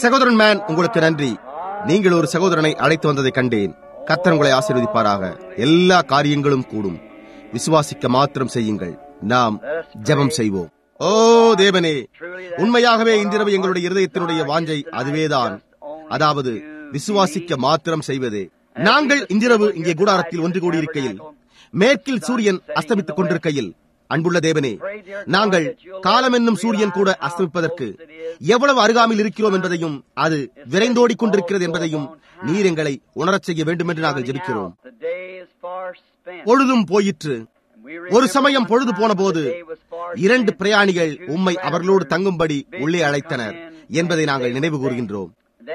சகோதரன் மேன் உங்களுக்கு நன்றி நீங்கள் ஒரு சகோதரனை அழைத்து வந்ததை கண்டேன் கர்த்தர் உங்களை ஆசீர்வதிப்பாராக எல்லா காரியங்களும் கூடும் விசுவாசிக்க மாத்திரம் செய்யுங்கள் நாம் ஜெபம் செய்வோம் ஓ தேவனே உண்மையாகவே இன்றிரவு எங்களுடைய இருதயத்தினுடைய வாஞ்சை அதுவேதான் அதாவது விசுவாசிக்க மாத்திரம் செய்வதே நாங்கள் இன்றிரவு இங்கே கூடாரத்தில் ஒன்று கூடியிருக்கையில் மேற்கில் சூரியன் அஸ்தமித்துக் கொண்டிருக்கையில் அன்புள்ள தேவனே நாங்கள் காலம் என்னும் சூரியன் கூட அஸ்தமிப்பதற்கு எவ்வளவு அருகாமையில் இருக்கிறோம் என்பதையும் அது விரைந்தோடிக் கொண்டிருக்கிறது என்பதையும் நீர் எங்களை உணரச் செய்ய வேண்டும் என்று நாங்கள் ஜெபிக்கிறோம் பொழுதும் போயிற்று ஒரு சமயம் பொழுது போன போது இரண்டு பிரயாணிகள் உம்மை அவர்களோடு தங்கும்படி உள்ளே அழைத்தனர் என்பதை நாங்கள் நினைவு கூறுகின்றோம்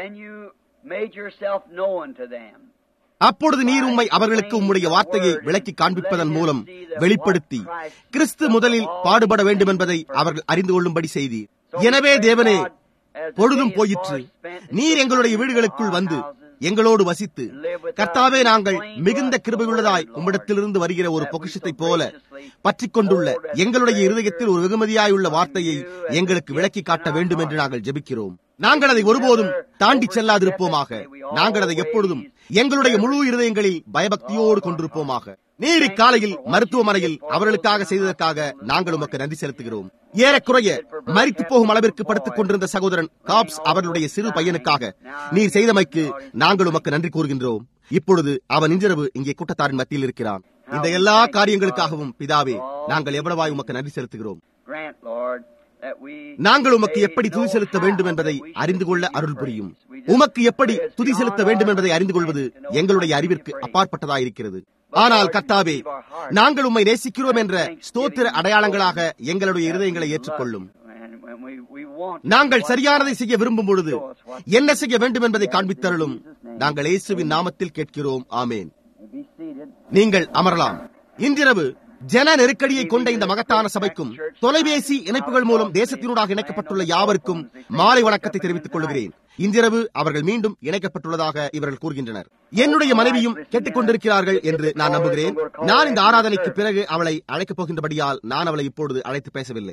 அப்பொழுது நீர் உம்மை அவர்களுக்கு உம்முடைய வார்த்தையை விளக்கி காண்பிப்பதன் மூலம் வெளிப்படுத்தி கிறிஸ்து முதலில் பாடுபட வேண்டும் என்பதை அவர்கள் அறிந்து கொள்ளும்படி செய்தீர் எனவே தேவனே பொழுதும் போயிற்று நீர் எங்களுடைய வீடுகளுக்குள் வந்து எங்களோடு வசித்து கர்த்தாவே நாங்கள் மிகுந்த கிருபையுள்ளதாய் உம்மிடத்திலிருந்து வருகிற ஒரு பொக்கிஷத்தைப் போல பற்றிக் கொண்டுள்ள எங்களுடைய இருதயத்தில் ஒரு வெகுமதியாயுள்ள வார்த்தையை எங்களுக்கு விளக்கி காட்ட வேண்டும் என்று நாங்கள் ஜெபிக்கிறோம் நாங்கள் அதை ஒருபோதும் தாண்டி செல்லாதிருப்போமாக நாங்கள் அதை எப்பொழுதும் எங்களுடைய முழு இருதயங்களில் பயபக்தியோடு கொண்டிருப்போமாக நீர் இக்காலையில் மருத்துவமனையில் அவர்களுக்காக செய்ததற்காக நாங்கள் உமக்கு நன்றி செலுத்துகிறோம் ஏறக்குறைய மறித்து போகும் அளவிற்கு படுத்துக் கொண்டிருந்த சகோதரன் காப்ஸ் அவர்களுடைய சிறு பையனுக்காக நீர் செய்தமைக்கு நாங்கள் உமக்கு நன்றி கூறுகின்றோம் இப்பொழுது அவன் இன்றிரவு இங்கே கூட்டத்தாரின் மத்தியில் இருக்கிறான் இந்த எல்லா காரியங்களுக்காகவும் பிதாவே நாங்கள் எவ்வளவாய் உமக்கு நன்றி செலுத்துகிறோம் நாங்கள் உமக்கு எப்படி துதி செலுத்த வேண்டும் என்பதை அறிந்து கொள்ள அருள் புரியும் உமக்கு எப்படி துதி செலுத்த வேண்டும் என்பதை அறிந்து கொள்வது எங்களுடைய அறிவிற்கு அப்பாற்பட்டதாயிருக்கிறது ஆனால் கர்த்தாவே நாங்கள் உம்மை நேசிக்கிறோம் என்ற ஸ்தோத்திர அடையாளங்களாக எங்களுடைய இருதயங்களை ஏற்றுக்கொள்ளும் நாங்கள் சரியானதை செய்ய விரும்பும் பொழுது என்ன செய்ய வேண்டும் என்பதை காண்பித்தருளும் நாங்கள் இயேசுவின் நாமத்தில் கேட்கிறோம் ஆமேன் நீங்கள் அமரலாம் இன்றிரவு ஜன நெருக்கடியை கொண்ட இந்த மகத்தான சபைக்கும் தொலைபேசி இணைப்புகள் மூலம் தேசத்தினூடாக இணைக்கப்பட்டுள்ள யாவருக்கும் மாலை வணக்கத்தை தெரிவித்துக் கொள்கிறேன் இன்றிரவு அவர்கள் மீண்டும் இணைக்கப்பட்டுள்ளதாக இவர்கள் கூறுகின்றனர் என்னுடைய மனைவியும் கேட்டுக் கொண்டிருக்கிறார்கள் என்று நான் நம்புகிறேன் நான் இந்த ஆராதனைக்கு பிறகு அவளை அழைக்கப் போகின்றபடியால் நான் அவளை இப்பொழுது அழைத்து பேசவில்லை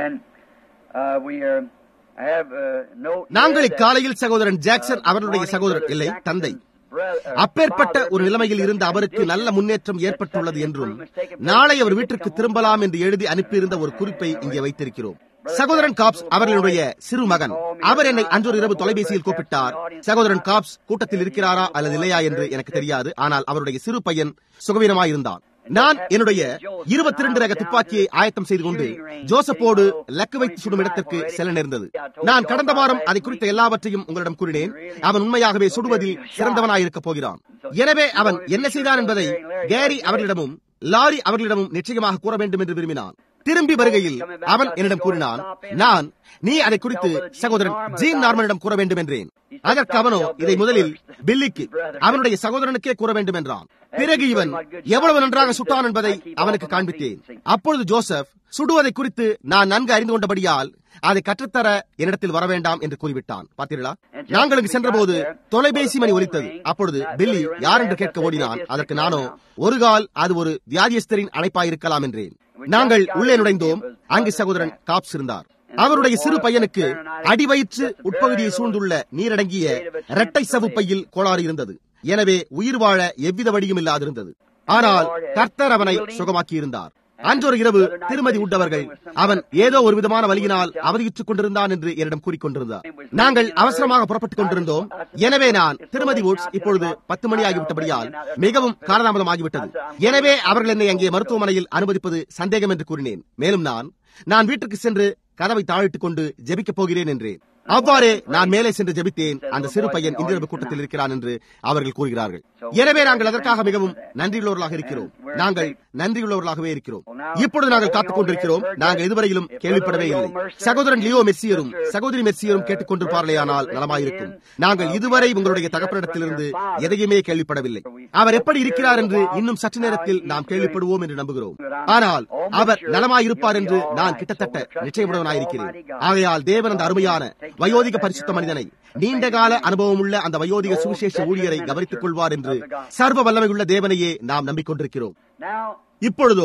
நாங்கள் இக்காலையில் சகோதரன் ஜாக்சன் அவர்களுடைய சகோதரன் இல்லை தந்தை அப்பேற்பட்ட ஒரு நிலைமையில் இருந்த அவருக்கு நல்ல முன்னேற்றம் ஏற்பட்டுள்ளது என்றும் நாளை அவர் வீட்டிற்கு திரும்பலாம் என்று எழுதி அனுப்பியிருந்த ஒரு குறிப்பை இங்கே வைத்திருக்கிறோம் சகோதரன் காப்ஸ் அவர்களுடைய சிறு மகன் அவர் என்னை அன்றொரு இரவு தொலைபேசியில் கூப்பிட்டார் சகோதரன் காப்ஸ் கூட்டத்தில் இருக்கிறாரா அல்லது இல்லையா என்று எனக்கு தெரியாது ஆனால் அவருடைய சிறு பையன் சுகவீனமாயிருந்தான் நான் என்னுடைய இருபத்தி ரெண்டு ரக துப்பாக்கியை ஆயத்தம் செய்து கொண்டு ஜோசப்போடு லக்கு வைத்து சுடும் இடத்திற்கு செல்ல நேர்ந்தது நான் கடந்த வாரம் அதை குறித்த எல்லாவற்றையும் உங்களிடம் கூறினேன் அவன் உண்மையாகவே சுடுவதில் சிறந்தவனாயிருக்க போகிறான் எனவே அவன் என்ன செய்தான் என்பதை கேரி அவர்களிடமும் லாரி அவர்களிடமும் நிச்சயமாக கூற வேண்டும் என்று விரும்பினான் திரும்பி வருகையில் அவன் என்னிடம் கூறினான் நான் நீ அதை குறித்து சகோதரன் ஜீன் நார்மனிடம் கூற வேண்டும் என்றேன் அதற்கு அவனோ இதை முதலில் பில்லிக்கு அவனுடைய சகோதரனுக்கே கூற வேண்டும் என்றான் பிறகு இவன் எவ்வளவு நன்றாக சுட்டான் என்பதை அவனுக்கு காண்பித்தேன் அப்பொழுது ஜோசப் சுடுவதை குறித்து நான் நன்கு அறிந்து கொண்டபடியால் அதை கற்றுத்தர என்னிடத்தில் வர வேண்டாம் என்று கூறிவிட்டான் பார்த்தீர்களா நாங்கள் இங்கு சென்றபோது தொலைபேசி மணி ஒலித்தது அப்பொழுது பில்லி யார் என்று கேட்க ஓடினான் அதற்கு நானோ ஒரு கால் அது ஒரு வியாதியஸ்தரின் அழைப்பாயிருக்கலாம் என்றேன் நாங்கள் உள்ளே நுழைந்தோம் அங்கு சகோதரன் காப்ஸ் இருந்தார் அவருடைய சிறு பையனுக்கு அடிவயிற்று உட்பகுதியை சூழ்ந்துள்ள நீரடங்கிய இரட்டை சவு பையில் கோளாறு இருந்தது எனவே உயிர் வாழ எவ்வித வழியும் இல்லாதிருந்தது ஆனால் கர்த்தர் அவனை சுகமாக்கி இருந்தார் அன்றொரு இரவு திருமதி உட்டவர்கள் அவன் ஏதோ ஒரு விதமான வழியினால் அவதியுற்றுக் கொண்டிருந்தான் என்று என்னிடம் கூறிக்கொண்டிருந்தார் நாங்கள் அவசரமாக புறப்பட்டுக் கொண்டிருந்தோம் எனவே நான் திருமதி வுட்ஸ் இப்பொழுது பத்து மணி ஆகிவிட்டபடியால் மிகவும் காலதாமதமாகிவிட்டது எனவே அவர்கள் என்னை அங்கே மருத்துவமனையில் அனுமதிப்பது சந்தேகம் என்று கூறினேன் மேலும் நான் நான் வீட்டுக்கு சென்று கதவை தாழிட்டுக் கொண்டு ஜெபிக்கப் போகிறேன் என்றேன் அவ்வாறே நான் மேலே சென்று ஜெபித்தேன் அந்த சிறு பையன் இன்றிரவு கூட்டத்தில் இருக்கிறான் என்று அவர்கள் கூறுகிறார்கள் எனவே நாங்கள் அதற்காக மிகவும் நன்றியுள்ளவர்களாக இருக்கிறோம் நாங்கள் நன்றியுள்ளவர்களாகவே இருக்கிறோம் இப்பொழுது நாங்கள் காத்துக் கொண்டிருக்கிறோம் நாங்கள் இதுவரையிலும் கேள்விப்படவே இல்லை சகோதரன் லியோ மெர்சியரும் சகோதரி மெர்சியரும் கேட்டுக் கொண்டிருப்பார்களேயானால் நலமாயிருக்கும் நாங்கள் இதுவரை உங்களுடைய தகப்பனிடத்திலிருந்து எதையுமே கேள்விப்படவில்லை அவர் எப்படி இருக்கிறார் என்று இன்னும் சற்று நேரத்தில் நாம் கேள்விப்படுவோம் என்று நம்புகிறோம் ஆனால் அவர் நலமாயிருப்பார் என்று நான் கிட்டத்தட்ட நிச்சயமுடவனாயிருக்கிறேன் ஆகையால் தேவன் அந்த அருமையான வயோதிக பரிசுத்த மனிதனை நீண்ட கால அனுபவம் உள்ள அந்த வயோதிக சுவிசேஷ ஊழியரை கவனித்துக் கொள்வார் என்று சர்வ வல்லமையுள்ள தேவனையே நாம் நம்பிக்கொண்டிருக்கிறோம் இப்பொழுதோ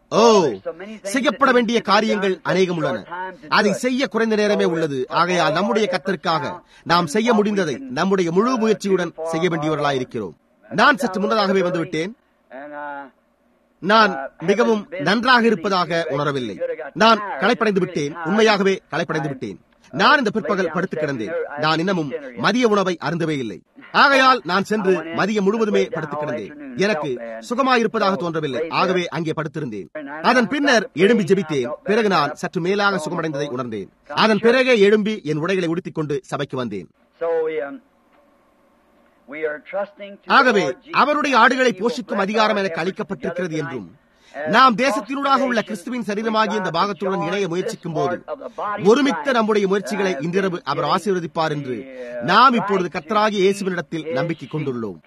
ஓ செய்யப்பட வேண்டிய காரியங்கள் அநேகம் உள்ளன அதை செய்ய குறைந்த நேரமே உள்ளது ஆகையால் நம்முடைய கத்திற்காக நாம் செய்ய முடிந்ததை நம்முடைய முழு முயற்சியுடன் செய்ய வேண்டியவர்களாயிருக்கிறோம் நான் சற்று முன்னதாகவே வந்துவிட்டேன் நான் மிகவும் நன்றாக இருப்பதாக உணரவில்லை நான் களைப்படைந்து விட்டேன் உண்மையாகவே களைப்படைந்து விட்டேன் நான் இந்த பிற்பகல் படுத்து கிடந்தேன் நான் இன்னமும் மதிய உணவை அருந்தவே இல்லை ஆகையால் நான் சென்று மதியம் முழுவதுமே படுத்து கிடந்தேன் எனக்கு சுகமாயிருப்பதாக தோன்றவில்லை ஆகவே அங்கே படுத்திருந்தேன் அதன் பின்னர் எழும்பி ஜெபித்தேன் பிறகு நான் சற்று மேலாக சுகமடைந்ததை உணர்ந்தேன் அதன் பிறகே எழும்பி என் உடைகளை உடுத்திக் கொண்டு சபைக்கு வந்தேன் ஆகவே அவருடைய ஆடுகளை போஷிக்கும் அதிகாரம் எனக்கு அளிக்கப்பட்டிருக்கிறது என்றும் நாம் தேசத்தினூடாக உள்ள கிறிஸ்துவின் சரீரமாகிய இந்த பாகத்துடன் இணைய முயற்சிக்கும் போது ஒருமித்த நம்முடைய முயற்சிகளை இன்றிரவு அவர் ஆசீர்வதிப்பார் என்று நாம் இப்பொழுது கத்தராகிய இயேசுவினிடத்தில் நம்பிக்கை கொண்டுள்ளோம்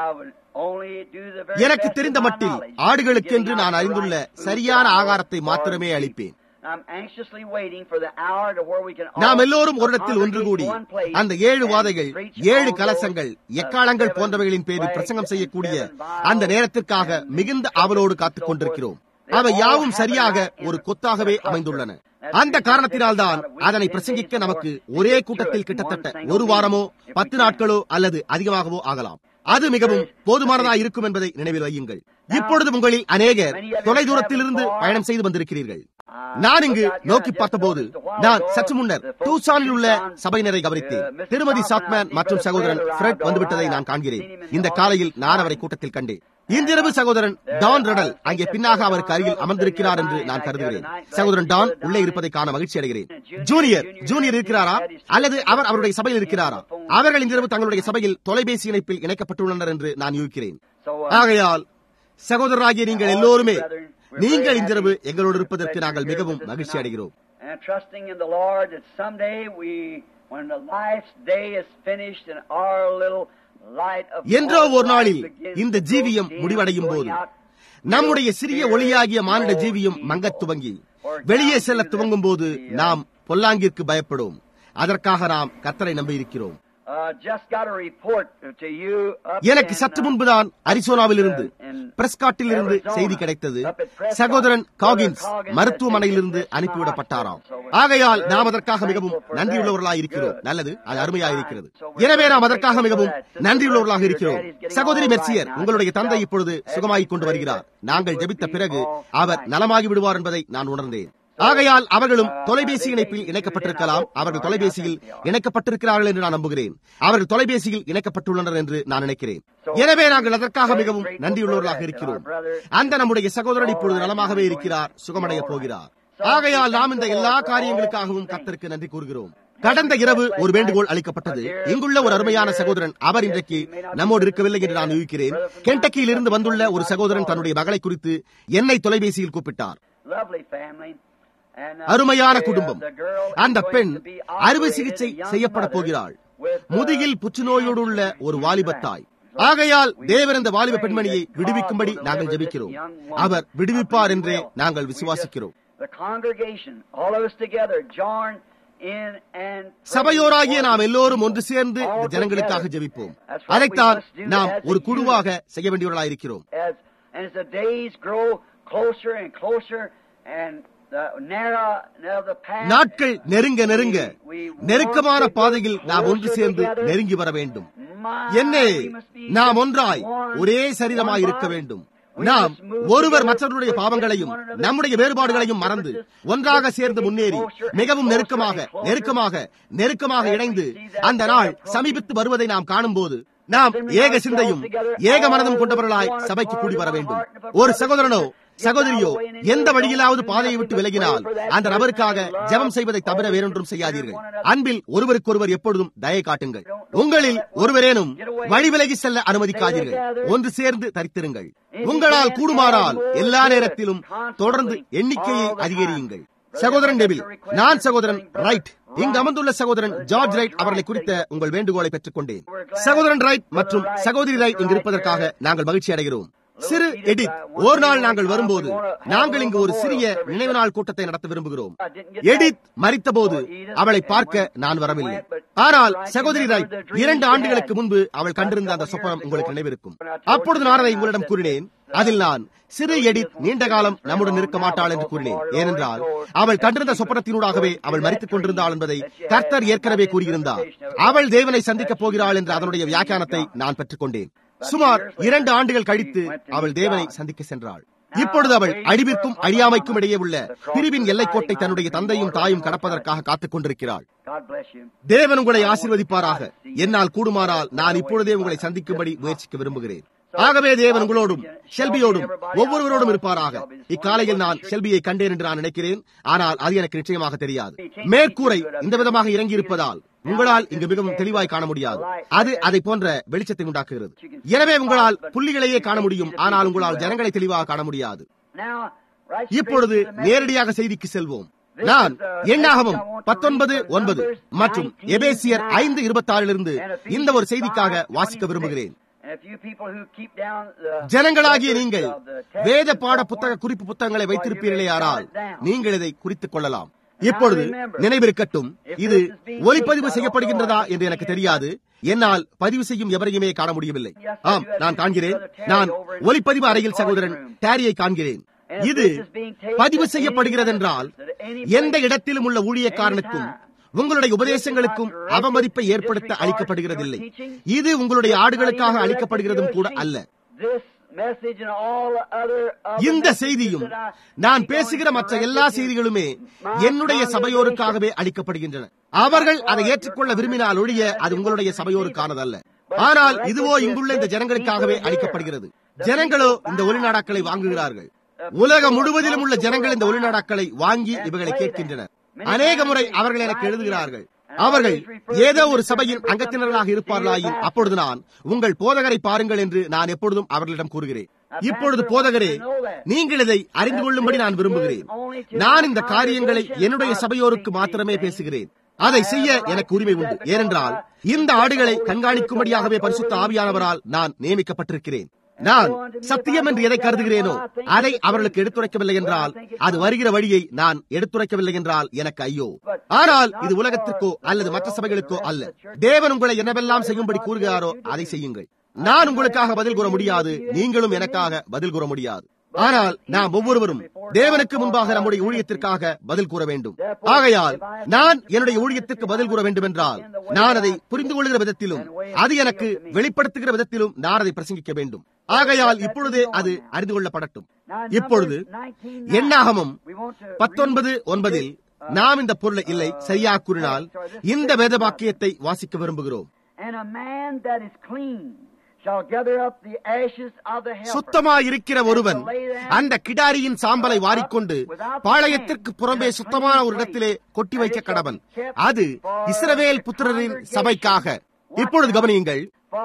எனக்கு தெரிந்த மட்டில் ஆடுகளுக்கென்று நான் அறிந்துள்ள சரியான ஆகாரத்தை மாத்திரமே அளிப்பேன் நாம் எல்லோரும் ஒரு இடத்தில் ஒன்று கூடி அந்த ஏழு வாதைகள் ஏழு கலசங்கள் எக்காலங்கள் போன்றவைகளின் பேரில் பிரசங்கம் செய்யக்கூடிய அந்த நேரத்திற்காக மிகுந்த ஆவலோடு காத்துக் கொண்டிருக்கிறோம் அவை யாவும் சரியாக ஒரு கொத்தாகவே அமைந்துள்ளன அந்த காரணத்தினால்தான் அதனை பிரசங்கிக்க நமக்கு ஒரே கூட்டத்தில் கிட்டத்தட்ட ஒரு வாரமோ பத்து நாட்களோ அல்லது அதிகமாகவோ ஆகலாம் அது மிகவும் போதுமானதா இருக்கும் என்பதை நினைவில் வையுங்கள் இப்பொழுது உங்களில் அநேகர் தொலைதூரத்திலிருந்து பயணம் செய்து வந்திருக்கிறீர்கள் நான் இங்கு நோக்கி பார்த்தபோது நான் சற்று முன்னர் டூசானில் உள்ள சபையினரை கவனித்தேன் திருமதி சாத்மேன் மற்றும் சகோதரன் ஃப்ரெட் வந்துவிட்டதை நான் காண்கிறேன் இந்த காலையில் நான் அவரை கூட்டத்தில் கண்டேன் இன்றிரவு சகோதரன் டான் ரடல் அங்கே பின்னாக அவருக்கு அருகில் அமர்ந்திருக்கிறார் என்று நான் கருதுகிறேன் சகோதரன் டான் உள்ளே இருப்பதை காண மகிழ்ச்சி அடைகிறேன் ஜூனியர் ஜூனியர் இருக்கிறாரா அல்லது அவர் அவருடைய சபையில் இருக்கிறாரா அவர்கள் இன்றிரவு தங்களுடைய சபையில் தொலைபேசி இணைப்பில் இணைக்கப்பட்டுள்ளனர் என்று நான் யூகிக்கிறேன் ஆகையால் சகோதரராகிய நீங்கள் எல்லோருமே நீங்கள் இன்றிரவு எங்களோடு இருப்பதற்கு நாங்கள் மிகவும் மகிழ்ச்சி அடைகிறோம் என்றோ ஒரு நாளில் இந்த ஜீவியம் முடிவடையும் போது நம்முடைய சிறிய ஒளியாகிய மானிட ஜீவியம் மங்கத் துவங்கி வெளியே செல்ல துவங்கும் போது நாம் பொல்லாங்கிற்கு பயப்படும் அதற்காக நாம் கத்தரை நம்பியிருக்கிறோம் எனக்கு சற்று முன்புதான் அரிசோனாவில் இருந்து பிரஸ்காட்டில் இருந்து செய்தி கிடைத்தது சகோதரன் காகின்ஸ் மருத்துவமனையிலிருந்து அனுப்பிவிடப்பட்டாராம் ஆகையால் நாம் அதற்காக மிகவும் நன்றியுள்ளவர்களாக இருக்கிறோம் நல்லது அது அருமையாக எனவே நாம் அதற்காக மிகவும் நன்றியுள்ளவர்களாக இருக்கிறோம் சகோதரி மெர்சியர் உங்களுடைய தந்தை இப்பொழுது சுகமாகிக் கொண்டு வருகிறார் நாங்கள் ஜெபித்த பிறகு அவர் நலமாகி விடுவார் என்பதை நான் உணர்ந்தேன் ஆகையால் அவர்களும் தொலைபேசி இணைப்பில் இணைக்கப்பட்டிருக்கலாம் அவர்கள் தொலைபேசியில் இணைக்கப்பட்டிருக்கிறார்கள் என்று நான் நம்புகிறேன் அவர்கள் தொலைபேசியில் இணைக்கப்பட்டுள்ளனர் என்று நான் நினைக்கிறேன் எனவே நாங்கள் அதற்காக மிகவும் நன்றியுள்ளவர்களாக இருக்கிறோம் அந்த நம்முடைய சகோதரன் இப்பொழுது நலமாகவே இருக்கிறார் சுகமடைய போகிறார் ஆகையால் நாம் இந்த எல்லா காரியங்களுக்காகவும் கத்தருக்கு நன்றி கூறுகிறோம் கடந்த இரவு ஒரு வேண்டுகோள் அளிக்கப்பட்டது இங்குள்ள ஒரு அருமையான சகோதரன் அவர் இன்றைக்கு நம்மோடு இருக்கவில்லை என்று நான் யூகிக்கிறேன் கென்டக்கியில் இருந்து வந்துள்ள ஒரு சகோதரன் தன்னுடைய மகளை குறித்து என்னை தொலைபேசியில் கூப்பிட்டார் அருமையான குடும்பம் அந்த பெண் அறுவை சிகிச்சை செய்யப்பட போகிறாள் முதுகில் புற்றுநோயோடு உள்ள ஒரு வாலிபத்தாய் ஆகையால் தேவர் இந்த வாலிப பெண்மணியை விடுவிக்கும்படி நாங்கள் ஜெபிக்கிறோம் அவர் விடுவிப்பார் என்றே நாங்கள் விசுவாசிக்கிறோம் சபையோராகிய நாம் எல்லோரும் ஒன்று சேர்ந்து இந்த ஜனங்களுக்காக ஜெபிப்போம் அதைத்தான் நாம் ஒரு குழுவாக செய்ய வேண்டியவர்களாயிருக்கிறோம் நாட்கள் நெருங்க நெருங்க நெருக்கமான பாதையில் நாம் ஒன்று சேர்ந்து நெருங்கி வர வேண்டும் என்னே நாம் ஒன்றாய் ஒரே சரீரமாய் இருக்க வேண்டும் நாம் ஒருவர் மற்றவருடைய பாவங்களையும் நம்முடைய வேறுபாடுகளையும் மறந்து ஒன்றாக சேர்ந்து முன்னேறி மிகவும் நெருக்கமாக நெருக்கமாக நெருக்கமாக இணைந்து அந்த நாள் சமீபித்து வருவதை நாம் காணும் போது நாம் ஏக சிந்தையும் ஏக மனதும் கொண்டவர்களாய் சபைக்கு கூடி வர வேண்டும் ஒரு சகோதரனோ சகோதரியோ எந்த வழியிலாவது பாதையை விட்டு விலகினால் அந்த நபருக்காக ஜெபம் செய்வதை தவிர வேறொன்றும் செய்யாதீர்கள் அன்பில் ஒருவருக்கொருவர் எப்பொழுதும் தயை காட்டுங்கள் உங்களில் ஒருவரேனும் வழி விலகி செல்ல அனுமதிக்காதீர்கள் ஒன்று சேர்ந்து தரித்திருங்கள் உங்களால் கூடுமாறால் எல்லா நேரத்திலும் தொடர்ந்து எண்ணிக்கையை அதிகரியுங்கள் சகோதரன் டெபில் நான் சகோதரன் ரைட் இங்கு அமர்ந்துள்ள சகோதரன் ஜார்ஜ் ரைட் அவர்களை குறித்த உங்கள் வேண்டுகோளை பெற்றுக் கொண்டேன் சகோதரன் ரைட் மற்றும் சகோதரி ரைட் இங்கு இருப்பதற்காக நாங்கள் மகிழ்ச்சி அடைகிறோம் சிறு எடித் ஒரு நாள் நாங்கள் வரும்போது நாங்கள் இங்கு ஒரு சிறிய நினைவு நாள் கூட்டத்தை நடத்த விரும்புகிறோம் எடித் மறித்தபோது அவளை பார்க்க நான் வரவில்லை ஆனால் சகோதரி ராய் இரண்டு ஆண்டுகளுக்கு முன்பு அவள் கண்டிருந்த அந்த சொப்பனம் உங்களுக்கு நினைவிருக்கும் அப்பொழுது நான் அதை உங்களிடம் கூறினேன் அதில் நான் சிறு எடித் நீண்ட காலம் நம்முடன் இருக்க மாட்டாள் என்று கூறினேன் ஏனென்றால் அவள் கண்டிருந்த சொப்பனத்தினூடாகவே அவள் மறித்துக் கொண்டிருந்தாள் என்பதை கர்த்தர் ஏற்கனவே கூறியிருந்தார் அவள் தேவனை சந்திக்கப் போகிறாள் என்ற அதனுடைய வியாக்கியானத்தை நான் பெற்றுக்கொண்டேன் சுமார் இரண்டு ஆண்டுகள் கழித்து அவள் தேவனை சந்திக்க சென்றாள் இப்பொழுது அவள் அழிவிற்கும் அழியாமைக்கும் இடையே உள்ள பிரிவின் எல்லைக்கோட்டை தன்னுடைய தந்தையும் தாயும் கடப்பதற்காக காத்துக் கொண்டிருக்கிறாள் தேவன் உங்களை ஆசீர்வதிப்பாராக என்னால் கூடுமானால் நான் இப்பொழுதே உங்களை சந்திக்கும்படி முயற்சிக்க விரும்புகிறேன் ஆகவே தேவன் உங்களோடும் ஷெல்பியோடும் ஒவ்வொருவரோடும் இருப்பாராக இக்காலையில் நான் ஷெல்பியை கண்டேன் என்று நான் நினைக்கிறேன் ஆனால் அது எனக்கு நிச்சயமாக தெரியாது மேற்கூரை இந்த விதமாக இறங்கி இருப்பதால் உங்களால் இங்கு மிகவும் தெளிவாய் காண முடியாது அது அதை போன்ற வெளிச்சத்தை உண்டாக்குகிறது எனவே உங்களால் புள்ளிகளையே காண முடியும் ஆனால் உங்களால் ஜனங்களை தெளிவாக காண முடியாது இப்பொழுது நேரடியாக செய்திக்கு செல்வோம் நான் எண்ணாகவும் பத்தொன்பது ஒன்பது மற்றும் எபேசியர் ஐந்து இருபத்தி ஆறிலிருந்து இந்த ஒரு செய்திக்காக வாசிக்க விரும்புகிறேன் ஜனங்களாகிய நீங்கள் வேத பாட புத்தக குறிப்பு புத்தகங்களை வைத்திருப்பீர்களே ஆனால் நீங்கள் இதை குறித்துக் கொள்ளலாம் இப்பொழுது நினைவிருக்கட்டும் இது ஒலிப்பதிவு செய்யப்படுகின்றதா என்று எனக்கு தெரியாது என்னால் பதிவு செய்யும் எவரையுமே காண முடியவில்லை ஆம் நான் காண்கிறேன் நான் ஒலிப்பதிவு அறையில் சகோதரன் டேரியை காண்கிறேன் இது பதிவு செய்யப்படுகிறது என்றால் எந்த இடத்திலும் உள்ள ஊழியக்காரனுக்கும் உங்களுடைய உபதேசங்களுக்கும் அவமதிப்பை ஏற்படுத்த அளிக்கப்படுகிறதில்லை இது உங்களுடைய ஆடுகளுக்காக அளிக்கப்படுகிறதும் கூட அல்ல இந்த செய்தியும் நான் பேசுகிற மற்ற எல்லா செய்திகளுமே என்னுடைய சபையோருக்காகவே அளிக்கப்படுகின்றன அவர்கள் அதை ஏற்றுக்கொள்ள விரும்பினால் ஒழிய அது உங்களுடைய சபையோருக்கானதல்ல ஆனால் இதுவோ இங்குள்ள இந்த ஜனங்களுக்காகவே அளிக்கப்படுகிறது ஜனங்களோ இந்த ஒளிநாடாக்களை வாங்குகிறார்கள் உலகம் முழுவதிலும் உள்ள ஜனங்கள் இந்த ஒளிநாடாக்களை வாங்கி இவைகளை கேட்கின்றனர் அநேக முறை அவர்கள் எனக்கு எழுதுகிறார்கள் அவர்கள் ஏதோ ஒரு சபையின் அங்கத்தினர்களாக இருப்பார்களாயின் அப்பொழுது நான் உங்கள் போதகரை பாருங்கள் என்று நான் எப்பொழுதும் அவர்களிடம் கூறுகிறேன் இப்பொழுது போதகரே நீங்கள் இதை அறிந்து கொள்ளும்படி நான் விரும்புகிறேன் நான் இந்த காரியங்களை என்னுடைய சபையோருக்கு மாத்திரமே பேசுகிறேன் அதை செய்ய எனக்கு உரிமை உண்டு ஏனென்றால் இந்த ஆடுகளை கண்காணிக்கும்படியாகவே பரிசுத்த ஆவியானவரால் நான் நியமிக்கப்பட்டிருக்கிறேன் நான் சத்தியம் என்று எதை கருதுகிறேனோ அதை அவர்களுக்கு எடுத்துரைக்கவில்லை என்றால் அது வருகிற வழியை நான் எடுத்துரைக்கவில்லை என்றால் எனக்கு ஐயோ ஆனால் இது உலகத்திற்கோ அல்லது மற்ற சபைகளுக்கோ அல்ல தேவன் உங்களை என்னவெல்லாம் செய்யும்படி கூறுகிறாரோ அதை செய்யுங்கள் நான் உங்களுக்காக பதில் கூற முடியாது நீங்களும் எனக்காக பதில் கூற முடியாது ஆனால் நாம் ஒவ்வொருவரும் தேவனுக்கு முன்பாக நம்முடைய ஊழியத்திற்காக பதில் கூற வேண்டும் ஆகையால் நான் என்னுடைய ஊழியத்திற்கு பதில் கூற வேண்டும் என்றால் நான் அதை புரிந்து கொள்கிற விதத்திலும் அது எனக்கு வெளிப்படுத்துகிற விதத்திலும் நான் அதை பிரசங்கிக்க வேண்டும் ஆகையால் இப்பொழுதே அது அறிந்து கொள்ளப்படட்டும் இப்பொழுது எண்ணாகமும் பத்தொன்பது ஒன்பதில் நாம் இந்த பொருளை இல்லை சரியாக கூறினால் இந்த வேத வாக்கியத்தை வாசிக்க விரும்புகிறோம் சுத்தமாயிருக்கிற ஒருவன் அந்த கிடாரியின் சாம்பலை வாரிக்கொண்டு பாளையத்திற்கு புறம்பே சுத்தமான ஒரு இடத்திலே கொட்டி வைக்க கடவன் அது இஸ்ரவேல் புத்திரரின் சபைக்காக இப்பொழுது கவனியுங்கள்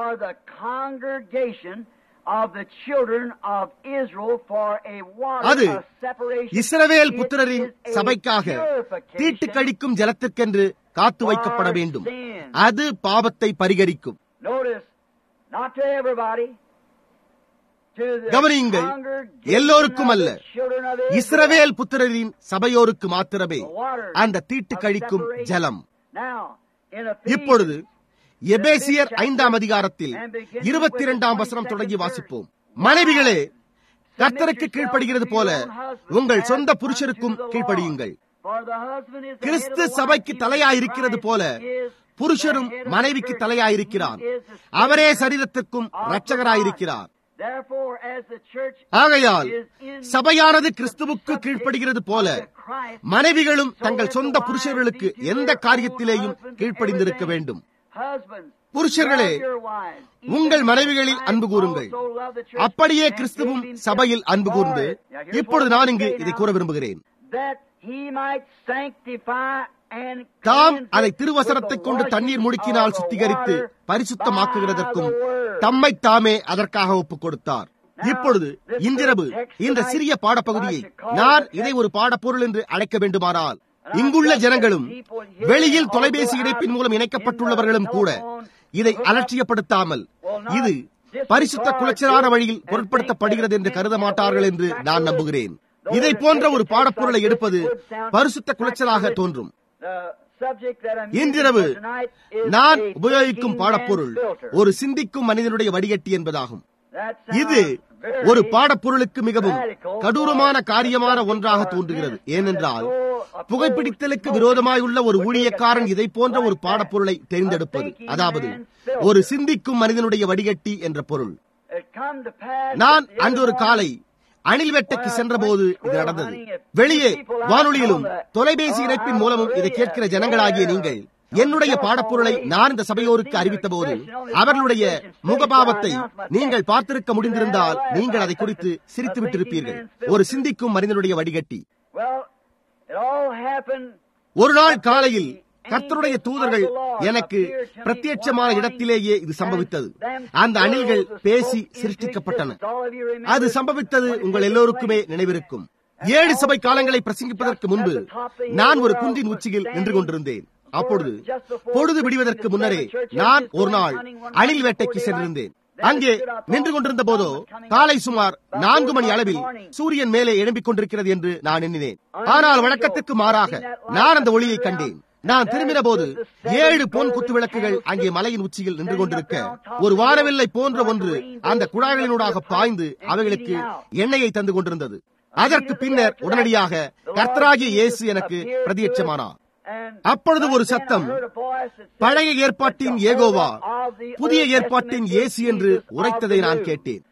அது இஸ்ரவேல் புத்திரரின் சபைக்காக தீட்டு கழிக்கும் ஜலத்திற்கென்று காத்து வைக்கப்பட வேண்டும் அது பாவத்தை பரிகரிக்கும் கவனியுங்கள் எல்லோருக்கும் அல்ல இஸ்ரவேல் புத்திரரின் சபையோருக்கு மாத்திரமே அந்த தீட்டு கழிக்கும் ஜலம் இப்பொழுது எபேசியர் ஐந்தாம் அதிகாரத்தில் இருபத்தி இரண்டாம் வசனம் தொடங்கி வாசிப்போம் மனைவிகளே கர்த்தருக்கு கீழ்ப்படுகிறது போல உங்கள் சொந்த புருஷருக்கும் கீழ்ப்படியுங்கள் கிறிஸ்து சபைக்கு தலையாயிருக்கிறது போல புருஷரும் மனைவிக்கு தலையாயிருக்கிறார் அவரே சரீரத்திற்கும் இரட்சகராயிருக்கிறார் ஆகையால் சபையானது கிறிஸ்துவுக்கு கீழ்ப்படுகிறது போல மனைவிகளும் தங்கள் சொந்த புருஷர்களுக்கு எந்த காரியத்திலேயும் கீழ்ப்படிந்திருக்க வேண்டும் புருஷர்களே உங்கள் மனைவிகளில் அன்பு கூறுங்கள் அப்படியே கிறிஸ்துவும் சபையில் அன்பு கூர்ந்து இப்பொழுது நான் இங்கு இதை கூற விரும்புகிறேன் தாம் அதை திருவசனத்தை கொண்டு தண்ணீர் முடுக்கினால் சுத்திகரித்து பரிசுத்தமாக்குகிறதற்கும் தம்மை தாமே அதற்காக ஒப்புக் கொடுத்தார் இப்பொழுது இன்றிரவு இந்த சிறிய பாடப்பகுதியை நான் இதை ஒரு பாடப்பொருள் என்று அழைக்க வேண்டுமானால் இங்குள்ள ஜனங்களும் வெளியில் தொலைபேசி இணைப்பின் மூலம் இணைக்கப்பட்டுள்ளவர்களும் கூட இதை அலட்சியப்படுத்தாமல் இது பரிசுத்த குலச்சலான வழியில் பொருட்படுத்தப்படுகிறது என்று கருத மாட்டார்கள் என்று நான் நம்புகிறேன் இதை போன்ற ஒரு பாடப்பொருளை எடுப்பது பரிசுத்த குலைச்சலாக தோன்றும் இன்றிரவு நான் உபயோகிக்கும் பாடப்பொருள் ஒரு சிந்திக்கும் மனிதனுடைய வடிகட்டி என்பதாகும் இது ஒரு பாடப்பொருளுக்கு மிகவும் கடூரமான காரியமான ஒன்றாக தோன்றுகிறது ஏனென்றால் புகைப்பிடித்தலுக்கு விரோதமாயுள்ள ஒரு ஊழியக்காரன் இதை போன்ற ஒரு பாடப்பொருளை தேர்ந்தெடுப்பது அதாவது ஒரு சிந்திக்கும் மனிதனுடைய வடிகட்டி என்ற பொருள் நான் அன்று ஒரு காலை அணில் வெட்டைக்கு சென்றபோது இது நடந்தது வெளியே வானொலியிலும் தொலைபேசி இணைப்பின் மூலமும் இதை கேட்கிற ஜனங்களாகிய நீங்கள் என்னுடைய பாடப்பொருளை நான் இந்த சபையோருக்கு அறிவித்த போது அவர்களுடைய முகபாவத்தை நீங்கள் பார்த்திருக்க முடிந்திருந்தால் நீங்கள் அதை குறித்து சிரித்து விட்டிருப்பீர்கள் ஒரு சிந்திக்கும் மனிதனுடைய வடிகட்டி ஒரு நாள் காலையில் கர்த்தருடைய தூதர்கள் எனக்கு பிரத்யட்சமான இடத்திலேயே இது சம்பவித்தது அந்த அணில்கள் பேசி சிருஷ்டிக்கப்பட்டன அது சம்பவித்தது உங்கள் எல்லோருக்குமே நினைவிருக்கும் ஏழு சபை காலங்களை பிரசங்கிப்பதற்கு முன்பு நான் ஒரு குன்றின் உச்சியில் நின்று கொண்டிருந்தேன் அப்பொழுது பொழுது விடுவதற்கு முன்னரே நான் ஒரு நாள் அணில் வேட்டைக்கு சென்றிருந்தேன் அங்கே நின்று கொண்டிருந்த போதோ காலை சுமார் நான்கு மணி அளவில் சூரியன் மேலே எழும்பிக் கொண்டிருக்கிறது என்று நான் எண்ணினேன் ஆனால் வழக்கத்துக்கு மாறாக நான் அந்த ஒளியை கண்டேன் நான் திரும்பின போது ஏழு பொன் குத்து விளக்குகள் அங்கே மலையின் உச்சியில் நின்று கொண்டிருக்க ஒரு வானவில்லை போன்ற ஒன்று அந்த குழாய்களினூடாக பாய்ந்து அவைகளுக்கு எண்ணெயை தந்து கொண்டிருந்தது அதற்கு பின்னர் உடனடியாக கர்த்தராகிய இயேசு எனக்கு பிரதியட்சமானார் அப்பொழுது ஒரு சத்தம் பழைய ஏற்பாட்டின் ஏகோவா புதிய ஏற்பாட்டின் இயேசு என்று உரைத்ததை நான் கேட்டேன்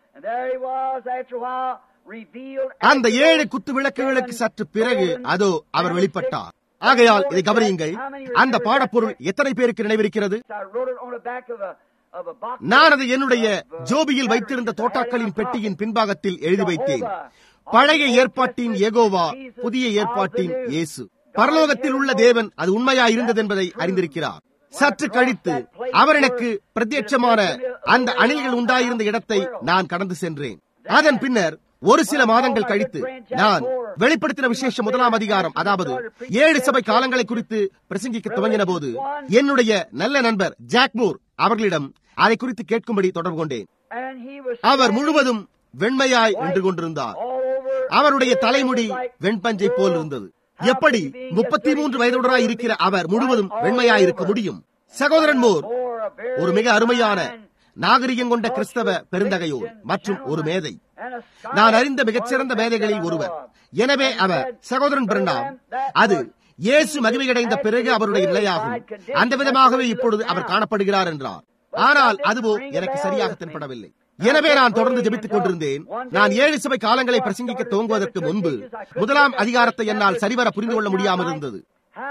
அந்த ஏழு குத்து விளக்குகளுக்கு சற்று பிறகு அதோ அவர் வெளிப்பட்டார் ஆகையால் இதை கவனியுங்கள் அந்த பாடப்பொருள் எத்தனை பேருக்கு நினைவிருக்கிறது நான் அதை என்னுடைய ஜோபியில் வைத்திருந்த தோட்டாக்களின் பெட்டியின் பின்பாகத்தில் எழுதி வைத்தேன் பழைய ஏற்பாட்டின் ஏகோவா புதிய ஏற்பாட்டின் இயேசு பரலோகத்தில் உள்ள தேவன் அது உண்மையா இருந்தது என்பதை அறிந்திருக்கிறார் சற்று கழித்து அவர் எனக்கு பிரத்யட்சமான அந்த அணில்கள் உண்டாயிருந்த இடத்தை நான் கடந்து சென்றேன் அதன் பின்னர் ஒரு சில மாதங்கள் கழித்து நான் வெளிப்படுத்தின விசேஷ முதலாம் அதிகாரம் அதாவது ஏழு சபை காலங்களை குறித்து பிரசங்கிக்க துவங்கின போது என்னுடைய நல்ல நண்பர் ஜாக்மூர் அவர்களிடம் அதை குறித்து கேட்கும்படி தொடர்பு கொண்டேன் அவர் முழுவதும் வெண்மையாய் நின்று கொண்டிருந்தார் அவருடைய தலைமுடி வெண்பஞ்சை போல் இருந்தது எப்படி முப்பத்தி மூன்று வயதுடனாய் இருக்கிற அவர் முழுவதும் வெண்மையாய் இருக்க முடியும் சகோதரன் மோர் ஒரு மிக அருமையான நாகரிகம் கொண்ட கிறிஸ்தவ பெருந்தகையோர் மற்றும் ஒரு மேதை நான் அறிந்த மிகச்சிறந்த மேதைகளில் ஒருவர் எனவே அவர் சகோதரன் பிரண்டாம் அது இயேசு மகிமையடைந்த பிறகு அவருடைய நிலையாகும் அந்த விதமாகவே இப்பொழுது அவர் காணப்படுகிறார் என்றார் ஆனால் அதுவோ எனக்கு சரியாக தென்படவில்லை எனவே நான் தொடர்ந்து ஜெபித்துக் கொண்டிருந்தேன் நான் ஏழு சபை காலங்களை பிரசங்கிக்க துவங்குவதற்கு முன்பு முதலாம் அதிகாரத்தை என்னால் சரிவர புரிந்து கொள்ள முடியாமல் இருந்தது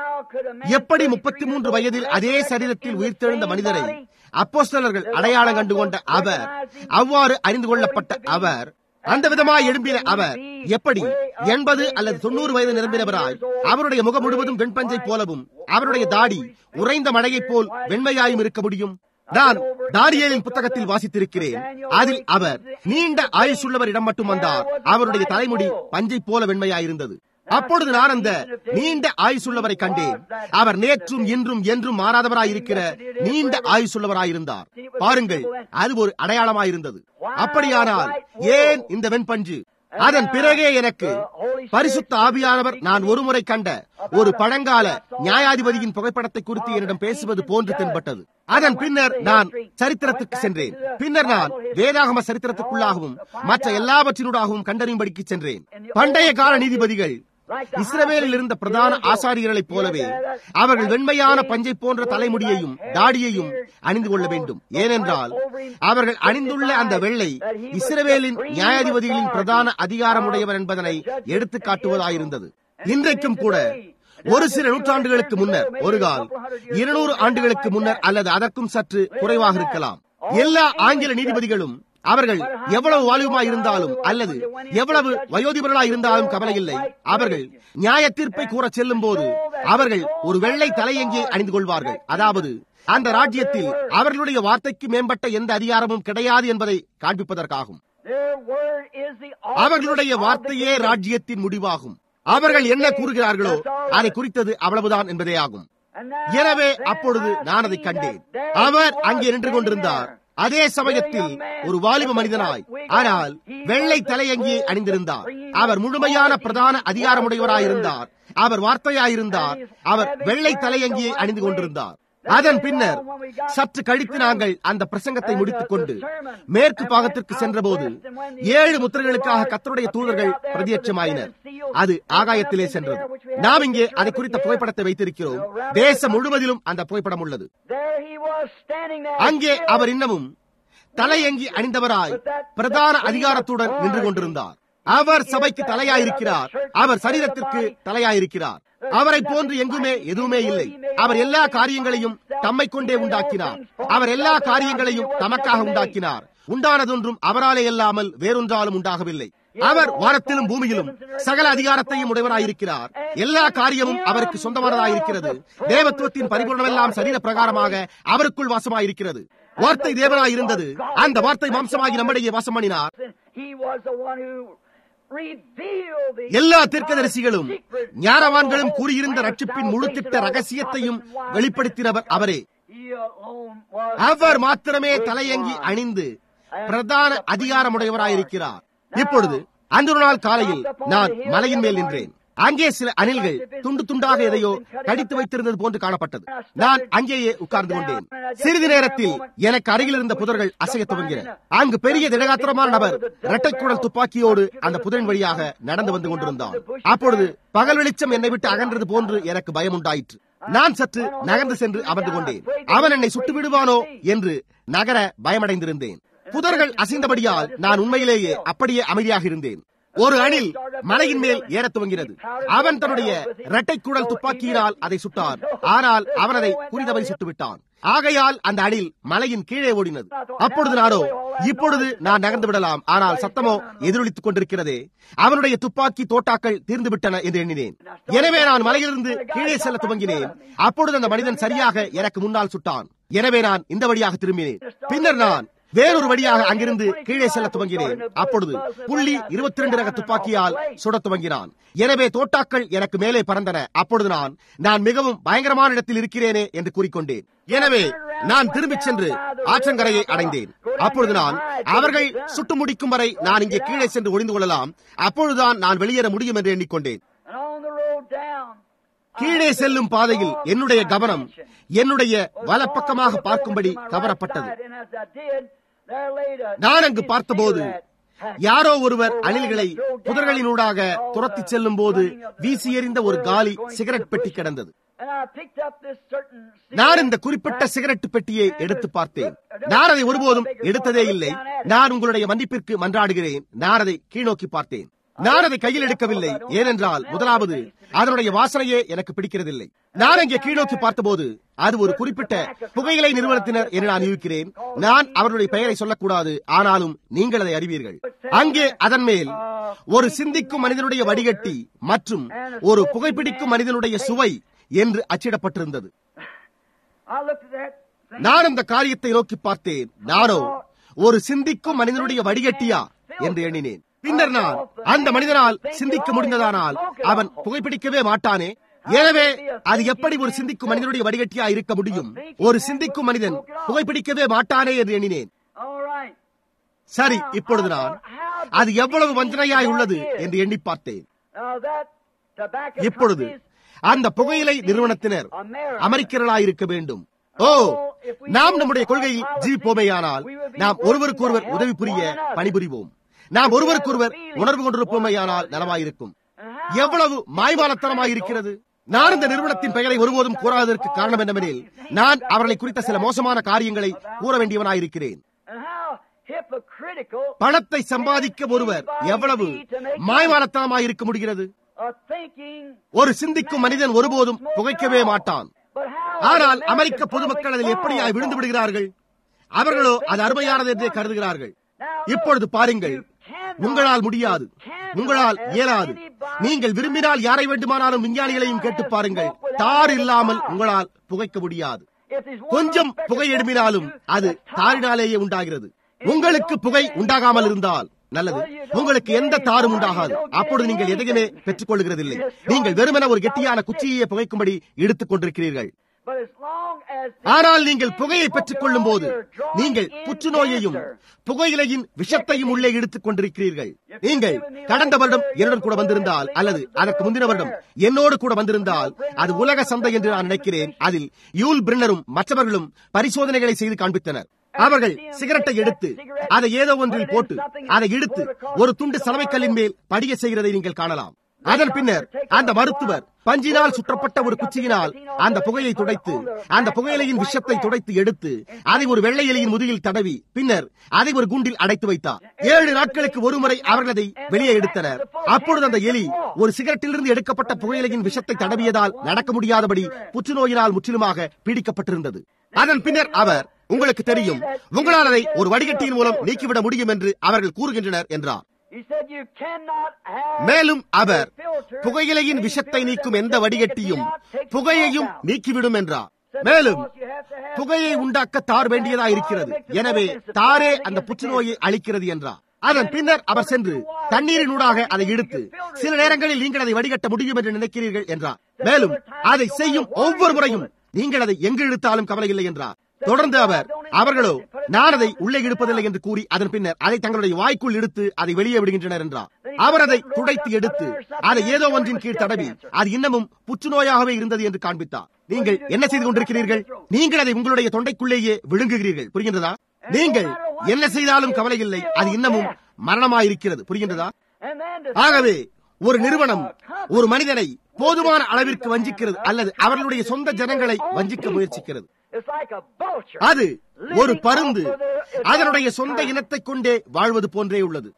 எப்படி முப்பத்தி மூன்று வயதில் அதே சரீரத்தில் உயிர்த்தெழுந்த மனிதரை அப்போஸ்தலர்கள் அடையாளம் கண்டுகொண்ட அவர் அவ்வாறு அறிந்து கொள்ளப்பட்ட அவர் அந்த விதமாய் எழும்பின அவர் எப்படி எண்பது அல்லது தொண்ணூறு வயது நிரம்பினவராய் அவருடைய முகம் முழுவதும் வெண்பஞ்சை போலவும் அவருடைய தாடி உறைந்த மழையைப் போல் வெண்மையாயும் இருக்க முடியும் நான் தானியலின் புத்தகத்தில் வாசித்திருக்கிறேன் அதில் அவர் நீண்ட ஆயுசுள்ளவரிடம் மட்டும் வந்தார் அவருடைய தலைமுடி பஞ்சை போல வெண்மையாயிருந்தது அப்பொழுது நான் அந்த நீண்ட ஆயுசுள்ளவரை கண்டேன் அவர் நேற்றும் இன்றும் என்றும் மாறாதவராயிருக்கிற நீண்ட ஆயுசுள்ளவராயிருந்தார் பாருங்கள் அது ஒரு அடையாளமாயிருந்தது அப்படியானால் ஏன் இந்த வெண்பஞ்சு அதன் பிறகே எனக்கு பரிசுத்த ஆவியானவர் நான் ஒருமுறை கண்ட ஒரு பழங்கால நியாயாதிபதியின் புகைப்படத்தை குறித்து என்னிடம் பேசுவது போன்று தென்பட்டது அதன் பின்னர் நான் சரித்திரத்துக்கு சென்றேன் பின்னர் நான் வேதாகம சரித்திரத்துக்குள்ளாகவும் மற்ற எல்லாவற்றினூடாகவும் கண்டறியும்படிக்கு சென்றேன் பண்டைய கால நீதிபதிகள் இஸ்ரவேலில் இருந்த பிரதான ஆசாரியர்களைப் போலவே அவர்கள் வெண்மையான பஞ்சை போன்ற தலைமுடியையும் தாடியையும் அணிந்து கொள்ள வேண்டும் ஏனென்றால் அவர்கள் அணிந்துள்ள அந்த வெள்ளை இஸ்ரவேலின் நியாயாதிபதிகளின் பிரதான அதிகாரமுடையவர் என்பதனை எடுத்துக் காட்டுவதாயிருந்தது இன்றைக்கும் கூட ஒரு சில நூற்றாண்டுகளுக்கு முன்னர் ஒரு கால் இருநூறு ஆண்டுகளுக்கு முன்னர் அல்லது அதற்கும் சற்று குறைவாக இருக்கலாம் எல்லா ஆங்கில நீதிபதிகளும் அவர்கள் எவ்வளவு வாலிபமாய் இருந்தாலும் அல்லது எவ்வளவு வயோதிபர்களாய் இருந்தாலும் கவலை இல்லை அவர்கள் நியாய தீர்ப்பை கூற செல்லும் போது அவர்கள் ஒரு வெள்ளை தலையங்கியை அணிந்து கொள்வார்கள் அதாவது அந்த ராஜ்யத்தில் அவர்களுடைய வார்த்தைக்கு மேம்பட்ட எந்த அதிகாரமும் கிடையாது என்பதை காண்பிப்பதற்காகும் அவர்களுடைய வார்த்தையே ராஜ்யத்தின் முடிவாகும் அவர்கள் என்ன கூறுகிறார்களோ அதை குறித்தது அவ்வளவுதான் என்பதே ஆகும் எனவே அப்பொழுது நான் அதை கண்டேன் அவர் அங்கே நின்று கொண்டிருந்தார் அதே சமயத்தில் ஒரு வாலிப மனிதனாய் ஆனால் வெள்ளை தலையங்கியை அணிந்திருந்தார் அவர் முழுமையான பிரதான அதிகாரமுடையவராயிருந்தார் அவர் வார்த்தையாயிருந்தார் அவர் வெள்ளை தலையங்கியை அணிந்து கொண்டிருந்தார் அதன் பின்னர் சற்று கழித்து நாங்கள் அந்த பிரசங்கத்தை முடித்துக் கொண்டு மேற்கு பாகத்திற்கு சென்றபோது ஏழு முத்திரைகளுக்காக கத்தருடைய தூதர்கள் பிரதியட்சமாயினர் அது ஆகாயத்திலே சென்றது நாம் இங்கே அதை குறித்த புகைப்படத்தை வைத்திருக்கிறோம் தேசம் முழுவதிலும் அந்த புகைப்படம் உள்ளது அங்கே அவர் இன்னமும் தலையங்கி அணிந்தவராய் பிரதான அதிகாரத்துடன் நின்று கொண்டிருந்தார் அவர் சபைக்கு தலையாயிருக்கிறார் அவர் சரீரத்திற்கு தலையாயிருக்கிறார் அவரை போன்று எங்குமே எதுவுமே இல்லை அவர் எல்லா காரியங்களையும் தம்மை கொண்டே உண்டாக்கினார் அவர் எல்லா காரியங்களையும் தமக்காக உண்டாக்கினார் உண்டானதொன்றும் அவராலே இல்லாமல் வேறொன்றாலும் உண்டாகவில்லை அவர் வானத்திலும் பூமியிலும் சகல அதிகாரத்தையும் உடையவராயிருக்கிறார் எல்லா காரியமும் அவருக்கு சொந்தமானதாயிருக்கிறது தேவத்துவத்தின் பரிபூர்ணமெல்லாம் சரீர பிரகாரமாக அவருக்குள் வாசமாயிருக்கிறது வார்த்தை தேவனாயிருந்தது அந்த வார்த்தை மாம்சமாகி நம்மிடையே வாசம் பண்ணினார் எல்லா தீர்க்கதரிசிகளும் ஞானவான்களும் கூறியிருந்த ரட்சிப்பின் முழு திட்ட ரகசியத்தையும் வெளிப்படுத்தினவர் அவரே அவர் மாத்திரமே தலையங்கி அணிந்து பிரதான அதிகாரமுடையவராயிருக்கிறார் இப்பொழுது அந்த ஒரு நாள் காலையில் நான் மலையின் மேல் நின்றேன் அங்கே சில அணில்கள் துண்டு துண்டாக எதையோ கடித்து வைத்திருந்தது போன்று காணப்பட்டது நான் அங்கேயே உட்கார்ந்து கொண்டேன் சிறிது நேரத்தில் எனக்கு அருகில் இருந்த புதர்கள் அசைய துவங்கின அங்கு பெரிய திடகாத்திரமான நபர் இரட்டைக்குழல் துப்பாக்கியோடு அந்த புதரின் வழியாக நடந்து வந்து கொண்டிருந்தான் அப்பொழுது பகல் வெளிச்சம் என்னை விட்டு அகன்றது போன்று எனக்கு பயம் உண்டாயிற்று நான் சற்று நகர்ந்து சென்று அமர்ந்து கொண்டேன் அவன் என்னை சுட்டு விடுவானோ என்று நகர பயமடைந்திருந்தேன் புதர்கள் அசைந்தபடியால் நான் உண்மையிலேயே அப்படியே அமைதியாக இருந்தேன் ஒரு அணில் மலையின் மேல் ஏறத் துவங்கிறது அவன் தன்னுடைய இரட்டை குழல் துப்பாக்கியினால் அதை சுட்டான் ஆனால் அவன் அதை குறிதவை சுட்டுவிட்டான் ஆகையால் அந்த அணில் மலையின் கீழே ஓடினது அப்பொழுது நானோ இப்பொழுது நான் நகர்ந்து விடலாம் ஆனால் சத்தமோ எதிரொலித்துக் கொண்டிருக்கிறதே அவனுடைய துப்பாக்கி தோட்டாக்கள் தீர்ந்து விட்டன என்று எண்ணினேன் எனவே நான் மலையிலிருந்து கீழே செல்ல துவங்கினேன் அப்பொழுது அந்த மனிதன் சரியாக எனக்கு முன்னால் சுட்டான் எனவே நான் இந்த வழியாக திரும்பினேன் பின்னர் நான் வேறொரு வழியாக அங்கிருந்து கீழே செல்ல துவங்கினேன் அப்பொழுது புள்ளி இருபத்தி ரெண்டு ரக துப்பாக்கியால் சுட துவங்கினான் எனவே தோட்டாக்கள் எனக்கு மேலே பறந்தன அப்பொழுது நான் நான் மிகவும் பயங்கரமான இடத்தில் இருக்கிறேனே என்று கூறிக்கொண்டேன் எனவே நான் திரும்பிச் சென்று ஆற்றங்கரையை அடைந்தேன் அப்பொழுது நான் அவர்கள் சுட்டு முடிக்கும் வரை நான் இங்கே கீழே சென்று ஒளிந்து கொள்ளலாம் அப்பொழுதுதான் நான் வெளியேற முடியும் என்று எண்ணிக்கொண்டேன் கீழே செல்லும் பாதையில் என்னுடைய கவனம் என்னுடைய வலப்பக்கமாக பார்க்கும்படி கவரப்பட்டது நான் அங்கு பார்த்தபோது யாரோ ஒருவர் அணில்களை புதர்களினூடாக துரத்தி செல்லும் போது வீசி எறிந்த ஒரு காலி சிகரெட் பெட்டி கிடந்தது நான் இந்த குறிப்பிட்ட சிகரெட் பெட்டியை எடுத்து பார்த்தேன் நான் அதை ஒருபோதும் எடுத்ததே இல்லை நான் உங்களுடைய மன்னிப்பிற்கு மன்றாடுகிறேன் நான் அதை கீழ்நோக்கி பார்த்தேன் நான் அதை கையில் எடுக்கவில்லை ஏனென்றால் முதலாவது அதனுடைய வாசனையே எனக்கு பிடிக்கிறதில்லை நான் அங்கே கீழ்நோக்கி பார்த்தபோது அது ஒரு குறிப்பிட்ட புகையிலை நிறுவனத்தினர் என்று நான் இருக்கிறேன் நான் அவர்களுடைய பெயரை சொல்லக்கூடாது ஆனாலும் நீங்கள் அதை அறிவீர்கள் அங்கே அதன் மேல் ஒரு சிந்திக்கும் மனிதனுடைய வடிகட்டி மற்றும் ஒரு புகைப்பிடிக்கும் மனிதனுடைய சுவை என்று அச்சிடப்பட்டிருந்தது நான் அந்த காரியத்தை நோக்கி பார்த்தேன் நானோ ஒரு சிந்திக்கும் மனிதனுடைய வடிகட்டியா என்று எண்ணினேன் பின்னர் நான் அந்த மனிதனால் சிந்திக்க முடிந்ததானால் அவன் புகைப்பிடிக்கவே மாட்டானே எனவே அது எப்படி ஒரு சிந்திக்கும் மனிதனுடைய வடிகட்டியா இருக்க முடியும் ஒரு சிந்திக்கும் மனிதன் புகைப்பிடிக்கவே மாட்டானே என்று எண்ணினேன் சரி இப்பொழுது நான் அது எவ்வளவு வஞ்சனையாய் உள்ளது என்று எண்ணி பார்த்தேன் இப்பொழுது அந்த புகையிலை நிறுவனத்தினர் அமெரிக்கர்களாய் இருக்க வேண்டும் ஓ நாம் நம்முடைய கொள்கையில் ஜீவிப்போமேயானால் நாம் ஒருவருக்கு ஒருவர் உதவி புரிய பணிபுரிவோம் நாம் ஒருவருக்கொருவர் உணர்வு கொண்டிருப்போமையானால் நலமாயிருக்கும் எவ்வளவு மாய்மாலத்தனமாயிருக்கிறது நான் இந்த நிறுவனத்தின் பெயரை ஒருபோதும் கூறாததற்கு காரணம் என்னவெனில் நான் அவர்களை குறித்த சில மோசமான காரியங்களை கூற வேண்டியவனாயிருக்கிறேன் பணத்தை சம்பாதிக்க ஒருவர் எவ்வளவு மாய்மாலத்தனமாயிருக்க முடிகிறது ஒரு சிந்திக்கும் மனிதன் ஒருபோதும் புகைக்கவே மாட்டான் ஆனால் அமெரிக்க பொதுமக்கள் அதில் எப்படியாய் விழுந்து விடுகிறார்கள் அவர்களோ அது அருமையானது என்றே கருதுகிறார்கள் இப்பொழுது பாருங்கள் உங்களால் முடியாது உங்களால் இயலாது நீங்கள் விரும்பினால் யாரை வேண்டுமானாலும் விஞ்ஞானிகளையும் கேட்டு பாருங்கள் தார் இல்லாமல் உங்களால் புகைக்க முடியாது கொஞ்சம் புகை எழுப்பினாலும் அது தாரினாலேயே உண்டாகிறது உங்களுக்கு புகை உண்டாகாமல் இருந்தால் நல்லது உங்களுக்கு எந்த தாரும் உண்டாகாது அப்பொழுது நீங்கள் எதையுமே பெற்றுக் கொள்கிறதில்லை நீங்கள் வெறுமன ஒரு கெட்டியான குச்சியை புகைக்கும்படி எடுத்துக் கொண்டிருக்கிறீர்கள் ஆனால் நீங்கள் புகையை பெற்றுக் கொள்ளும் போது நீங்கள் புற்றுநோயையும் புகையிலையின் விஷத்தையும் உள்ளே எடுத்துக் கொண்டிருக்கிறீர்கள் நீங்கள் கடந்த வருடம் என்னுடன் கூட வந்திருந்தால் அல்லது அதற்கு முந்தின வருடம் என்னோடு கூட வந்திருந்தால் அது உலக சந்தை என்று நான் நினைக்கிறேன் அதில் யூல் பிரின்னரும் மற்றவர்களும் பரிசோதனைகளை செய்து காண்பித்தனர் அவர்கள் சிகரெட்டை எடுத்து அதை ஏதோ ஒன்றில் போட்டு அதை இழுத்து ஒரு துண்டு சலவைக்கல்லின் மேல் படிய செய்கிறதை நீங்கள் காணலாம் அதன் பின்னர் அந்த மருத்துவர் பஞ்சினால் சுற்றப்பட்ட ஒரு குச்சியினால் அந்த புகையை துடைத்து அந்த புகையிலையின் விஷத்தை துடைத்து எடுத்து அதை ஒரு வெள்ளை எலியின் முதுகில் தடவி பின்னர் அதை ஒரு குண்டில் அடைத்து வைத்தார் ஏழு நாட்களுக்கு ஒருமுறை அவர்கள் அதை வெளியே எடுத்தனர் அப்பொழுது அந்த எலி ஒரு சிகரெட்டிலிருந்து எடுக்கப்பட்ட புகையிலையின் விஷத்தை தடவியதால் நடக்க முடியாதபடி புற்றுநோயினால் முற்றிலுமாக பீடிக்கப்பட்டிருந்தது அதன் பின்னர் அவர் உங்களுக்கு தெரியும் உங்களால் அதை ஒரு வடிகட்டியின் மூலம் நீக்கிவிட முடியும் என்று அவர்கள் கூறுகின்றனர் என்றார் மேலும் அவர் புகையிலையின் விஷத்தை நீக்கும் எந்த வடிகட்டியும் புகையையும் நீக்கிவிடும் என்றார் மேலும் புகையை உண்டாக்க தார் வேண்டியதா இருக்கிறது எனவே தாரே அந்த புற்றுநோயை அளிக்கிறது என்றார் அதன் பின்னர் அவர் சென்று தண்ணீரினூடாக அதை இழுத்து சில நேரங்களில் நீங்கள் அதை வடிகட்ட முடியும் என்று நினைக்கிறீர்கள் என்றார் மேலும் அதை செய்யும் ஒவ்வொரு முறையும் நீங்கள் அதை எங்கு இழுத்தாலும் கவலை இல்லை என்றார் தொடர்ந்து அவர் அவர்களோ நான் அதை உள்ளே இழுப்பதில்லை என்று கூறி அதன் பின்னர் அதை தங்களுடைய வாய்க்குள் இழுத்து அதை வெளியே விடுகின்றனர் என்றார் அவர் அதை துடைத்து எடுத்து அதை ஏதோ ஒன்றின் கீழ் தடவி அது இன்னமும் புற்றுநோயாகவே இருந்தது என்று காண்பித்தார் நீங்கள் என்ன செய்து கொண்டிருக்கிறீர்கள் நீங்கள் அதை உங்களுடைய தொண்டைக்குள்ளேயே விழுங்குகிறீர்கள் புரிகின்றதா நீங்கள் என்ன செய்தாலும் கவலை இல்லை அது இன்னமும் மரணமாயிருக்கிறது புரிகின்றதா ஆகவே ஒரு நிறுவனம் ஒரு மனிதனை போதுமான அளவிற்கு வஞ்சிக்கிறது அல்லது அவர்களுடைய சொந்த ஜனங்களை வஞ்சிக்க முயற்சிக்கிறது அது ஒரு பருந்து அதனுடைய சொந்த இனத்தை கொண்டே வாழ்வது போன்றே உள்ளது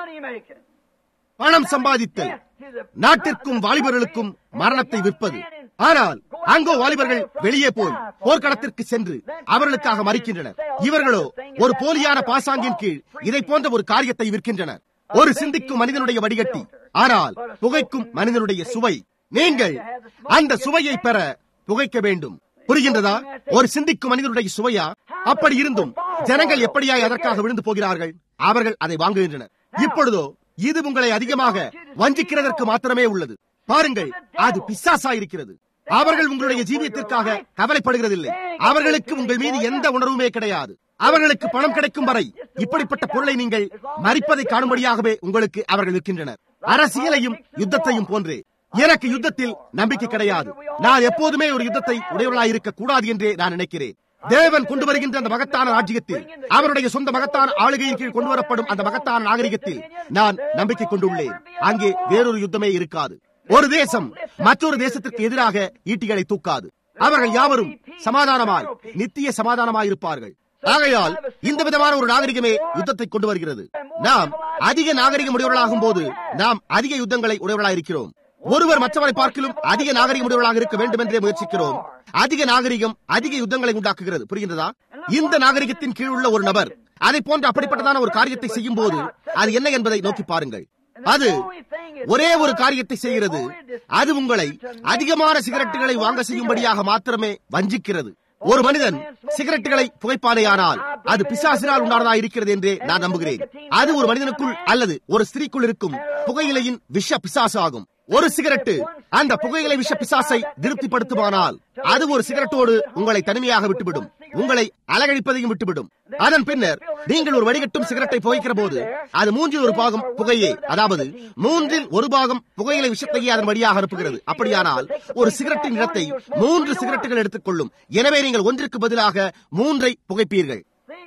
பணம் சம்பாதித்தல் நாட்டிற்கும் வாலிபர்களுக்கும் மரணத்தை விற்பது ஆனால் அங்கோ வாலிபர்கள் வெளியே போய் போர்க்களத்திற்கு சென்று அவர்களுக்காக மறிக்கின்றனர் இவர்களோ ஒரு போலியான பாசாங்கின் கீழ் இதை போன்ற ஒரு காரியத்தை விற்கின்றனர் ஒரு சிந்திக்கும் மனிதனுடைய வடிகட்டி ஆனால் புகைக்கும் மனிதனுடைய சுவை நீங்கள் அந்த சுவையை பெற புகைக்க வேண்டும் புரிகின்றதா ஒரு சிந்திக்கும் மனிதனுடைய சுவையா அப்படி இருந்தும் ஜனங்கள் எப்படியாய் அதற்காக விழுந்து போகிறார்கள் அவர்கள் அதை வாங்குகின்றனர் இப்பொழுதோ இது உங்களை அதிகமாக வஞ்சிக்கிறதற்கு மாத்திரமே உள்ளது பாருங்கள் அது பிசாசா இருக்கிறது அவர்கள் உங்களுடைய ஜீவியத்திற்காக கவலைப்படுகிறதில்லை அவர்களுக்கு உங்கள் மீது எந்த உணர்வுமே கிடையாது அவர்களுக்கு பணம் கிடைக்கும் வரை இப்படிப்பட்ட பொருளை நீங்கள் மறிப்பதை காணும்படியாகவே உங்களுக்கு அவர்கள் இருக்கின்றனர் அரசியலையும் யுத்தத்தையும் போன்றே எனக்கு யுத்தத்தில் நம்பிக்கை கிடையாது நான் எப்போதுமே ஒரு யுத்தத்தை உடையவர்களாக இருக்க கூடாது என்றே நான் நினைக்கிறேன் தேவன் கொண்டு வருகின்ற அந்த மகத்தான ராஜ்யத்தில் அவருடைய சொந்த மகத்தான ஆளுகையின் கீழ் கொண்டு வரப்படும் அந்த மகத்தான நாகரிகத்தில் நான் நம்பிக்கை கொண்டுள்ளேன் அங்கே வேறொரு யுத்தமே இருக்காது ஒரு தேசம் மற்றொரு தேசத்திற்கு எதிராக ஈட்டிகளை தூக்காது அவர்கள் யாவரும் சமாதானமாய் நித்திய சமாதானமாய் இருப்பார்கள் ஆகையால் இந்த விதமான ஒரு நாகரிகமே யுத்தத்தை கொண்டு வருகிறது நாம் அதிக நாகரிகம் உடையவர்களாகும் போது நாம் அதிக யுத்தங்களை உடையவர்களாக இருக்கிறோம் ஒருவர் மற்றவரை பார்க்கிலும் அதிக நாகரிகம் உடையவர்களாக இருக்க வேண்டும் என்றே முயற்சிக்கிறோம் அதிக நாகரிகம் அதிக யுத்தங்களை உண்டாக்குகிறது புரிகின்றதா இந்த நாகரிகத்தின் கீழ் உள்ள ஒரு நபர் அதை போன்ற அப்படிப்பட்டதான ஒரு காரியத்தை செய்யும் போது அது என்ன என்பதை நோக்கி பாருங்கள் அது ஒரே ஒரு காரியத்தை செய்கிறது அது உங்களை அதிகமான சிகரெட்டுகளை வாங்க செய்யும்படியாக மாத்திரமே வஞ்சிக்கிறது ஒரு மனிதன் சிகரெட்டுகளை புகைப்பானேயானால் அது பிசாசினால் உண்டானதா இருக்கிறது என்றே நான் நம்புகிறேன் அது ஒரு மனிதனுக்குள் அல்லது ஒரு ஸ்திரீக்குள் இருக்கும் புகையிலையின் விஷ பிசாசு ஆகும் ஒரு சிகரெட்டு அந்த புகையிலை விஷ பிசாசை திருப்திப்படுத்துமானால் அது ஒரு சிகரெட்டோடு உங்களை தனிமையாக விட்டுவிடும் உங்களை அலகழிப்பதையும் விட்டுவிடும் அதன் பின்னர் நீங்கள் ஒரு வடிகட்டும் சிகரெட்டை புகைக்கிற போது அது மூன்றில் ஒரு பாகம் புகையே அதாவது மூன்றில் ஒரு பாகம் புகையிலை விஷத்தையே அதன் வழியாக அனுப்புகிறது அப்படியானால் ஒரு சிகரெட்டின் இடத்தை மூன்று சிகரெட்டுகள் எடுத்துக்கொள்ளும் எனவே நீங்கள் ஒன்றிற்கு பதிலாக மூன்றை புகைப்பீர்கள்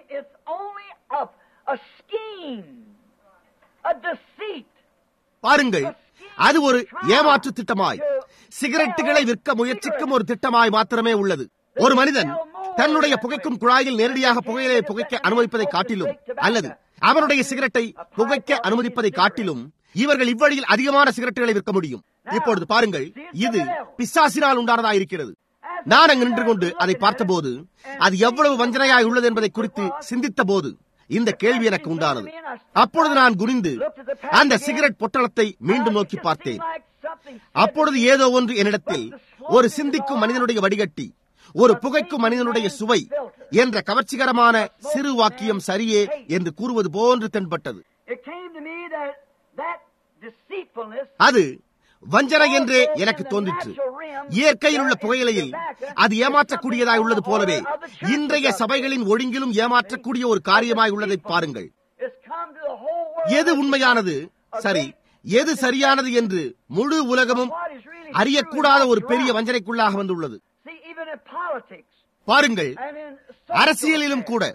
பாருங்கள் அது ஒரு ஏமாற்று திட்டமாய் சிகரெட்டுகளை விற்க முயற்சிக்கும் ஒரு திட்டமாய் மாத்திரமே உள்ளது ஒரு மனிதன் தன்னுடைய புகைக்கும் குழாயில் நேரடியாக புகையிலை புகைக்க அனுமதிப்பதை காட்டிலும் அல்லது அவருடைய சிகரெட்டை புகைக்க அனுமதிப்பதை காட்டிலும் இவர்கள் இவ்வழியில் அதிகமான சிகரெட்டுகளை விற்க முடியும் இப்பொழுது பாருங்கள் இது பிசாசினால் உண்டானதா இருக்கிறது நான் அங்கு நின்று கொண்டு அதை பார்த்தபோது அது எவ்வளவு வஞ்சனையாய் உள்ளது என்பதை குறித்து சிந்தித்த போது இந்த கேள்வி எனக்கு உண்டானது அப்பொழுது நான் குனிந்து அந்த சிகரெட் பொட்டலத்தை மீண்டும் நோக்கி பார்த்தேன் அப்பொழுது ஏதோ ஒன்று என்னிடத்தில் ஒரு சிந்திக்கும் மனிதனுடைய வடிகட்டி ஒரு புகைக்கும் மனிதனுடைய சுவை என்ற கவர்ச்சிகரமான சிறு வாக்கியம் சரியே என்று கூறுவது போன்று தென்பட்டது அது வஞ்சனை என்றே எனக்கு தோன்றிற்று இயற்கையில் உள்ள புகையிலையில் அது ஏமாற்றக்கூடியதாய் உள்ளது போலவே இன்றைய சபைகளின் ஒழுங்கிலும் ஏமாற்றக்கூடிய ஒரு காரியமாய் உள்ளதை பாருங்கள் எது உண்மையானது சரி எது சரியானது என்று முழு உலகமும் அறியக்கூடாத ஒரு பெரிய வஞ்சனைக்குள்ளாக வந்துள்ளது பாருங்கள் அரசியலிலும் கூட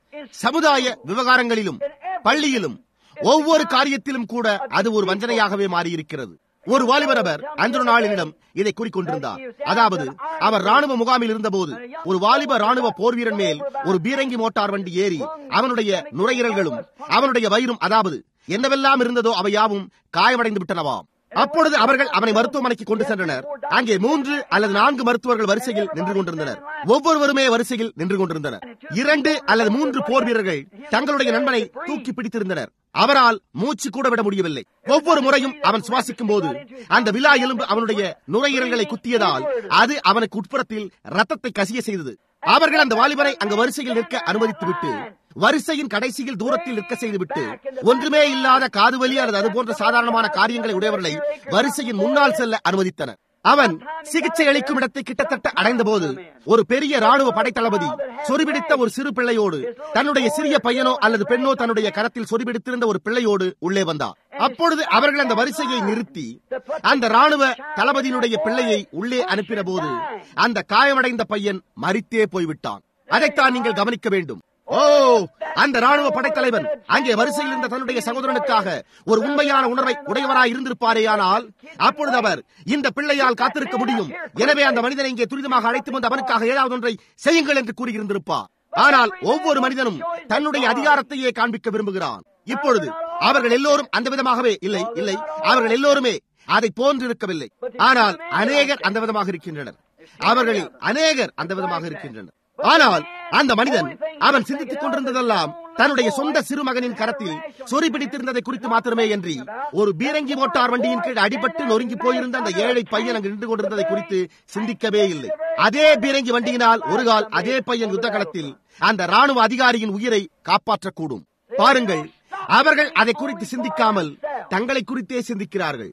சமுதாய விவகாரங்களிலும் பள்ளியிலும் ஒவ்வொரு காரியத்திலும் கூட அது ஒரு வஞ்சனையாகவே மாறியிருக்கிறது ஒரு வாலிபரவர் அன்று நாளினிடம் இதை கூறிக்கொண்டிருந்தார் அதாவது அவர் ராணுவ முகாமில் இருந்தபோது ஒரு வாலிப ராணுவ போர் வீரன் மேல் ஒரு பீரங்கி மோட்டார் வண்டி ஏறி அவனுடைய நுரையீரல்களும் அவனுடைய வயிறும் அதாவது என்னவெல்லாம் இருந்ததோ அவை யாவும் காயமடைந்து விட்டனவாம் அப்பொழுது அவர்கள் அவனை மருத்துவமனைக்கு கொண்டு சென்றனர் அங்கே மூன்று அல்லது நான்கு மருத்துவர்கள் வரிசையில் நின்று கொண்டிருந்தனர் ஒவ்வொருவருமே வரிசையில் நின்று கொண்டிருந்தனர் இரண்டு அல்லது மூன்று போர் வீரர்கள் தங்களுடைய நண்பனை தூக்கி பிடித்திருந்தனர் அவரால் மூச்சு கூட விட முடியவில்லை ஒவ்வொரு முறையும் அவன் சுவாசிக்கும் போது அந்த விழா எலும்பு அவனுடைய நுரையீரல்களை குத்தியதால் அது அவனுக்கு உட்புறத்தில் ரத்தத்தை கசிய செய்தது அவர்கள் அந்த வாலிபரை அங்கு வரிசையில் நிற்க அனுமதித்துவிட்டு வரிசையின் கடைசியில் தூரத்தில் நிற்க செய்துவிட்டு ஒன்றுமே இல்லாத காதுவலி அல்லது அது போன்ற சாதாரணமான காரியங்களை உடையவர்களை வரிசையின் முன்னால் செல்ல அனுமதித்தனர் அவன் சிகிச்சை அளிக்கும் இடத்தை கிட்டத்தட்ட அடைந்த போது ஒரு பெரிய ராணுவ படைத்தளபதி சொறிபிடித்த ஒரு சிறு பிள்ளையோடு தன்னுடைய சிறிய பையனோ அல்லது பெண்ணோ தன்னுடைய கரத்தில் சொறிபிடித்திருந்த ஒரு பிள்ளையோடு உள்ளே வந்தார் அப்பொழுது அவர்கள் அந்த வரிசையை நிறுத்தி அந்த ராணுவ தளபதியினுடைய பிள்ளையை உள்ளே அனுப்பின போது அந்த காயமடைந்த பையன் மறித்தே போய்விட்டான் அதைத்தான் நீங்கள் கவனிக்க வேண்டும் ஓ அந்த ராணுவ படைத்தலைவன் அங்கே வரிசையில் இருந்த தன்னுடைய சகோதரனுக்காக ஒரு உண்மையான உணர்வை உடையவராய் இருந்திருப்பாரேயானால் அப்பொழுது அவர் இந்த பிள்ளையால் காத்திருக்க முடியும் எனவே அந்த மனிதனை இங்கே துரிதமாக அழைத்து வந்து அவனுக்காக ஏதாவது ஒன்றை செய்யுங்கள் என்று கூறியிருந்திருப்பார் ஆனால் ஒவ்வொரு மனிதனும் தன்னுடைய அதிகாரத்தையே காண்பிக்க விரும்புகிறான் இப்பொழுது அவர்கள் எல்லோரும் அந்த விதமாகவே இல்லை இல்லை அவர்கள் எல்லோருமே அதை போன்றிருக்கவில்லை ஆனால் அநேகர் அந்த விதமாக இருக்கின்றனர் அவர்களில் அநேகர் அந்த விதமாக இருக்கின்றனர் ஆனால் அந்த மனிதன் அவன் சிந்தித்துக் கொண்டிருந்ததெல்லாம் தன்னுடைய சொந்த சிறுமகனின் கரத்தில் சொறி பிடித்திருந்ததை குறித்து மாத்திரமே என்று ஒரு பீரங்கி மோட்டார் வண்டியின் கீழ் அடிபட்டு நொறுங்கி போயிருந்த அந்த ஏழை பையன் அங்கு நின்று கொண்டிருந்ததை குறித்து சிந்திக்கவே இல்லை அதே பீரங்கி வண்டியினால் ஒரு கால் அதே பையன் யுத்த களத்தில் அந்த ராணுவ அதிகாரியின் உயிரை காப்பாற்றக்கூடும் பாருங்கள் அவர்கள் அதை குறித்து சிந்திக்காமல் தங்களை குறித்தே சிந்திக்கிறார்கள்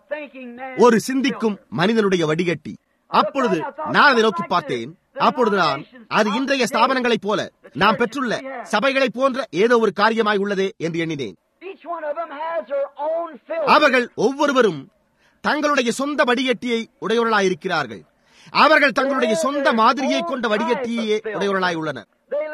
ஒரு சிந்திக்கும் மனிதனுடைய வடிகட்டி அப்பொழுது நான் அதை நோக்கி பார்த்தேன் அப்பொழுது நான் அது இன்றைய ஸ்தாபனங்களைப் போல நாம் பெற்றுள்ள சபைகளை போன்ற ஏதோ ஒரு காரியமாய் உள்ளதே என்று எண்ணினேன் அவர்கள் ஒவ்வொருவரும் தங்களுடைய சொந்த வடிகட்டியை உடையவர்களாயிருக்கிறார்கள் அவர்கள் தங்களுடைய சொந்த மாதிரியை கொண்ட வடிகட்டியே உடையவர்களாய் உள்ளனர்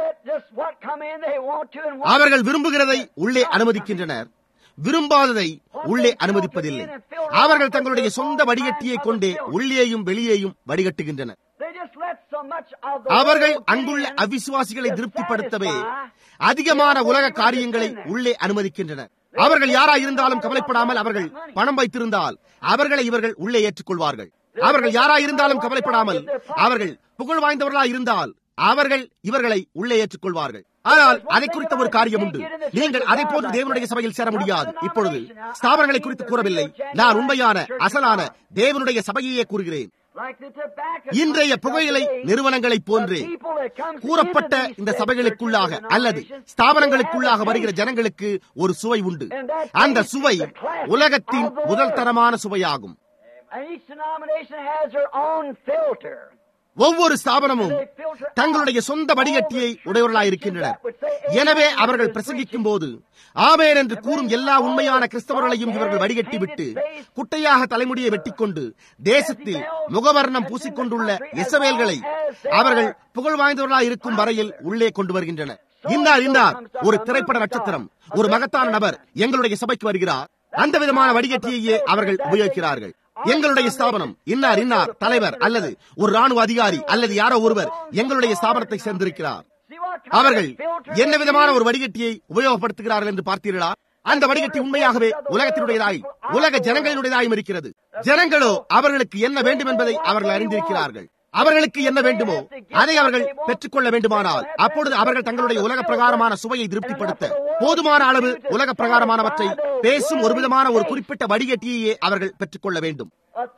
அவர்கள் விரும்புகிறதை உள்ளே அனுமதிக்கின்றனர் விரும்பாததை உள்ளே அனுமதிப்பதில்லை அவர்கள் தங்களுடைய சொந்த வடிகட்டியை கொண்டே உள்ளேயும் வெளியேயும் வடிகட்டுகின்றனர் அவர்கள் அங்குள்ள அவிசுவாசிகளை திருப்திப்படுத்தவே அதிகமான உலக காரியங்களை உள்ளே அனுமதிக்கின்றனர் அவர்கள் யாரா இருந்தாலும் கவலைப்படாமல் அவர்கள் பணம் வைத்திருந்தால் அவர்களை இவர்கள் உள்ளே ஏற்றுக்கொள்வார்கள் அவர்கள் யாரா இருந்தாலும் கவலைப்படாமல் அவர்கள் புகழ் வாய்ந்தவர்களா இருந்தால் அவர்கள் இவர்களை உள்ளே ஏற்றுக்கொள்வார்கள் ஆனால் அதை குறித்த ஒரு காரியம் உண்டு நீங்கள் அதை போன்று தேவனுடைய சபையில் சேர முடியாது இப்பொழுது ஸ்தாபனங்களை குறித்து கூறவில்லை நான் உண்மையான அசலான தேவனுடைய சபையையே கூறுகிறேன் இன்றைய புகையிலை நிறுவனங்களைப் போன்றே கூறப்பட்ட இந்த சபைகளுக்குள்ளாக அல்லது ஸ்தாபனங்களுக்குள்ளாக வருகிற ஜனங்களுக்கு ஒரு சுவை உண்டு அந்த சுவை உலகத்தின் முதல் தரமான சுவையாகும் ஒவ்வொரு ஸ்தாபனமும் தங்களுடைய சொந்த வடிகட்டியை உடையவர்களாயிருக்கின்றனர் எனவே அவர்கள் பிரசங்கிக்கும் போது ஆமேன் என்று கூறும் எல்லா உண்மையான கிறிஸ்தவர்களையும் இவர்கள் வடிகட்டி விட்டு குட்டையாக தலைமுடியை வெட்டிக்கொண்டு தேசத்தில் முகவர்ணம் பூசிக்கொண்டுள்ள எசவேல்களை அவர்கள் புகழ் வாய்ந்தவர்களாய் இருக்கும் வரையில் உள்ளே கொண்டு வருகின்றனர் இன்னார் இன்னார் ஒரு திரைப்பட நட்சத்திரம் ஒரு மகத்தான நபர் எங்களுடைய சபைக்கு வருகிறார் அந்த விதமான வடிகட்டியையே அவர்கள் உபயோகிக்கிறார்கள் எங்களுடைய ஸ்தாபனம் இன்னார் இன்னார் தலைவர் அல்லது ஒரு ராணுவ அதிகாரி அல்லது யாரோ ஒருவர் எங்களுடைய ஸ்தாபனத்தை சேர்ந்திருக்கிறார் அவர்கள் என்ன விதமான ஒரு வடிகட்டியை உபயோகப்படுத்துகிறார்கள் என்று பார்த்தீர்களா அந்த வடிகட்டி உண்மையாகவே உலகத்தினுடையதாய் உலக ஜனங்களினுடையதாயும் இருக்கிறது ஜனங்களோ அவர்களுக்கு என்ன வேண்டும் என்பதை அவர்கள் அறிந்திருக்கிறார்கள் அவர்களுக்கு என்ன வேண்டுமோ அதை அவர்கள் பெற்றுக்கொள்ள வேண்டுமானால் அப்பொழுது அவர்கள் தங்களுடைய உலக பிரகாரமான சுவையை திருப்திப்படுத்த போதுமான அளவு உலக பிரகாரமானவற்றை பேசும் ஒரு விதமான ஒரு குறிப்பிட்ட வடிகட்டியையே அவர்கள் பெற்றுக்கொள்ள வேண்டும்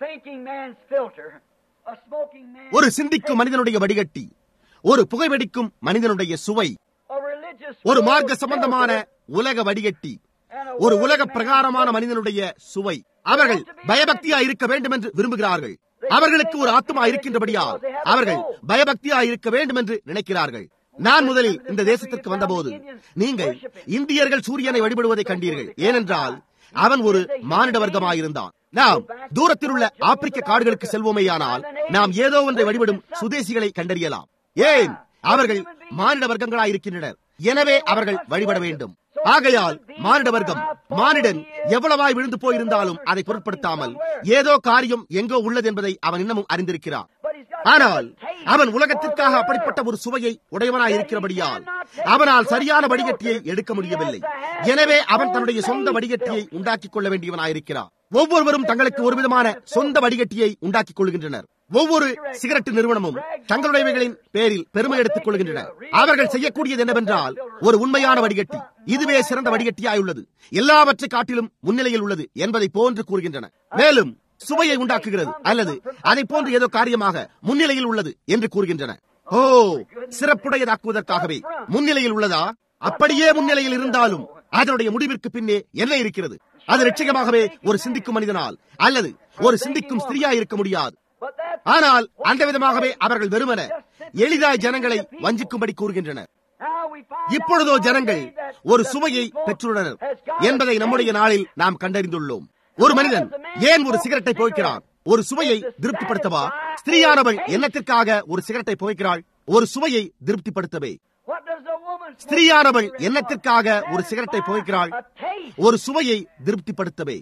ஒரு சிந்திக்கும் மனிதனுடைய வடிகட்டி ஒரு புகைவெடிக்கும் மனிதனுடைய சுவை ஒரு மார்க்க சம்பந்தமான உலக வடிகட்டி ஒரு உலக பிரகாரமான மனிதனுடைய சுவை அவர்கள் பயபக்தியா இருக்க வேண்டும் என்று விரும்புகிறார்கள் அவர்களுக்கு ஒரு ஆத்மா இருக்கின்றபடியால் அவர்கள் பயபக்தியா இருக்க வேண்டும் என்று நினைக்கிறார்கள் நான் முதலில் இந்த தேசத்திற்கு வந்தபோது நீங்கள் இந்தியர்கள் சூரியனை வழிபடுவதை கண்டீர்கள் ஏனென்றால் அவன் ஒரு மானிட வர்க்கமாயிருந்தான் நாம் தூரத்தில் உள்ள ஆப்பிரிக்க காடுகளுக்கு செல்வோமேயானால் நாம் ஏதோ ஒன்றை வழிபடும் சுதேசிகளை கண்டறியலாம் ஏன் அவர்கள் மானிட வர்க்கங்களாயிருக்கின்றனர் எனவே அவர்கள் வழிபட வேண்டும் ஆகையால் மானிட வர்க்கம் மானிடன் எவ்வளவாய் விழுந்து போயிருந்தாலும் அதை பொருட்படுத்தாமல் ஏதோ காரியம் எங்கோ உள்ளது என்பதை அவன் இன்னமும் அறிந்திருக்கிறான் ஆனால் அவன் உலகத்திற்காக அப்படிப்பட்ட ஒரு சுவையை உடையவனாய் இருக்கிறபடியால் அவனால் சரியான வடிகட்டியை எடுக்க முடியவில்லை எனவே அவன் தன்னுடைய சொந்த வடிகட்டியை உண்டாக்கிக் கொள்ள வேண்டியவனாயிருக்கிறான் ஒவ்வொருவரும் தங்களுக்கு ஒரு விதமான சொந்த வடிகட்டியை உண்டாக்கிக் கொள்கின்றனர் ஒவ்வொரு சிகரெட் நிறுவனமும் தங்களுடையவைகளின் பேரில் பெருமை எடுத்துக் கொள்கின்றனர் அவர்கள் செய்யக்கூடியது என்னவென்றால் ஒரு உண்மையான வடிகட்டி இதுவே சிறந்த வடிகட்டியாய் உள்ளது எல்லாவற்றை காட்டிலும் முன்னிலையில் உள்ளது என்பதை போன்று கூறுகின்றன மேலும் சுவையை உண்டாக்குகிறது அல்லது அதை போன்று ஏதோ காரியமாக முன்னிலையில் உள்ளது என்று கூறுகின்றன ஓ சிறப்புடையதாக்குவதற்காகவே முன்னிலையில் உள்ளதா அப்படியே முன்னிலையில் இருந்தாலும் அதனுடைய முடிவிற்கு பின்னே என்ன இருக்கிறது அது நிச்சயமாகவே ஒரு சிந்திக்கும் மனிதனால் அல்லது ஒரு சிந்திக்கும் ஸ்திரியா இருக்க முடியாது ஆனால் அந்த விதமாகவே அவர்கள் வெறுமன எளிதாய் ஜனங்களை வஞ்சிக்கும்படி கூறுகின்றனர் இப்பொழுதோ ஜனங்கள் ஒரு சுவையை பெற்றுள்ளனர் என்பதை நம்முடைய நாளில் நாம் கண்டறிந்துள்ளோம் ஒரு மனிதன் ஏன் ஒரு சிகரெட்டை புகைக்கிறான் ஒரு சுவையை திருப்திப்படுத்தவா ஸ்திரீயானவள் என்னத்திற்காக ஒரு சிகரெட்டை புகைக்கிறாள் ஒரு சுவையை திருப்திப்படுத்தவே ஸ்திரீயானவள் என்னத்திற்காக ஒரு சிகரெட்டை புகைக்கிறாள் ஒரு சுவையை திருப்திப்படுத்தவே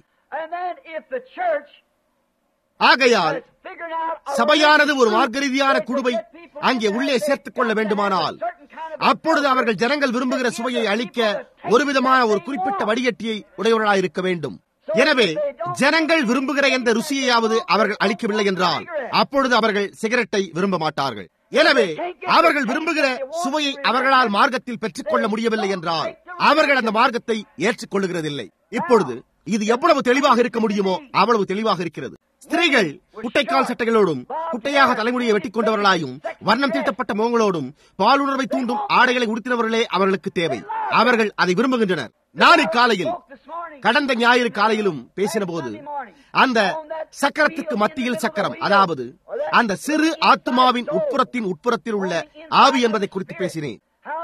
ஆகையால் சபையானது ஒரு மார்க்க ரீதியான குழுவை அங்கே உள்ளே சேர்த்துக் கொள்ள வேண்டுமானால் அப்பொழுது அவர்கள் ஜனங்கள் விரும்புகிற சுவையை அளிக்க ஒரு விதமான ஒரு குறிப்பிட்ட வடிகட்டியை உடையவர்களாக இருக்க வேண்டும் எனவே ஜனங்கள் விரும்புகிற எந்த ருசியையாவது அவர்கள் அளிக்கவில்லை என்றால் அப்பொழுது அவர்கள் சிகரெட்டை விரும்ப மாட்டார்கள் எனவே அவர்கள் விரும்புகிற சுவையை அவர்களால் மார்க்கத்தில் பெற்றுக்கொள்ள முடியவில்லை என்றால் அவர்கள் அந்த மார்க்கத்தை ஏற்றுக்கொள்ளுகிறதில்லை இப்பொழுது இது எவ்வளவு தெளிவாக இருக்க முடியுமோ அவ்வளவு தெளிவாக இருக்கிறது ஸ்திரீகள் குட்டைக்கால் சட்டைகளோடும் குட்டையாக தலைமுடியை வெட்டிக் கொண்டவர்களாயும் வர்ணம் தீட்டப்பட்ட முகங்களோடும் பாலுணர்வை தூண்டும் ஆடைகளை உடுத்தினவர்களே அவர்களுக்கு தேவை அவர்கள் அதை விரும்புகின்றனர் நான் இக்காலையில் கடந்த ஞாயிறு காலையிலும் பேசின போது அந்த சக்கரத்துக்கு மத்தியில் சக்கரம் அதாவது அந்த சிறு ஆத்மாவின் உட்புறத்தின் உட்புறத்தில் உள்ள ஆவி என்பதை குறித்து பேசினேன்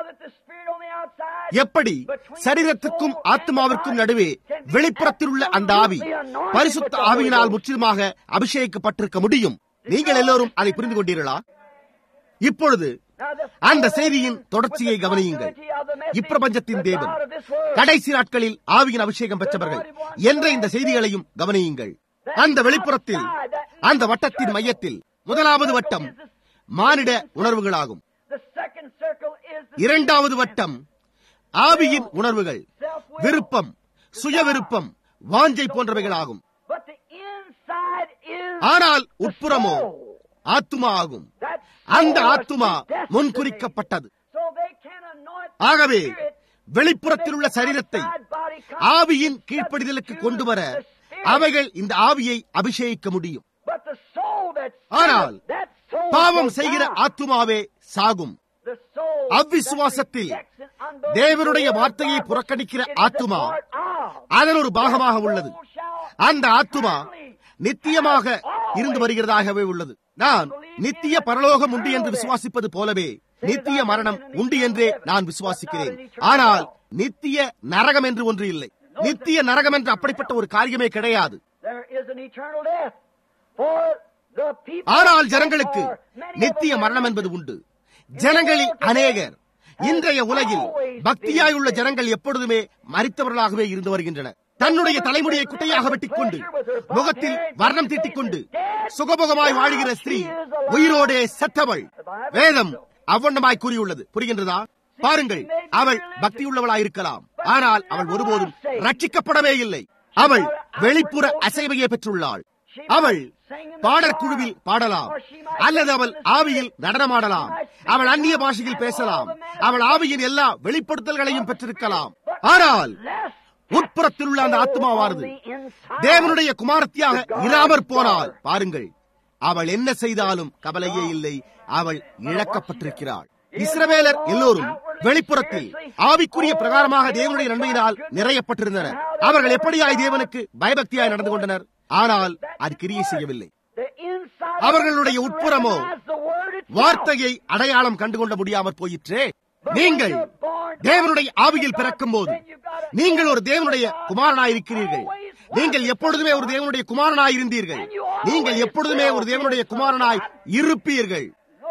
எப்படி சரீரத்துக்கும் ஆத்மாவிற்கும் நடுவே வெளிப்புறத்தில் உள்ள அந்த ஆவி பரிசுத்த ஆவியினால் முற்றிலுமாக அபிஷேகிக்கப்பட்டிருக்க முடியும் நீங்கள் எல்லோரும் அதை புரிந்து கொண்டீர்களா இப்பொழுது அந்த செய்தியின் தொடர்ச்சியை கவனியுங்கள் இப்பிரபஞ்சத்தின் தேவன் கடைசி நாட்களில் ஆவியின் அபிஷேகம் பெற்றவர்கள் என்ற இந்த செய்திகளையும் கவனியுங்கள் அந்த வெளிப்புறத்தில் அந்த வட்டத்தின் மையத்தில் முதலாவது வட்டம் மானிட உணர்வுகளாகும் இரண்டாவது வட்டம் ஆவியின் உணர்வுகள் விருப்பம் சுய விருப்பம் வாஞ்சை போன்றவைகளாகும் ஆனால் உட்புறமோ ஆத்துமா ஆகும் அந்த ஆத்துமா முன்குறிக்கப்பட்டது ஆகவே வெளிப்புறத்தில் உள்ள சரீரத்தை ஆவியின் கீழ்ப்படிதலுக்கு கொண்டு வர அவைகள் இந்த ஆவியை அபிஷேகிக்க முடியும் ஆனால் பாவம் செய்கிற ஆத்துமாவே சாகும் அவ்விசுவாசத்தில் தேவனுடைய வார்த்தையை புறக்கணிக்கிற ஆத்துமா அதன் ஒரு பாகமாக உள்ளது அந்த ஆத்துமா நித்தியமாக இருந்து வருகிறதாகவே உள்ளது நான் நித்திய பரலோகம் உண்டு என்று விசுவாசிப்பது போலவே நித்திய மரணம் உண்டு என்றே நான் விசுவாசிக்கிறேன் ஆனால் நித்திய நரகம் என்று ஒன்று இல்லை நித்திய நரகம் என்று அப்படிப்பட்ட ஒரு காரியமே கிடையாது ஆனால் ஜனங்களுக்கு நித்திய மரணம் என்பது உண்டு ஜனங்களில் அநேகர் இன்றைய உலகில் பக்தியாயுள்ள ஜனங்கள் எப்பொழுதுமே மறித்தவர்களாகவே இருந்து வருகின்றனர் தன்னுடைய தலைமுடியை குட்டையாக வெட்டிக் கொண்டு முகத்தில் வர்ணம் தீட்டிக் கொண்டு சுகபோகமாய் வாழ்கிற ஸ்திரீ உயிரோடே செத்தவள் வேதம் அவ்வண்ணமாய் கூறியுள்ளது புரிகின்றதா பாருங்கள் அவள் பக்தியுள்ளவளாய் இருக்கலாம் ஆனால் அவள் ஒருபோதும் ரட்சிக்கப்படவே இல்லை அவள் வெளிப்புற அசைவையை பெற்றுள்ளாள் அவள் பாடற்குழுவில் பாடலாம் அல்லது அவள் ஆவியில் நடனமாடலாம் அவள் அந்நிய பாஷையில் பேசலாம் அவள் ஆவியின் எல்லா வெளிப்படுத்தல்களையும் பெற்றிருக்கலாம் ஆனால் உட்புறத்தில் உள்ள அந்த ஆத்மாவானது தேவனுடைய குமாரத்தியாக இராமற் போனால் பாருங்கள் அவள் என்ன செய்தாலும் கவலையே இல்லை அவள் இழக்கப்பட்டிருக்கிறாள் இஸ்ரவேலர் எல்லோரும் வெளிப்புறத்தில் ஆவிக்குரிய பிரகாரமாக தேவனுடைய நன்மையினால் நிறையப்பட்டிருந்தனர் அவர்கள் எப்படியாய் தேவனுக்கு பயபக்தியாய் நடந்து கொண்டனர் ஆனால் அது கிரியை செய்யவில்லை அவர்களுடைய உட்புறமோ வார்த்தையை அடையாளம் கண்டுகொள்ள முடியாமற் போயிற்றே நீங்கள் தேவனுடைய ஆவியில் பிறக்கும் போது நீங்கள் ஒரு தேவனுடைய குமாரனாயிருக்கிறீர்கள் நீங்கள் எப்பொழுதுமே ஒரு தேவனுடைய குமாரனாய் இருந்தீர்கள் நீங்கள் எப்பொழுதுமே ஒரு தேவனுடைய குமாரனாய் இருப்பீர்கள்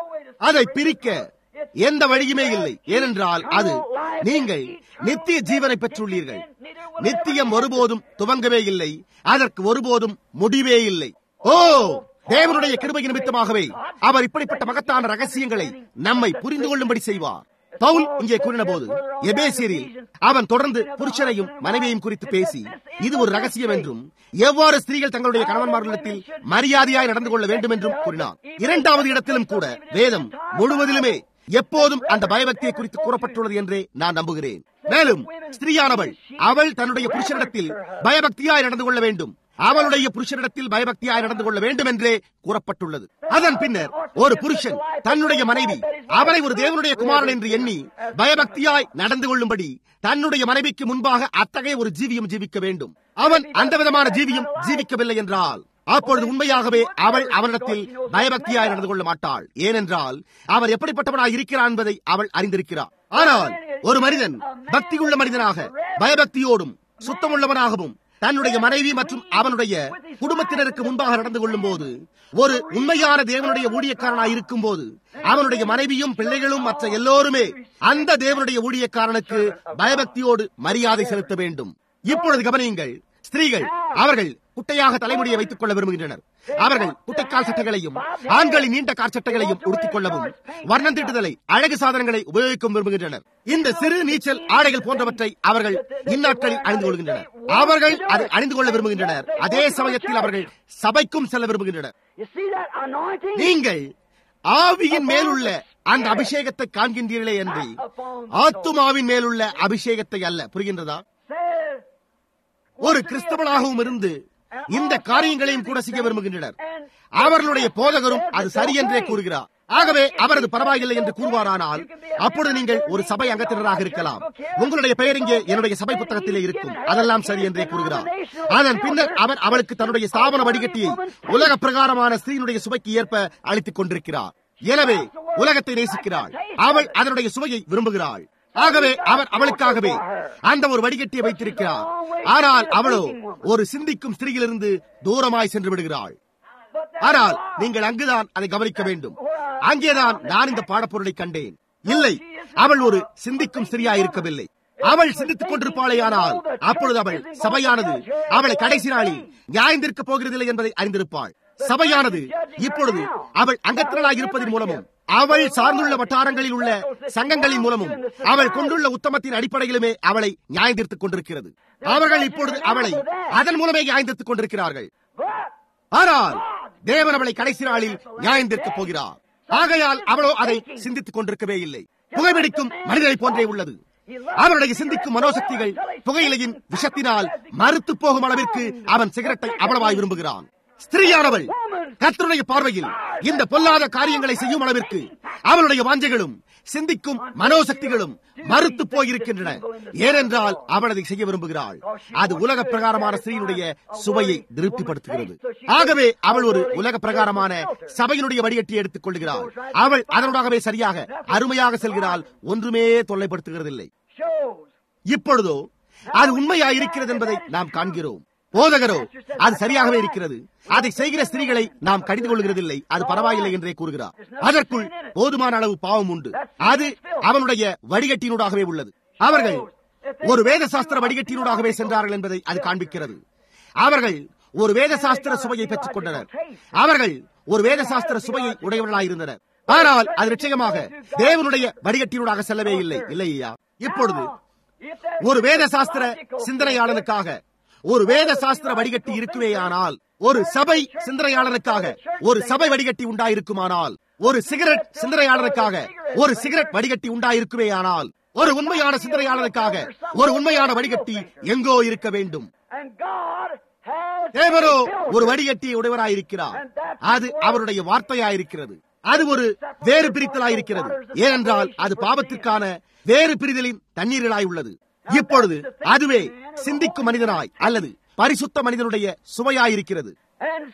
அதை பிரிக்க எந்த வழியுமே இல்லை ஏனென்றால் அது நீங்கள் நித்திய ஜீவனை பெற்றுள்ளீர்கள் நித்தியம் ஒருபோதும் துவங்கவே இல்லை அதற்கு ஒருபோதும் முடிவே இல்லை ஓ தேவனுடைய கிருபை நிமித்தமாகவே அவர் இப்படிப்பட்ட மகத்தான ரகசியங்களை நம்மை புரிந்து கொள்ளும்படி செய்வார் பவுல் இங்கே கூறின போது எபேசியரில் அவன் தொடர்ந்து புருஷனையும் மனைவியையும் குறித்து பேசி இது ஒரு ரகசியம் என்றும் எவ்வாறு ஸ்திரீகள் தங்களுடைய கணவன்மார்களிடத்தில் மரியாதையாய் நடந்து கொள்ள வேண்டும் என்றும் கூறினார் இரண்டாவது இடத்திலும் கூட வேதம் முழுவதிலுமே எப்போதும் அந்த பயபக்தியை குறித்து கூறப்பட்டுள்ளது என்றே நான் நம்புகிறேன் மேலும் ஸ்திரீயானவள் அவள் தன்னுடைய புருஷனிடத்தில் பயபக்தியாய் நடந்து கொள்ள வேண்டும் அவளுடைய புருஷனிடத்தில் பயபக்தியாய் நடந்து கொள்ள வேண்டும் என்றே கூறப்பட்டுள்ளது அதன் பின்னர் ஒரு புருஷன் தன்னுடைய மனைவி அவளை ஒரு தேவனுடைய குமாரன் என்று எண்ணி பயபக்தியாய் நடந்து கொள்ளும்படி தன்னுடைய மனைவிக்கு முன்பாக அத்தகைய ஒரு ஜீவியம் ஜீவிக்க வேண்டும் அவன் அந்த விதமான ஜீவியம் ஜீவிக்கவில்லை என்றால் அப்பொழுது உண்மையாகவே அவள் அவனிடத்தில் பயபக்தியாய் நடந்து கொள்ள மாட்டாள் ஏனென்றால் அவர் எப்படிப்பட்டவனாய் இருக்கிறான் என்பதை அவள் அறிந்திருக்கிறார் ஆனால் ஒரு மனிதன் பக்தியுள்ள மனிதனாக பயபக்தியோடும் சுத்தமுள்ளவனாகவும் தன்னுடைய மனைவி மற்றும் அவனுடைய குடும்பத்தினருக்கு முன்பாக நடந்து கொள்ளும் போது ஒரு உண்மையான தேவனுடைய ஊழியக்காரனாய் இருக்கும் போது அவனுடைய மனைவியும் பிள்ளைகளும் மற்ற எல்லோருமே அந்த தேவனுடைய ஊழியக்காரனுக்கு பயபக்தியோடு மரியாதை செலுத்த வேண்டும் இப்பொழுது கவனியுங்கள் ஸ்திரீகள் அவர்கள் குட்டையாக தலைமுடியை வைத்துக் கொள்ள விரும்புகின்றனர் அவர்கள் குட்டைக்கால் சட்டைகளையும் ஆண்களின் நீண்ட கார் சட்டைகளையும் உடுத்திக் கொள்ளவும் வர்ணம் தீட்டுதலை அழகு சாதனங்களை உபயோகிக்கும் விரும்புகின்றனர் இந்த சிறு நீச்சல் ஆடைகள் போன்றவற்றை அவர்கள் இந்நாட்களில் அணிந்து கொள்கின்றனர் அவர்கள் அதை அணிந்து கொள்ள விரும்புகின்றனர் அதே சமயத்தில் அவர்கள் சபைக்கும் செல்ல விரும்புகின்றனர் நீங்கள் ஆவியின் மேலுள்ள அந்த அபிஷேகத்தை காண்கின்றீர்களே என்று ஆத்துமாவின் மேலுள்ள அபிஷேகத்தை அல்ல புரிகின்றதா ஒரு கிறிஸ்தவனாகவும் இருந்து இந்த காரியங்களையும் கூட செய்ய விரும்புகின்றனர் அவர்களுடைய போதகரும் அது சரி என்றே கூறுகிறார் ஆகவே அவரது பரவாயில்லை என்று கூறுவாரானால் அப்பொழுது நீங்கள் ஒரு சபை அங்கத்தினராக இருக்கலாம் உங்களுடைய பெயர் இங்கே என்னுடைய சபை புத்தகத்திலே இருக்கும் அதெல்லாம் சரி என்றே கூறுகிறார் அதன் பின்னர் அவர் அவளுக்கு தன்னுடைய ஸ்தாபன வடிகட்டியை உலக பிரகாரமான ஸ்திரீனுடைய சுவைக்கு ஏற்ப அளித்துக் கொண்டிருக்கிறார் எனவே உலகத்தை நேசிக்கிறாள் அவள் அதனுடைய சுவையை விரும்புகிறாள் ஆகவே அவர் அவளுக்காகவே அந்த ஒரு வடிகட்டியை வைத்திருக்கிறார் ஆனால் அவளோ ஒரு சிந்திக்கும் ஸ்திரீயிலிருந்து தூரமாய் சென்று விடுகிறாள் ஆனால் நீங்கள் அங்குதான் அதை கவனிக்க வேண்டும் அங்கேதான் நான் இந்த பாடப்பொருளை கண்டேன் இல்லை அவள் ஒரு சிந்திக்கும் ஸ்திரியா இருக்கவில்லை அவள் சிந்தித்துக் கொண்டிருப்பாளேயானால் அப்பொழுது அவள் சபையானது அவளை கடைசி நாளில் நியாயந்திருக்க போகிறதில்லை என்பதை அறிந்திருப்பாள் சபையானது இப்பொழுது அவள் அங்கத்தினராக இருப்பதன் மூலமும் அவள் சார்ந்துள்ள வட்டாரங்களில் உள்ள சங்கங்களின் மூலமும் அவள் கொண்டுள்ள உத்தமத்தின் அடிப்படையிலுமே அவளை நியாயந்திருத்துக் கொண்டிருக்கிறது அவர்கள் இப்பொழுது அவளை அதன் மூலமே நியாயந்திருத்துக் கொண்டிருக்கிறார்கள் ஆனால் தேவன் அவளை கடைசி நாளில் நியாயந்திருக்கப் போகிறார் ஆகையால் அவளோ அதை சிந்தித்துக் கொண்டிருக்கவே இல்லை புகைப்பிடிக்கும் மனிதனை போன்றே உள்ளது அவருடைய சிந்திக்கும் மனோசக்திகள் புகையிலையின் விஷத்தினால் மறுத்து போகும் அளவிற்கு அவன் சிகரெட்டை அவ்வளவாய் விரும்புகிறான் ஸ்திரீயானவள் கத்தருடைய பார்வையில் இந்த பொல்லாத காரியங்களை செய்யும் அளவிற்கு அவளுடைய வாஞ்சைகளும் சிந்திக்கும் மனோசக்திகளும் மறுத்து போயிருக்கின்றன ஏனென்றால் அவள் அதை செய்ய விரும்புகிறாள் அது உலக பிரகாரமான ஸ்திரீனுடைய சுவையை திருப்திப்படுத்துகிறது ஆகவே அவள் ஒரு உலக பிரகாரமான சபையினுடைய வடிகட்டி எடுத்துக் கொள்கிறாள் அவள் அதனூடாகவே சரியாக அருமையாக செல்கிறாள் ஒன்றுமே தொல்லைப்படுத்துகிறதில்லை இப்பொழுதோ அது உண்மையாயிருக்கிறது என்பதை நாம் காண்கிறோம் போதகரோ அது சரியாகவே இருக்கிறது அதை செய்கிற ஸ்திரீகளை நாம் கடிந்து கொள்கிறதில்லை அது பரவாயில்லை என்றே கூறுகிறார் அதற்குள் போதுமான அளவு பாவம் உண்டு அது அவனுடைய வடிகட்டினூடாகவே உள்ளது அவர்கள் ஒரு வேத சாஸ்திர வடிகட்டினூடாகவே சென்றார்கள் என்பதை அது காண்பிக்கிறது அவர்கள் ஒரு வேத சாஸ்திர சுவையை பெற்றுக் கொண்டனர் அவர்கள் ஒரு வேத சாஸ்திர சுவையை உடையவர்களாயிருந்தனர் ஆனால் அது நிச்சயமாக தேவனுடைய வடிகட்டினூடாக செல்லவே இல்லை இல்லையா இப்பொழுது ஒரு வேத சாஸ்திர சிந்தனையாளனுக்காக ஒரு வேத சாஸ்திர வடிகட்டி இருக்குமேயானால் ஒரு சபை சிந்தனையாளனுக்காக ஒரு சபை வடிகட்டி உண்டாயிருக்குமானால் ஒரு சிகரெட் சிந்தனையாளனுக்காக ஒரு சிகரெட் வடிகட்டி உண்டாயிருக்குமேயானால் ஒரு உண்மையான சிந்தனையாளனுக்காக ஒரு உண்மையான வடிகட்டி எங்கோ இருக்க வேண்டும் தேவரோ ஒரு வடிகட்டியை உடையவராயிருக்கிறார் அது அவருடைய வார்த்தையாயிருக்கிறது அது ஒரு வேறு பிரித்தலாயிருக்கிறது ஏனென்றால் அது பாவத்திற்கான வேறு பிரிதலின் தண்ணீர்களாய் உள்ளது இப்பொழுது அதுவே சிந்திக்கும் மனிதனாய் அல்லது பரிசுத்த மனிதனுடைய சுவையாயிருக்கிறது And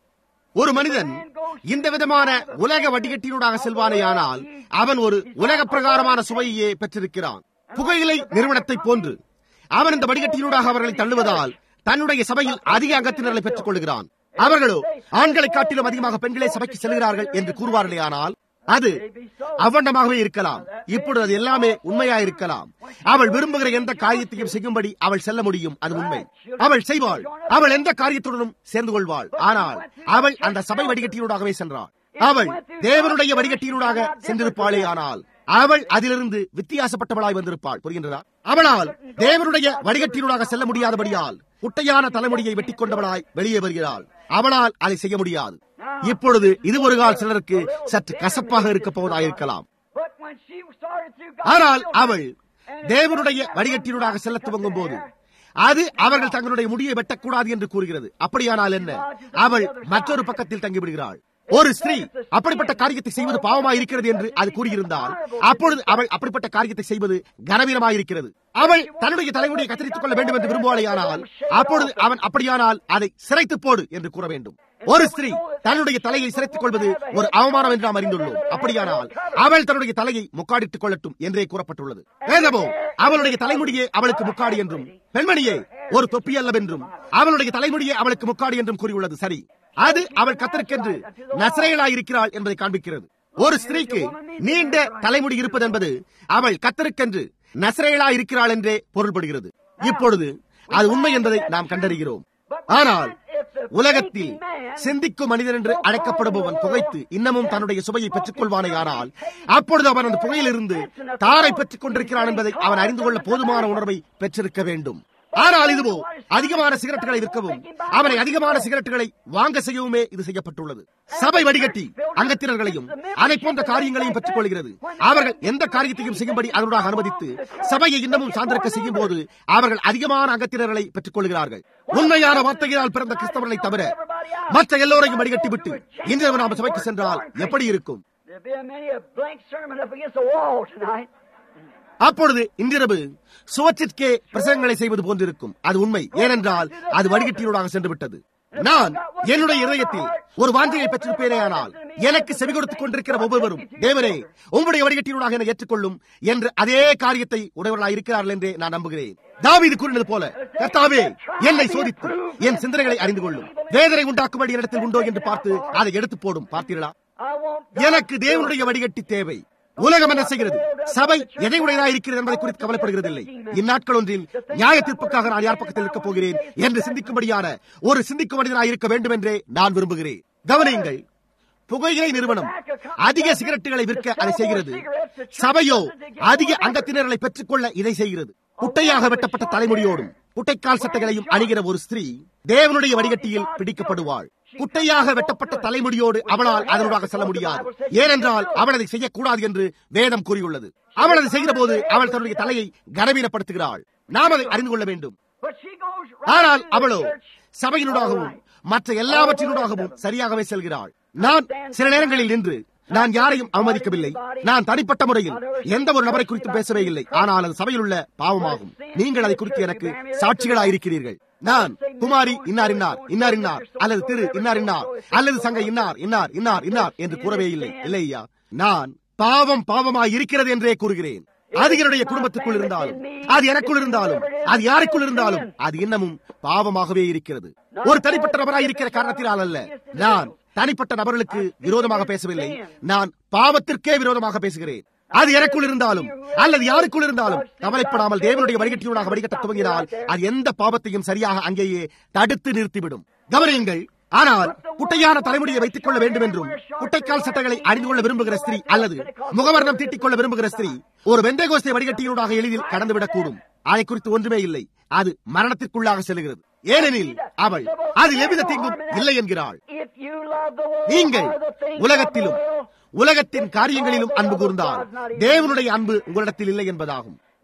ஒரு மனிதன் இந்த விதமான உலக வடிகட்டினூடாக செல்வானேயானால் அவன் ஒரு உலக பிரகாரமான சுவையே பெற்றிருக்கிறான் புகையிலை நிறுவனத்தை போன்று அவன் இந்த வடிகட்டினூடாக அவர்களை தள்ளுவதால் தன்னுடைய சபையில் அதிக அங்கத்தினர்களை பெற்றுக் கொள்கிறான் அவர்களோ ஆண்களை காட்டிலும் அதிகமாக பெண்களே சபைக்கு செல்கிறார்கள் என்று கூறுவார்களே ஆனால் அது அவண்டமாகவே இருக்கலாம் இப்பொழுது அது எல்லாமே உண்மையா இருக்கலாம் அவள் விரும்புகிற எந்த காரியத்தையும் செய்யும்படி அவள் செல்ல முடியும் அது உண்மை அவள் செய்வாள் அவள் எந்த காரியத்துடனும் சேர்ந்து கொள்வாள் ஆனால் அவள் அந்த சபை வடிகட்டியூடாகவே சென்றாள் அவள் தேவனுடைய வடிகட்டியூடாக சென்றிருப்பாளே ஆனால் அவள் அதிலிருந்து வித்தியாசப்பட்டவளாய் வந்திருப்பாள் புரிகின்றதா அவளால் தேவனுடைய வடிகட்டினூடாக செல்ல முடியாதபடியால் குட்டையான தலைமுடியை வெட்டிக் கொண்டவளாய் வெளியே வருகிறாள் அவளால் அதை செய்ய முடியாது இப்பொழுது இது ஒரு கால் சிலருக்கு சற்று கசப்பாக இருக்க போவதாயிருக்கலாம் but when she started through God, ஆனால் அவள் தேவனுடைய வடிகட்டினூடாக செல்ல துவங்கும் போது அது அவர்கள் தங்களுடைய முடியை வெட்டக்கூடாது என்று கூறுகிறது அப்படியானால் என்ன அவள் மற்றொரு பக்கத்தில் தங்கிவிடுகிறாள் ஒரு ஸ்திரீ அப்படிப்பட்ட காரியத்தை செய்வது பாவமாய் இருக்கிறது என்று அது கூறியிருந்தால் அப்பொழுது அவள் அப்படிப்பட்ட காரியத்தை செய்வது கனவீனமாய் இருக்கிறது அவள் தன்னுடைய தலைமுடியை கத்தரித்துக் கொள்ள வேண்டும் என்று விரும்புவாளையானால் அப்பொழுது அவன் அப்படியானால் அதை சிரைத்து போடு என்று கூற வேண்டும் ஒரு ஸ்திரீ தன்னுடைய தலையை சிரைத்துக் கொள்வது ஒரு அவமானம் என்று நாம் அறிந்துள்ளோம் அப்படியானால் அவள் தன்னுடைய தலையை முக்காடிட்டுக் கொள்ளட்டும் என்றே கூறப்பட்டுள்ளது வேதமோ அவளுடைய தலைமுடியே அவளுக்கு முக்காடி என்றும் பெண்மணியே ஒரு தொப்பி அல்லவென்றும் அவளுடைய தலைமுடியே அவளுக்கு முக்காடி என்றும் கூறியுள்ளது சரி அது அவள் கத்தருக்கென்று நசரையலாய் இருக்கிறாள் என்பதை காண்பிக்கிறது ஒரு ஸ்திரீக்கு நீண்ட தலைமுடி இருப்பது என்பது அவள் கத்தருக்கென்று நசரையலா இருக்கிறாள் என்றே பொருள்படுகிறது இப்பொழுது அது உண்மை என்பதை நாம் கண்டறிகிறோம் ஆனால் உலகத்தில் சிந்திக்கும் மனிதன் என்று அழைக்கப்படுபவன் புகைத்து இன்னமும் தன்னுடைய சுவையை பெற்றுக் கொள்வானே ஆனால் அப்பொழுது அவன் அந்த புகையிலிருந்து தாரை பெற்றுக் கொண்டிருக்கிறான் என்பதை அவன் அறிந்து கொள்ள போதுமான உணர்வை பெற்றிருக்க வேண்டும் ஆனால் இதுவோ அதிகமான சிகரெட்டுகளை விற்கவும் அவனை அதிகமான சிகரெட்டுகளை வாங்க செய்யவுமே இது செய்யப்பட்டுள்ளது சபை வடிகட்டி அங்கத்தினர்களையும் அதை போன்ற காரியங்களையும் பெற்றுக் கொள்கிறது அவர்கள் எந்த காரியத்தையும் செய்யும்படி அதனூடாக அனுமதித்து சபையை இன்னமும் சார்ந்திருக்க செய்யும் போது அவர்கள் அதிகமான அங்கத்தினர்களை பெற்றுக் கொள்கிறார்கள் உண்மையான வார்த்தையினால் பிறந்த கிறிஸ்தவர்களை தவிர மற்ற எல்லோரையும் வடிகட்டி விட்டு இன்று நாம் சபைக்கு சென்றால் எப்படி இருக்கும் there'll be a many a blank sermon up against the wall tonight. அப்பொழுது இன்றிரவு சுவற்றிற்கே பிரசங்கங்களை செய்வது போன்றிருக்கும் அது உண்மை ஏனென்றால் அது வடிகட்டியூடாக சென்று விட்டது நான் என்னுடைய இதயத்தில் ஒரு வாஞ்சையை பெற்றிருப்பேனேயானால் எனக்கு செவி கொடுத்துக் கொண்டிருக்கிற ஒவ்வொருவரும் தேவனே உங்களுடைய வடிகட்டியூடாக என்னை ஏற்றுக்கொள்ளும் என்று அதே காரியத்தை உடையவர்களாக இருக்கிறார்கள் என்றே நான் நம்புகிறேன் தாவீது கூறினது போல கர்த்தாவே என்னை சோதித்து என் சிந்தனைகளை அறிந்து கொள்ளும் வேதனை உண்டாக்கும்படி இடத்தில் உண்டோ என்று பார்த்து அதை எடுத்து போடும் பார்த்தீர்களா I want எனக்கு தேவனுடைய வடிகட்டி தேவை உலகம் என்ன செய்கிறது சபை எதை உடையதாக இருக்கிறது என்பதை குறித்து கவலைப்படுகிறதில்லை இந்நாட்கள் ஒன்றில் நியாய தீர்ப்புக்காக நான் யார் பக்கத்தில் இருக்கப் போகிறேன் என்று சிந்திக்கும்படியான ஒரு சிந்திக்கும் மனிதனாக இருக்க வேண்டும் என்றே நான் விரும்புகிறேன் கவனியுங்கள் புகையிலை நிறுவனம் அதிக சிகரெட்டுகளை விற்க அதை செய்கிறது சபையோ அதிக அங்கத்தினர்களை பெற்றுக்கொள்ள இதை செய்கிறது குட்டையாக வெட்டப்பட்ட தலைமுடியோடும் குட்டைக்கால் சட்டைகளையும் அணிகிற ஒரு ஸ்திரீ தேவனுடைய வடிகட்டியில் பிடிக்கப்படுவாள் குட்டையாக வெட்டப்பட்ட தலைமுடியோடு அவளால் அதனூடாக செல்ல முடியாது ஏனென்றால் அவள் அதை செய்யக்கூடாது என்று வேதம் கூறியுள்ளது அவள் அதை செய்கிற போது அவள் தன்னுடைய தலையை கனவீனப்படுத்துகிறாள் நாம் அதை அறிந்து கொள்ள வேண்டும் But she goes ஆனால் right அவளோ through the church. சபையினூடாகவும் மற்ற எல்லாவற்றினூடாகவும் சரியாகவே செல்கிறாள் நான் சில நேரங்களில் நின்று நான் யாரையும் அவமதிக்கவில்லை நான் தனிப்பட்ட முறையில் எந்த ஒரு நபரை குறித்து பேசவே இல்லை ஆனால் அது சபையில் உள்ள பாவமாகும் நீங்கள் அதை குறித்து எனக்கு சாட்சிகளாக இருக்கிறீர்கள் நான் குமாரி இன்னார் இன்னார் இன்னார் இன்னார் அல்லது திரு இன்னார் இன்னார் அல்லது சங்க இன்னார் இன்னார் இன்னார் இன்னார் என்று கூறவே இல்லை இல்லையா நான் பாவம் பாவமாய் இருக்கிறது என்றே கூறுகிறேன் அது என்னுடைய குடும்பத்துக்குள் இருந்தாலும் அது எனக்குள் இருந்தாலும் அது யாருக்குள் இருந்தாலும் அது இன்னமும் பாவமாகவே இருக்கிறது ஒரு தனிப்பட்ட நபராய் இருக்கிற காரணத்தினால் அல்ல நான் தனிப்பட்ட நபர்களுக்கு விரோதமாக பேசவில்லை நான் பாவத்திற்கே விரோதமாக பேசுகிறேன் அது எனக்குள் இருந்தாலும் அல்லது யாருக்குள் இருந்தாலும் கவலைப்படாமல் தேவனுடைய வடிகட்டியூடாக வடிகட்ட துவங்கினால் அது எந்த பாவத்தையும் சரியாக அங்கேயே தடுத்து நிறுத்திவிடும் கவனியுங்கள் ஆனால் குட்டையான தலைமுடியை வைத்துக் கொள்ள வேண்டும் என்றும் குட்டைக்கால் சட்டைகளை அணிந்து கொள்ள விரும்புகிற ஸ்திரீ அல்லது முகவர்ணம் தீட்டிக் கொள்ள விரும்புகிற ஸ்திரீ ஒரு வெந்தயகோஸ்தை வடிகட்டியூடாக எளிதில் கடந்துவிடக்கூடும் அதை குறித்து ஒன்றுமே இல்லை அது மரணத்திற்குள்ளாக செல்கிறது ஏனெனில் அவள் அது எவ்வித தீங்கும் இல்லை என்கிறாள் If you love the world நீங்கள் or the things உலகத்திலும் of the world, உலகத்தின் காரியங்களிலும் அன்பு கூர்ந்தால் தேவனுடைய அன்பு உங்களிடத்தில் இல்லை என்பதாகும்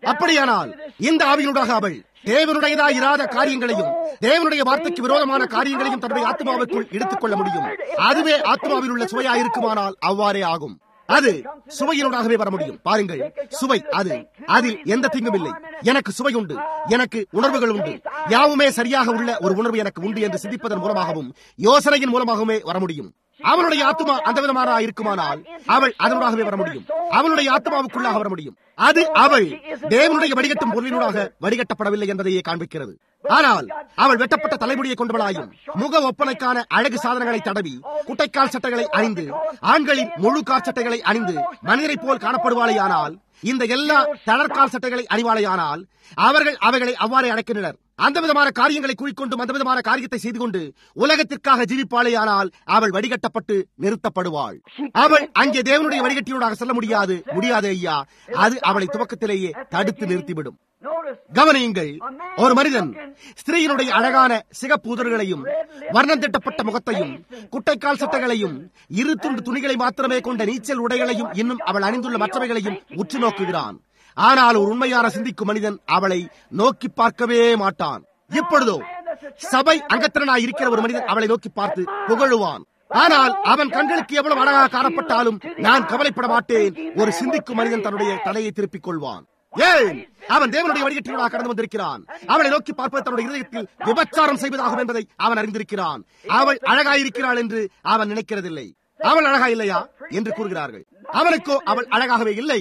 அப்படியானால் இந்த ஆவியினூடாக அவள் தேவனுடையதாய் இராத காரியங்களையும் தேவனுடைய வார்த்தைக்கு விரோதமான காரியங்களையும் தன்னுடைய ஆத்மாவுக்குள் எடுத்துக் கொள்ள முடியும் அதுவே ஆத்மாவில் உள்ள சுவையாய் இருக்குமானால் அவ்வாறே ஆகும் அது சுவையினூடாகவே வர முடியும் பாருங்கள் சுவை அது அதில் எந்த தீங்கும் இல்லை எனக்கு சுவை உண்டு எனக்கு உணர்வுகள் உண்டு யாவுமே சரியாக உள்ள ஒரு உணர்வு எனக்கு உண்டு என்று சிந்திப்பதன் மூலமாகவும் யோசனையின் மூலமாகவுமே வர முடியும் அவனுடைய ஆத்மா அந்த விதமான இருக்குமானால் அவள் அதனூடாகவே வர முடியும் அவனுடைய ஆத்மாவுக்குள்ளாக வர முடியும் அது அவள் தேவனுடைய வடிகட்டும் பொருளினூடாக வடிகட்டப்படவில்லை என்பதையே காண்பிக்கிறது ஆனால் அவள் வெட்டப்பட்ட தலைமுடியை கொண்டவளாயும் முக ஒப்பனைக்கான அழகு சாதனங்களை தடவி குட்டைக்கால் சட்டைகளை அணிந்து ஆண்களின் முழு கால் சட்டைகளை அணிந்து மனிதரைப் போல் காணப்படுவாளேயானால் இந்த எல்லா தளர்கால் சட்டைகளை அணிவாளையானால் அவர்கள் அவைகளை அவ்வாறே அடைக்கின்றனர் அந்த விதமான காரியங்களை குறிக்கொண்டும் அந்த விதமான காரியத்தை செய்து கொண்டு உலகத்திற்காக ஜீவிப்பாளேயானால் அவள் வடிகட்டப்பட்டு நிறுத்தப்படுவாள் அவள் அங்கே தேவனுடைய வடிகட்டியோடாக செல்ல முடியாது முடியாது ஐயா அது அவளை துவக்கத்திலேயே தடுத்து நிறுத்திவிடும் கவனியுங்கள் ஒரு மனிதன் ஸ்திரீயினுடைய அழகான சிகப்பு உதடுகளையும் வர்ணம் திட்டப்பட்ட முகத்தையும் குட்டைக்கால் சட்டைகளையும் இரு துண்டு துணிகளை மாத்திரமே கொண்ட நீச்சல் உடைகளையும் இன்னும் அவள் அணிந்துள்ள மற்றவைகளையும் உற்று நோக்குகிறான் ஆனால் ஒரு உண்மையான சிந்திக்கும் மனிதன் அவளை நோக்கி பார்க்கவே மாட்டான் இப்பொழுதோ சபை அங்கத்திரனாய் இருக்கிற ஒரு மனிதன் அவளை நோக்கி பார்த்து புகழுவான் ஆனால் அவன் கண்களுக்கு எவ்வளவு அழகாக காணப்பட்டாலும் நான் கவலைப்பட மாட்டேன் ஒரு சிந்திக்கும் மனிதன் தன்னுடைய தலையை திருப்பிக் கொள்வான் ஏன் அவன் தேவனுடைய வடிகட்டினூடாக கடந்து வந்திருக்கிறான் அவளை நோக்கி பார்ப்பது தன்னுடைய இதயத்தில் விபச்சாரம் செய்வதாகும் என்பதை அவன் அறிந்திருக்கிறான் அவள் அழகாயிருக்கிறாள் என்று அவன் நினைக்கிறதில்லை அவள் அழகா இல்லையா என்று கூறுகிறார்கள் அவனுக்கோ அவள் அழகாகவே இல்லை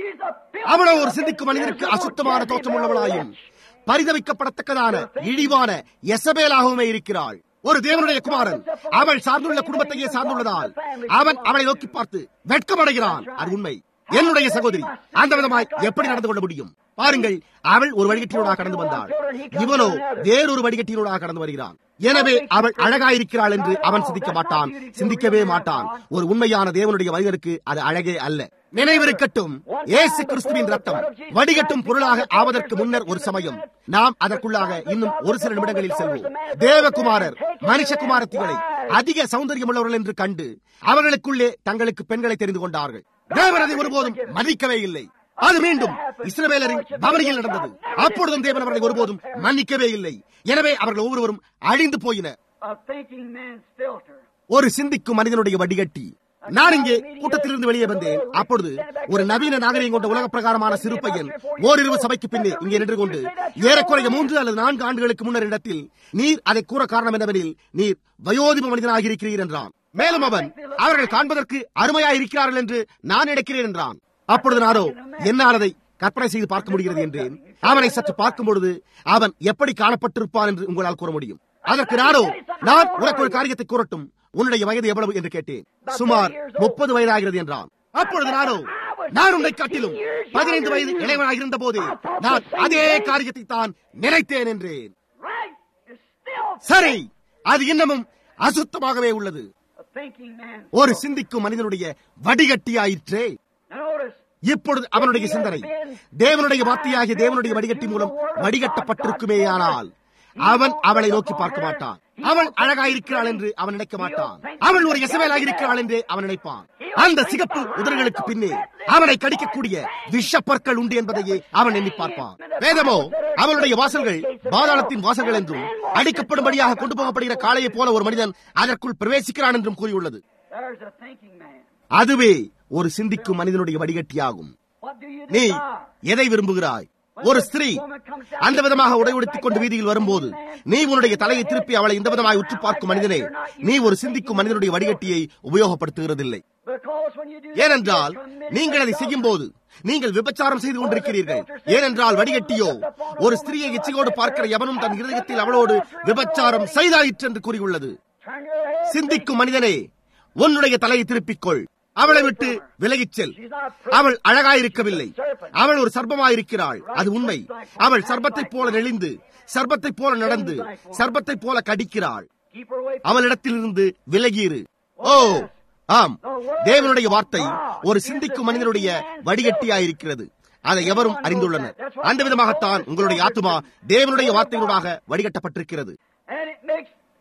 அவளோ ஒரு சிந்திக்கும் மனிதனுக்கு அசுத்தமான தோற்றம் உள்ளவளாயும் பரிதவிக்கப்படத்தக்கதான இழிவான எசபேலாகவுமே இருக்கிறாள் ஒரு தேவனுடைய குமாரன் அவள் சார்ந்துள்ள குடும்பத்தையே சார்ந்துள்ளதால் அவன் அவளை நோக்கி பார்த்து வெட்கமடைகிறான் அது உண்மை என்னுடைய சகோதரி அந்த விதமாய் எப்படி நடந்து கொள்ள முடியும் பாருங்கள் அவள் ஒரு வடிகட்டினூடாக கடந்து வந்தாள் இவனோ வேறொரு வடிகட்டினூடாக கடந்து வருகிறான் எனவே அவள் அழகாயிருக்கிறாள் என்று அவன் சிந்திக்க மாட்டான் சிந்திக்கவே மாட்டான் ஒரு உண்மையான தேவனுடைய மனிதருக்கு அது அழகே அல்ல நினைவிருக்கட்டும் ஏசு கிறிஸ்துவின் ரத்தம் வடிகட்டும் பொருளாக ஆவதற்கு முன்னர் ஒரு சமயம் நாம் அதற்குள்ளாக இன்னும் ஒரு சில நிமிடங்களில் செல்வோம் தேவகுமாரர் மனுஷகுமாரத்திகளை அதிக சௌந்தரியம் உள்ளவர்கள் என்று கண்டு அவர்களுக்குள்ளே தங்களுக்கு பெண்களை தெரிந்து கொண்டார்கள் தேவன் அதை ஒருபோதும் மதிக்கவே இல்லை அது மீண்டும் இஸ்ரவேலரின் பவனியில் நடந்தது அப்பொழுதும் தேவன் அவர்களை ஒருபோதும் மன்னிக்கவே இல்லை எனவே அவர்கள் ஒவ்வொருவரும் அழிந்து போயினர் ஒரு சிந்திக்கும் மனிதனுடைய வடிகட்டி நான் இங்கே கூட்டத்திலிருந்து வெளியே வந்தேன் அப்பொழுது ஒரு நவீன நாகரிகம் கொண்ட உலக பிரகாரமான சிறு பையன் ஓரிரவு சபைக்கு பின்னே இங்கே நின்று கொண்டு ஏறக்குறைய மூன்று அல்லது நான்கு ஆண்டுகளுக்கு முன்னர் இடத்தில் நீர் அதை கூற காரணம் என்னவெனில் நீர் வயோதிப மனிதனாக இருக்கிறீர் என்றான் மேலும் அவன் அவர்கள் காண்பதற்கு அருமையாக இருக்கிறார்கள் என்று நான் நினைக்கிறேன் என்றான் அப்பொழுது நானோ என்னால் அதை கற்பனை செய்து பார்க்க முடிகிறது என்றேன் அவனை சற்று பார்க்கும் பொழுது அவன் எப்படி காணப்பட்டிருப்பான் என்று உங்களால் கூற முடியும் அதற்கு நானோ நான் உனக்கு ஒரு காரியத்தை கூறட்டும் உன்னுடைய வயது எவ்வளவு என்று கேட்டேன் சுமார் முப்பது வயதாகிறது என்றான் அப்பொழுது நானோ நான் உன்னை காட்டிலும் பதினைந்து வயது இளைவனாக இருந்த போதே நான் அதே காரியத்தை தான் நினைத்தேன் என்றேன் சரி அது இன்னமும் அசுத்தமாகவே உள்ளது ஒரு சிந்திக்கும் மனிதனுடைய வடிகட்டியாயிற்றே இப்பொழுது அவனுடைய சிந்தனை தேவனுடைய வார்த்தையாகிய தேவனுடைய வடிகட்டி மூலம் வடிகட்டப்பட்டிருக்குமேயானால் அவன் அவளை நோக்கி பார்க்க மாட்டான் அவள் அழகாயிருக்கிறாள் என்று அவன் நினைக்க மாட்டான் அவள் ஒரு எசவேலாக இருக்கிறாள் என்று அவன் நினைப்பான் அந்த சிகப்பு உதடுகளுக்கு பின்னே அவனை கடிக்கக்கூடிய விஷப்பற்கள் உண்டு என்பதையே அவன் எண்ணி பார்ப்பான் வேதமோ அவளுடைய வாசல்கள் பாதாளத்தின் வாசல்கள் என்றும் அடிக்கப்படும்படியாக கொண்டு போகப்படுகிற காளையை போல ஒரு மனிதன் அதற்குள் பிரவேசிக்கிறான் என்றும் கூறியுள்ளது அதுவே ஒரு சிந்திக்கும் மனிதனுடைய வடிகட்டியாகும் நீ எதை விரும்புகிறாய் ஒரு ஸ்திரீ அந்த விதமாக உடை உடுத்திக் கொண்டு வீதியில் வரும்போது நீ உன்னுடைய தலையை திருப்பி அவளை இந்த விதமாக உற்று பார்க்கும் மனிதனே நீ ஒரு சிந்திக்கும் மனிதனுடைய வடிகட்டியை உபயோகப்படுத்துகிறதில்லை ஏனென்றால் நீங்கள் அதை செய்யும் போது நீங்கள் விபச்சாரம் செய்து கொண்டிருக்கிறீர்கள் ஏனென்றால் வடிகட்டியோ ஒரு ஸ்திரீயை இச்சையோடு பார்க்கிற எவனும் தன் இருதயத்தில் அவளோடு விபச்சாரம் செய்தாயிற்று என்று கூறியுள்ளது சிந்திக்கும் மனிதனே உன்னுடைய தலையை திருப்பிக்கொள் அவளை விட்டு விலகிச் செல் அவள் அழகாயிருக்கவில்லை அவள் ஒரு சர்ப்பமாயிருக்கிறாள் அது உண்மை அவள் சர்ப்பத்தைப் போல நெளிந்து சர்ப்பத்தைப் போல நடந்து சர்ப்பத்தைப் போல கடிக்கிறாள் அவளிடத்திலிருந்து விலகியிரு ஓ ஆம் தேவனுடைய வார்த்தை ஒரு சிந்திக்கும் மனிதனுடைய வடிகட்டியாயிருக்கிறது அதை எவரும் அறிந்துள்ளனர் அந்த விதமாகத்தான் உங்களுடைய ஆத்துமா தேவனுடைய வார்த்தைகளூடாக வடிகட்டப்பட்டிருக்கிறது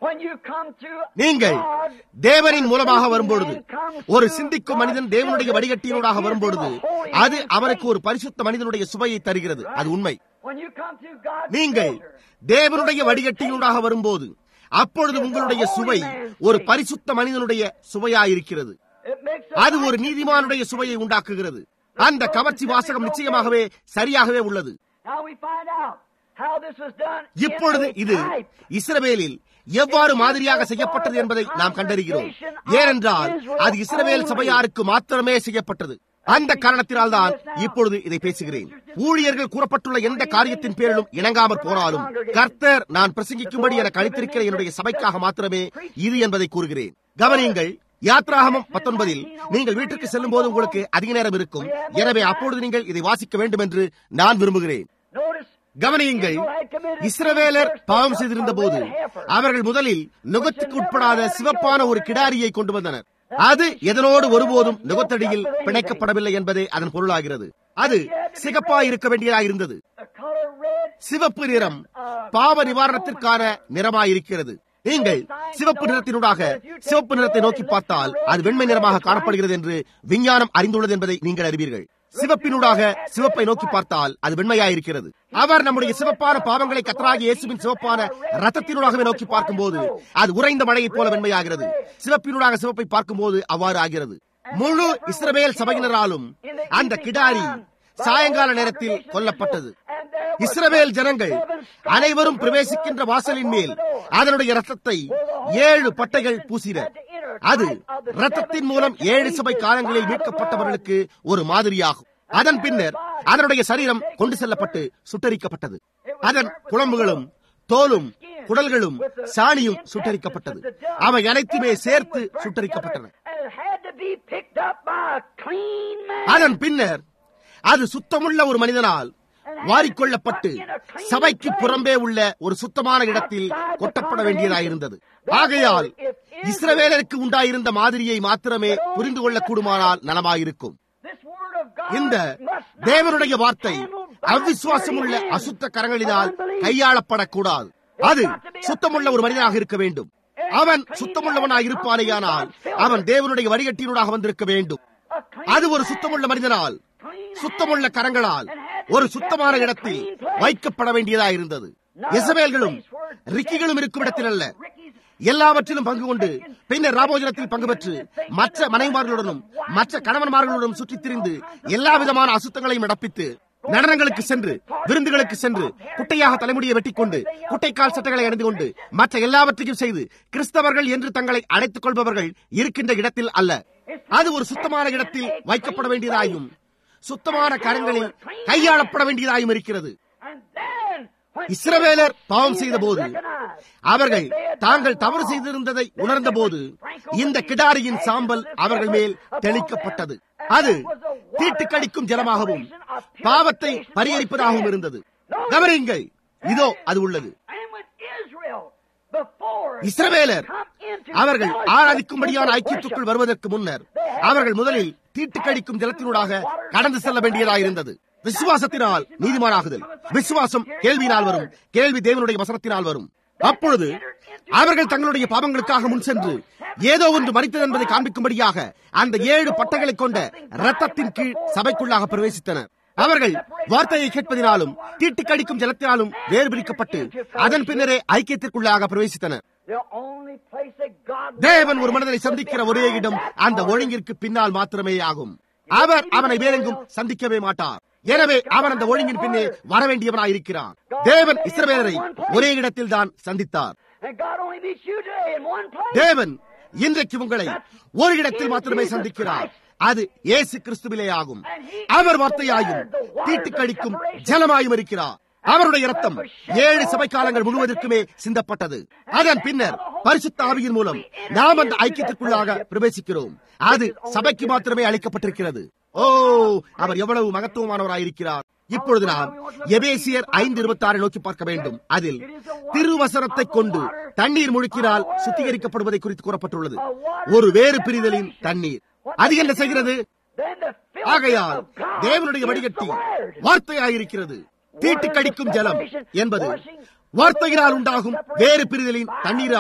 When you come to நீங்கள் God, தேவனின் மூலமாக வரும்பொழுது ஒரு சிந்திக்கும் மனிதன் தேவனுடைய வடிகட்டியினூடாக வரும்பொழுது அது அவனுக்கு ஒரு பரிசுத்த மனிதனுடைய சுவையை தருகிறது அது உண்மை when you come to God's நீங்கள் filter, தேவனுடைய வடிகட்டியினூடாக வரும்போது அப்பொழுது உங்களுடைய சுவை ஒரு பரிசுத்த மனிதனுடைய சுவையாயிருக்கிறது it makes a அது ஒரு நீதிமானுடைய சுவையை உண்டாக்குகிறது அந்த கவர்ச்சி வாசகம் நிச்சயமாகவே சரியாகவே உள்ளது Now we find out how this was done. in இப்பொழுது a இது type. இஸ்ரவேலில் எவ்வாறு மாதிரியாக செய்யப்பட்டது என்பதை நாம் கண்டறிகிறோம் ஏனென்றால் அது இஸ்ரவேல் சபையாருக்கு மாத்திரமே செய்யப்பட்டது அந்த காரணத்தினால்தான் இப்பொழுது இதை பேசுகிறேன் ஊழியர்கள் கூறப்பட்டுள்ள எந்த காரியத்தின் பேரிலும் இணங்காமற் போனாலும் கர்த்தர் நான் பிரசங்கிக்கும்படி எனக்கு அளித்திருக்கிற என்னுடைய சபைக்காக மாத்திரமே இது என்பதை கூறுகிறேன் கவனியுங்கள் யாத்ராகமம் பத்தொன்பதில் நீங்கள் வீட்டிற்கு செல்லும் போது உங்களுக்கு அதிக நேரம் இருக்கும் எனவே அப்பொழுது நீங்கள் இதை வாசிக்க வேண்டும் என்று நான் விரும்புகிறேன் Notice கவனியுங்கள் இஸ்ரவேலர் பாவம் செய்திருந்த போது அவர்கள் முதலில் நுகத்துக்கு உட்படாத சிவப்பான ஒரு கிடாரியை கொண்டு வந்தனர் அது எதனோடு ஒருபோதும் நுகத்தடியில் பிணைக்கப்படவில்லை என்பதே அதன் பொருளாகிறது அது சிகப்பா இருக்க வேண்டியதாயிருந்தது the color red. சிவப்பு நிறம் பாவ நிவாரணத்திற்கான நிறமாயிருக்கிறது நீங்கள் சிவப்பு நிறத்தினூடாக சிவப்பு நிறத்தை நோக்கி பார்த்தால் அது வெண்மை நிறமாக காணப்படுகிறது என்று விஞ்ஞானம் அறிந்துள்ளது என்பதை நீங்கள் அறிவீர்கள் சிவப்பினூடாக சிவப்பை நோக்கி பார்த்தால் அது வெண்மையாயிருக்கிறது அவர் நம்முடைய சிவப்பான பாவங்களை கத்தராகி இயேசுவின் சிவப்பான ரத்தத்தினூடாகவே நோக்கி பார்க்கும்போது அது உறைந்த மழையைப் போல வெண்மையாகிறது சிவப்பினூடாக சிவப்பை பார்க்கும்போது அவ்வாறு ஆகிறது முழு இஸ்ரவேல் சபையினராலும் அந்த கிடாரி சாயங்கால நேரத்தில் கொல்லப்பட்டது And there was இஸ்ரவேல் ஜனங்கள் அனைவரும் பிரவேசிக்கின்ற வாசலின் மேல் அதனுடைய ரத்தத்தை ஏழு பட்டைகள் பூசினர் அது ரத்தத்தின் மூலம் ஏழு சபை காலங்களில் மீட்கப்பட்டவர்களுக்கு ஒரு மாதிரியாகும் அதன் பின்னர் அதனுடைய சரீரம் கொண்டு செல்லப்பட்டு சுட்டரிக்கப்பட்டது அதன் குழம்புகளும் தோலும் குடல்களும் சாணியும் சுட்டரிக்கப்பட்டது அவை அனைத்துமே சேர்த்து சுட்டரிக்கப்பட்டன and it had to be picked up by a clean man. அதன் பின்னர் அது சுத்தமுள்ள ஒரு மனிதனால் வாரிக்கொள்ளப்பட்டு சபைக்கு புறம்பே உள்ள ஒரு சுத்தமான இடத்தில் கொட்டப்பட வேண்டியதாயிருந்தது ஆகையால் இஸ்ரவேலருக்கு உண்டாயிருந்த மாதிரியை மாத்திரமே புரிந்து கொள்ளக்கூடுமானால் நலமாயிருக்கும் This word of God இந்த must not தேவனுடைய be வார்த்தை handled by அவிசுவாசமுள்ள dirty hands அசுத்த கரங்களினால் of unbelief. கையாளப்படக்கூடாது அது சுத்தமுள்ள ஒரு மனிதனாக இருக்க வேண்டும் அவன் சுத்தமுள்ளவனாய் இருப்பானேயானால் அவன் தேவனுடைய வடிகட்டினூடாக வந்திருக்க வேண்டும் A clean அது ஒரு man, சுத்தமுள்ள மனிதனால் clean சுத்தமுள்ள hands, கரங்களால் and had to ஒரு be சுத்தமான kept in a இடத்தில் clean place. வைக்கப்பட வேண்டியதா இருந்தது இசபேல்களும் ரிக்கிகளும் இருக்கும் இடத்தில் அல்ல எல்லாவற்றிலும் பங்கு கொண்டு பின்னர் ராபோஜனத்தில் பங்கு பெற்று மற்ற மனைவிமார்களுடனும் மற்ற கணவன்மார்களுடனும் சுற்றித் திரிந்து எல்லா விதமான அசுத்தங்களையும் நடப்பித்து நடனங்களுக்கு சென்று விருந்துகளுக்கு சென்று குட்டையாக தலைமுடியை வெட்டிக்கொண்டு குட்டைக்கால் சட்டைகளை அணிந்து கொண்டு மற்ற எல்லாவற்றையும் செய்து கிறிஸ்தவர்கள் என்று தங்களை அடைத்துக் கொள்பவர்கள் இருக்கின்ற இடத்தில் அல்ல அது ஒரு சுத்தமான இடத்தில் வைக்கப்பட வேண்டியதாயும் சுத்தமான கரங்களில் கையாளப்பட வேண்டியதாயும் இருக்கிறது And then, when இஸ்ரவேலர் பாவம் செய்த போது recognized அவர்கள் தாங்கள் தவறு செய்திருந்ததை உணர்ந்தபோது இந்த கிடாரியின் சாம்பல் அவர்கள் மேல் தெளிக்கப்பட்டது அது தீட்டுக்கடிக்கும் ஜலமாகவும் பாவத்தை பரிகரிப்பதாகவும் இருந்தது கவனியுங்கள் இதோ அது உள்ளது And when Israel, before இஸ்ரவேலர் come into அவர்கள் fellowship ஆராதிக்கும்படியான with ஐக்கியத்துக்குள் worship, வருவதற்கு முன்னர் அவர்கள் முதலில் தீட்டுக்கடிக்கும் ஜலத்தினூடாக கடந்து செல்ல வேண்டியதாயிருந்தது விசுவாசத்தினால் நீதிமானாகுதல் விசுவாசம் கேள்வியினால் வரும் கேள்வி தேவனுடைய வசனத்தினால் வரும் அப்பொழுது அவர்கள் தங்களுடைய பாவங்களுக்காக முன் சென்று ஏதோ ஒன்று மறித்தது என்பதை காண்பிக்கும்படியாக அந்த ஏழு பட்டைகளை கொண்ட ரத்தத்தின் கீழ் சபைக்குள்ளாக பிரவேசித்தனர் அவர்கள் வார்த்தையை கேட்பதினாலும் தீட்டுக்கடிக்கும் ஜலத்தினாலும் வேறு பிரிக்கப்பட்டு அதன் பின்னரே ஐக்கியத்திற்குள்ளாக பிரவேசித்தனர் the only place that God தேவன் ஒரு மனிதனை சந்திக்கிற ஒரே இடம் அந்த ஒழுங்கிற்கு பின்னால் மாத்திரமே ஆகும் அவர் அவனை வேறெங்கும் சந்திக்கவே மாட்டார் எனவே அவன் அந்த ஒழுங்கின் பின்னே வரவேண்டியவனாயிருக்கிறான் தேவன் இஸ்ரவேலரை ஒரே இடத்தில் தான் சந்தித்தார் And God only meets you today in one place. தேவன் இன்றைக்கு உங்களை ஒரு இடத்தில் மாத்திரமே சந்திக்கிறார் அது இயேசு கிறிஸ்துவிலே ஆகும் அவர் வார்த்தையாயும் தீட்டுக்கடிக்கும் ஜலமாயும் இருக்கிறார் அவருடைய ரத்தம் ஏழு சபை காலங்கள் முழுவதற்குமே சிந்தப்பட்டது அதன் பின்னர் பரிசுத்த ஆவியின் மூலம் நாம் அந்த ஐக்கியத்திற்குள்ளாக பிரவேசிக்கிறோம் அது சபைக்கு மாத்திரமே அளிக்கப்பட்டிருக்கிறது ஓ அவர் எவ்வளவு மகத்துவமானவராயிருக்கிறார் இப்பொழுது நாம் எபேசியர் ஐந்து இருபத்தி ஆறு நோக்கி பார்க்க வேண்டும் அதில் திருவசனத்தை கொண்டு தண்ணீர் முழுக்கினால் சுத்திகரிக்கப்படுவதை குறித்து கூறப்பட்டுள்ளது ஒரு வேறு பிரிதலின் தண்ணீர் அது என்ன செய்கிறது Then the filth ஆகையால் of God தேவனுடைய is வடிகட்டி the word. வார்த்தையாயிருக்கிறது தீட்டுக்கடிக்கும் ஜலம் என்பது வார்த்தையினால் உண்டாகும் வேறு பிரிதலின் தண்ணீரால்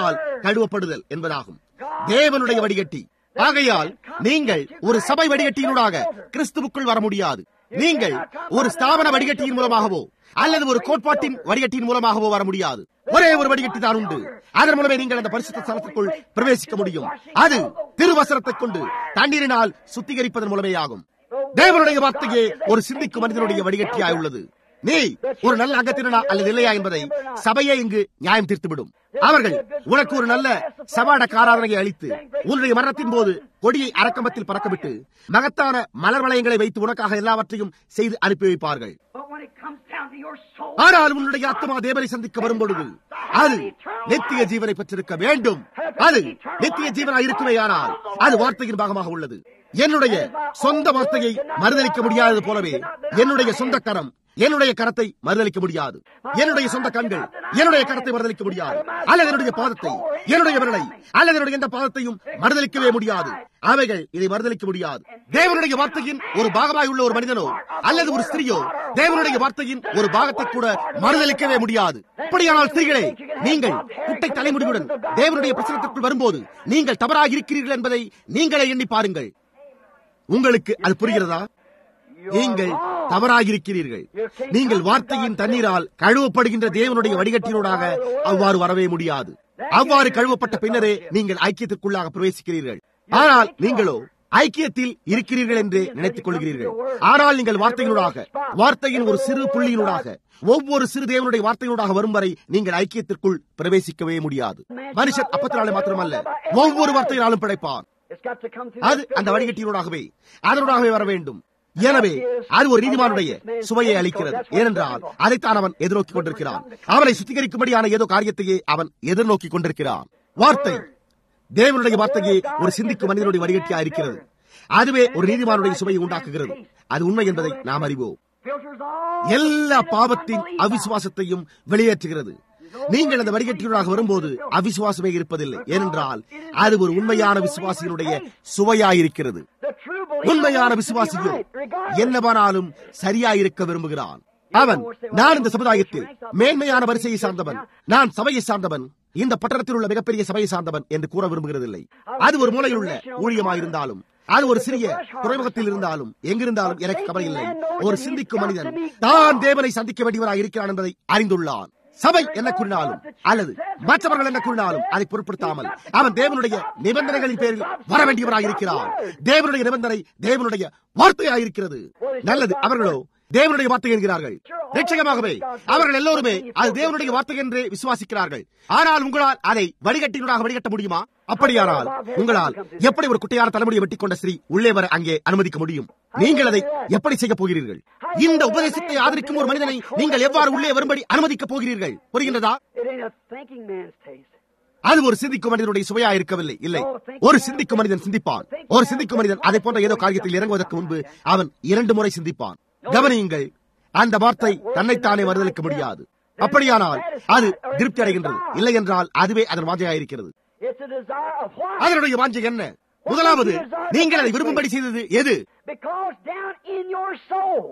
கழுவப்படுதல் என்பதாகும் தேவனுடைய வடிகட்டி ஆகையால் நீங்கள் ஒரு சபை வடிகட்டியினூடாக கிறிஸ்துவுக்குள் வர முடியாது நீங்கள் ஒரு ஸ்தாபன வடிகட்டியின் மூலமாகவோ அல்லது ஒரு கோட்பாட்டின் வடிகட்டியின் மூலமாகவோ வர முடியாது ஒரே ஒரு வடிகட்டி தான் உண்டு அதன் மூலமே நீங்கள் அந்த பரிசுத்த ஸ்தலத்திற்குள் பிரவேசிக்க முடியும் அது திருவசனத்தைக் கொண்டு தண்ணீரினால் சுத்திகரிப்பதன் மூலமே ஆகும் தேவனுடைய வார்த்தையே ஒரு சிந்திக்கும் மனிதனுடைய வடிகட்டியாய் உள்ளது நீ ஒரு நல்ல அங்கத்தினனா அல்லது இல்லையா என்பதை சபையே இங்கு நியாயம் தீர்த்துவிடும் அவர்கள் உனக்கு ஒரு நல்ல சபாடக்க ஆராதனையை அளித்து உன்னுடைய மரணத்தின் போது கொடியை அரக்கம்பத்தில் பறக்கவிட்டு மகத்தான மலர் வளையங்களை வைத்து உனக்காக எல்லாவற்றையும் செய்து அனுப்பி வைப்பார்கள் But when it comes down to your soul, ஆனால் உன்னுடைய ஆத்மா தேவனை சந்திக்க வரும் பொழுது அது நித்திய ஜீவனை பெற்றிருக்க வேண்டும் அது நித்திய ஜீவனாய் இருக்குமேயானால் அது வார்த்தையின் பாகமாக உள்ளது என்னுடைய சொந்த வார்த்தையை மறுதளிக்க முடியாதது போலவே என்னுடைய சொந்த கரம் என்னுடைய கரத்தை மறுதளிக்க முடியாது என்னுடைய சொந்த கண்கள் என்னுடைய கரத்தை மறுதளிக்க முடியாது அல்லது என்னுடைய பாதத்தை என்னுடைய விரலை அல்லது என்னுடைய எந்த பாதத்தையும் மறுதளிக்கவே முடியாது அவைகள் இதை மறுதளிக்க முடியாது தேவனுடைய வார்த்தையின் ஒரு பாகமாய் உள்ள ஒரு மனிதனோ அல்லது ஒரு ஸ்திரியோ தேவனுடைய வார்த்தையின் ஒரு பாகத்தை கூட மறுதளிக்கவே முடியாது அப்படியானால் ஸ்திரீகளே நீங்கள் குட்டை தலைமுடிவுடன் தேவனுடைய பிரச்சனத்திற்குள் வரும்போது நீங்கள் தவறாக இருக்கிறீர்கள் என்பதை நீங்களே எண்ணி பாருங்கள் உங்களுக்கு அது புரிகிறதா நீங்கள் தவறாகிருக்கிறீர்கள் நீங்கள் வார்த்தையின் தண்ணீரால் கழுவப்படுகின்ற தேவனுடைய வடிகட்டினூடாக அவ்வாறு வரவே முடியாது அவ்வாறு கழுவப்பட்ட பின்னரே நீங்கள் ஐக்கியத்திற்குள்ளாக பிரவேசிக்கிறீர்கள் ஆனால் நீங்களோ ஐக்கியத்தில் இருக்கிறீர்கள் என்று நினைத்துக் கொள்கிறீர்கள் ஆனால் நீங்கள் வார்த்தையினூடாக வார்த்தையின் ஒரு சிறு புள்ளியினூடாக ஒவ்வொரு சிறு தேவனுடைய வார்த்தையினூடாக வரும் வரை நீங்கள் ஐக்கியத்திற்குள் பிரவேசிக்கவே முடியாது மனுஷன் அப்பத்தினாலே மாத்திரமல்ல ஒவ்வொரு வார்த்தையினாலும் படைப்பான் it's got to come through அது அந்த வடிகட்டினூடாகவே அதனூடாகவே வர வேண்டும் எனவே அது ஒரு நீதிமானுடைய சுவையை அளிக்கிறது ஏனென்றால் அதைத்தான் அவன் எதிர்நோக்கிக் கொண்டிருக்கிறான் அவனை சுத்திகரிக்கும்படியான ஏதோ காரியத்தையே அவன் எதிர்நோக்கிக் கொண்டிருக்கிறான் வார்த்தை தேவனுடைய வார்த்தையே ஒரு சிந்திக்கும் மனிதனுடைய வடிகட்டியா இருக்கிறது அதுவே ஒரு நீதிமானுடைய சுவையை உண்டாக்குகிறது அது உண்மை என்பதை நாம் அறிவோம் filters all எல்லா பாவத்தின் அவிசுவாசத்தையும் வெளியேற்றுகிறது நீங்கள் அந்த வடிகட்டினூடாக வரும்போது அவிசுவாசமே இருப்பதில்லை ஏனென்றால் அது ஒரு உண்மையான விசுவாசியினுடைய சுவையாயிருக்கிறது the true believer உண்மையான wants to be விசுவாசியோ right, regardless. என்னவானாலும் சரியாயிருக்க விரும்புகிறான் அவன் நான் இந்த சமுதாயத்தில் மேன்மையான வரிசையை சார்ந்தவன் நான் சபையை சார்ந்தவன் இந்த பட்டணத்தில் உள்ள மிகப்பெரிய சபையை சார்ந்தவன் என்று கூற விரும்புகிறதில்லை அது ஒரு மூலையில் உள்ள ஊழியமாயிருந்தாலும் அது ஒரு சிறிய துறைமுகத்தில் இருந்தாலும் எங்கிருந்தாலும் எனக்கு கவலை இல்லை ஒரு சிந்திக்கும் மனிதன் தான் தேவனை சந்திக்க வேண்டியவராக இருக்கிறான் என்பதை அறிந்துள்ளான் சபை என்ன கூறினாலும் அல்லது மற்றவர்கள் என்ன கூறினாலும் அதை பொருட்படுத்தாமல் அவன் தேவனுடைய நிபந்தனைகளின் பேரில் வர வேண்டியவராக இருக்கிறான் தேவனுடைய நிபந்தனை தேவனுடைய வார்த்தையாயிருக்கிறது நல்லது அவர்களோ தேவனுடைய வார்த்தை என்கிறார்கள் நிச்சயமாகவே அவர்கள் எல்லோருமே அது தேவனுடைய வார்த்தை என்று விசுவாசிக்கிறார்கள் ஆனால் உங்களால் அதை வடிகட்டினூடாக வடிகட்ட முடியுமா அப்படியானால் உங்களால் எப்படி ஒரு குட்டையான தலைமுடியை வெட்டிக் கொண்ட ஸ்ரீ உள்ளே வர அங்கே அனுமதிக்க முடியும் நீங்கள் அதை எப்படி செய்ய போகிறீர்கள் இந்த உபதேசத்தை ஆதரிக்கும் ஒரு மனிதனை நீங்கள் எவ்வாறு உள்ளே வரும்படி அனுமதிக்கப் போகிறீர்கள் புரிகின்றதா It ain't a thinking man's taste. அது ஒரு சிந்திக்கும் மனிதனுடைய சுவையா இருக்கவில்லை இல்லை ஒரு சிந்திக்கும் மனிதன் சிந்திப்பான் ஒரு சிந்திக்கும் மனிதன் அதை போன்ற ஏதோ காரியத்தில் இறங்குவதற்கு முன்பு அவன் இரண்டு முறை சிந்திப்பான் கவனியுங்கள் அந்த வார்த்தை தன்னைத்தானே மறுதளிக்க முடியாது அப்படியானால் அது திருப்தி அடைகின்றது இல்லை என்றால் அதுவே அதன் வாஞ்சையாயிருக்கிறது It's a desire of why? அதனுடைய வாஞ்சை என்ன முதலாவது நீங்கள் அதை விரும்பும்படி செய்தது எது Because down in your soul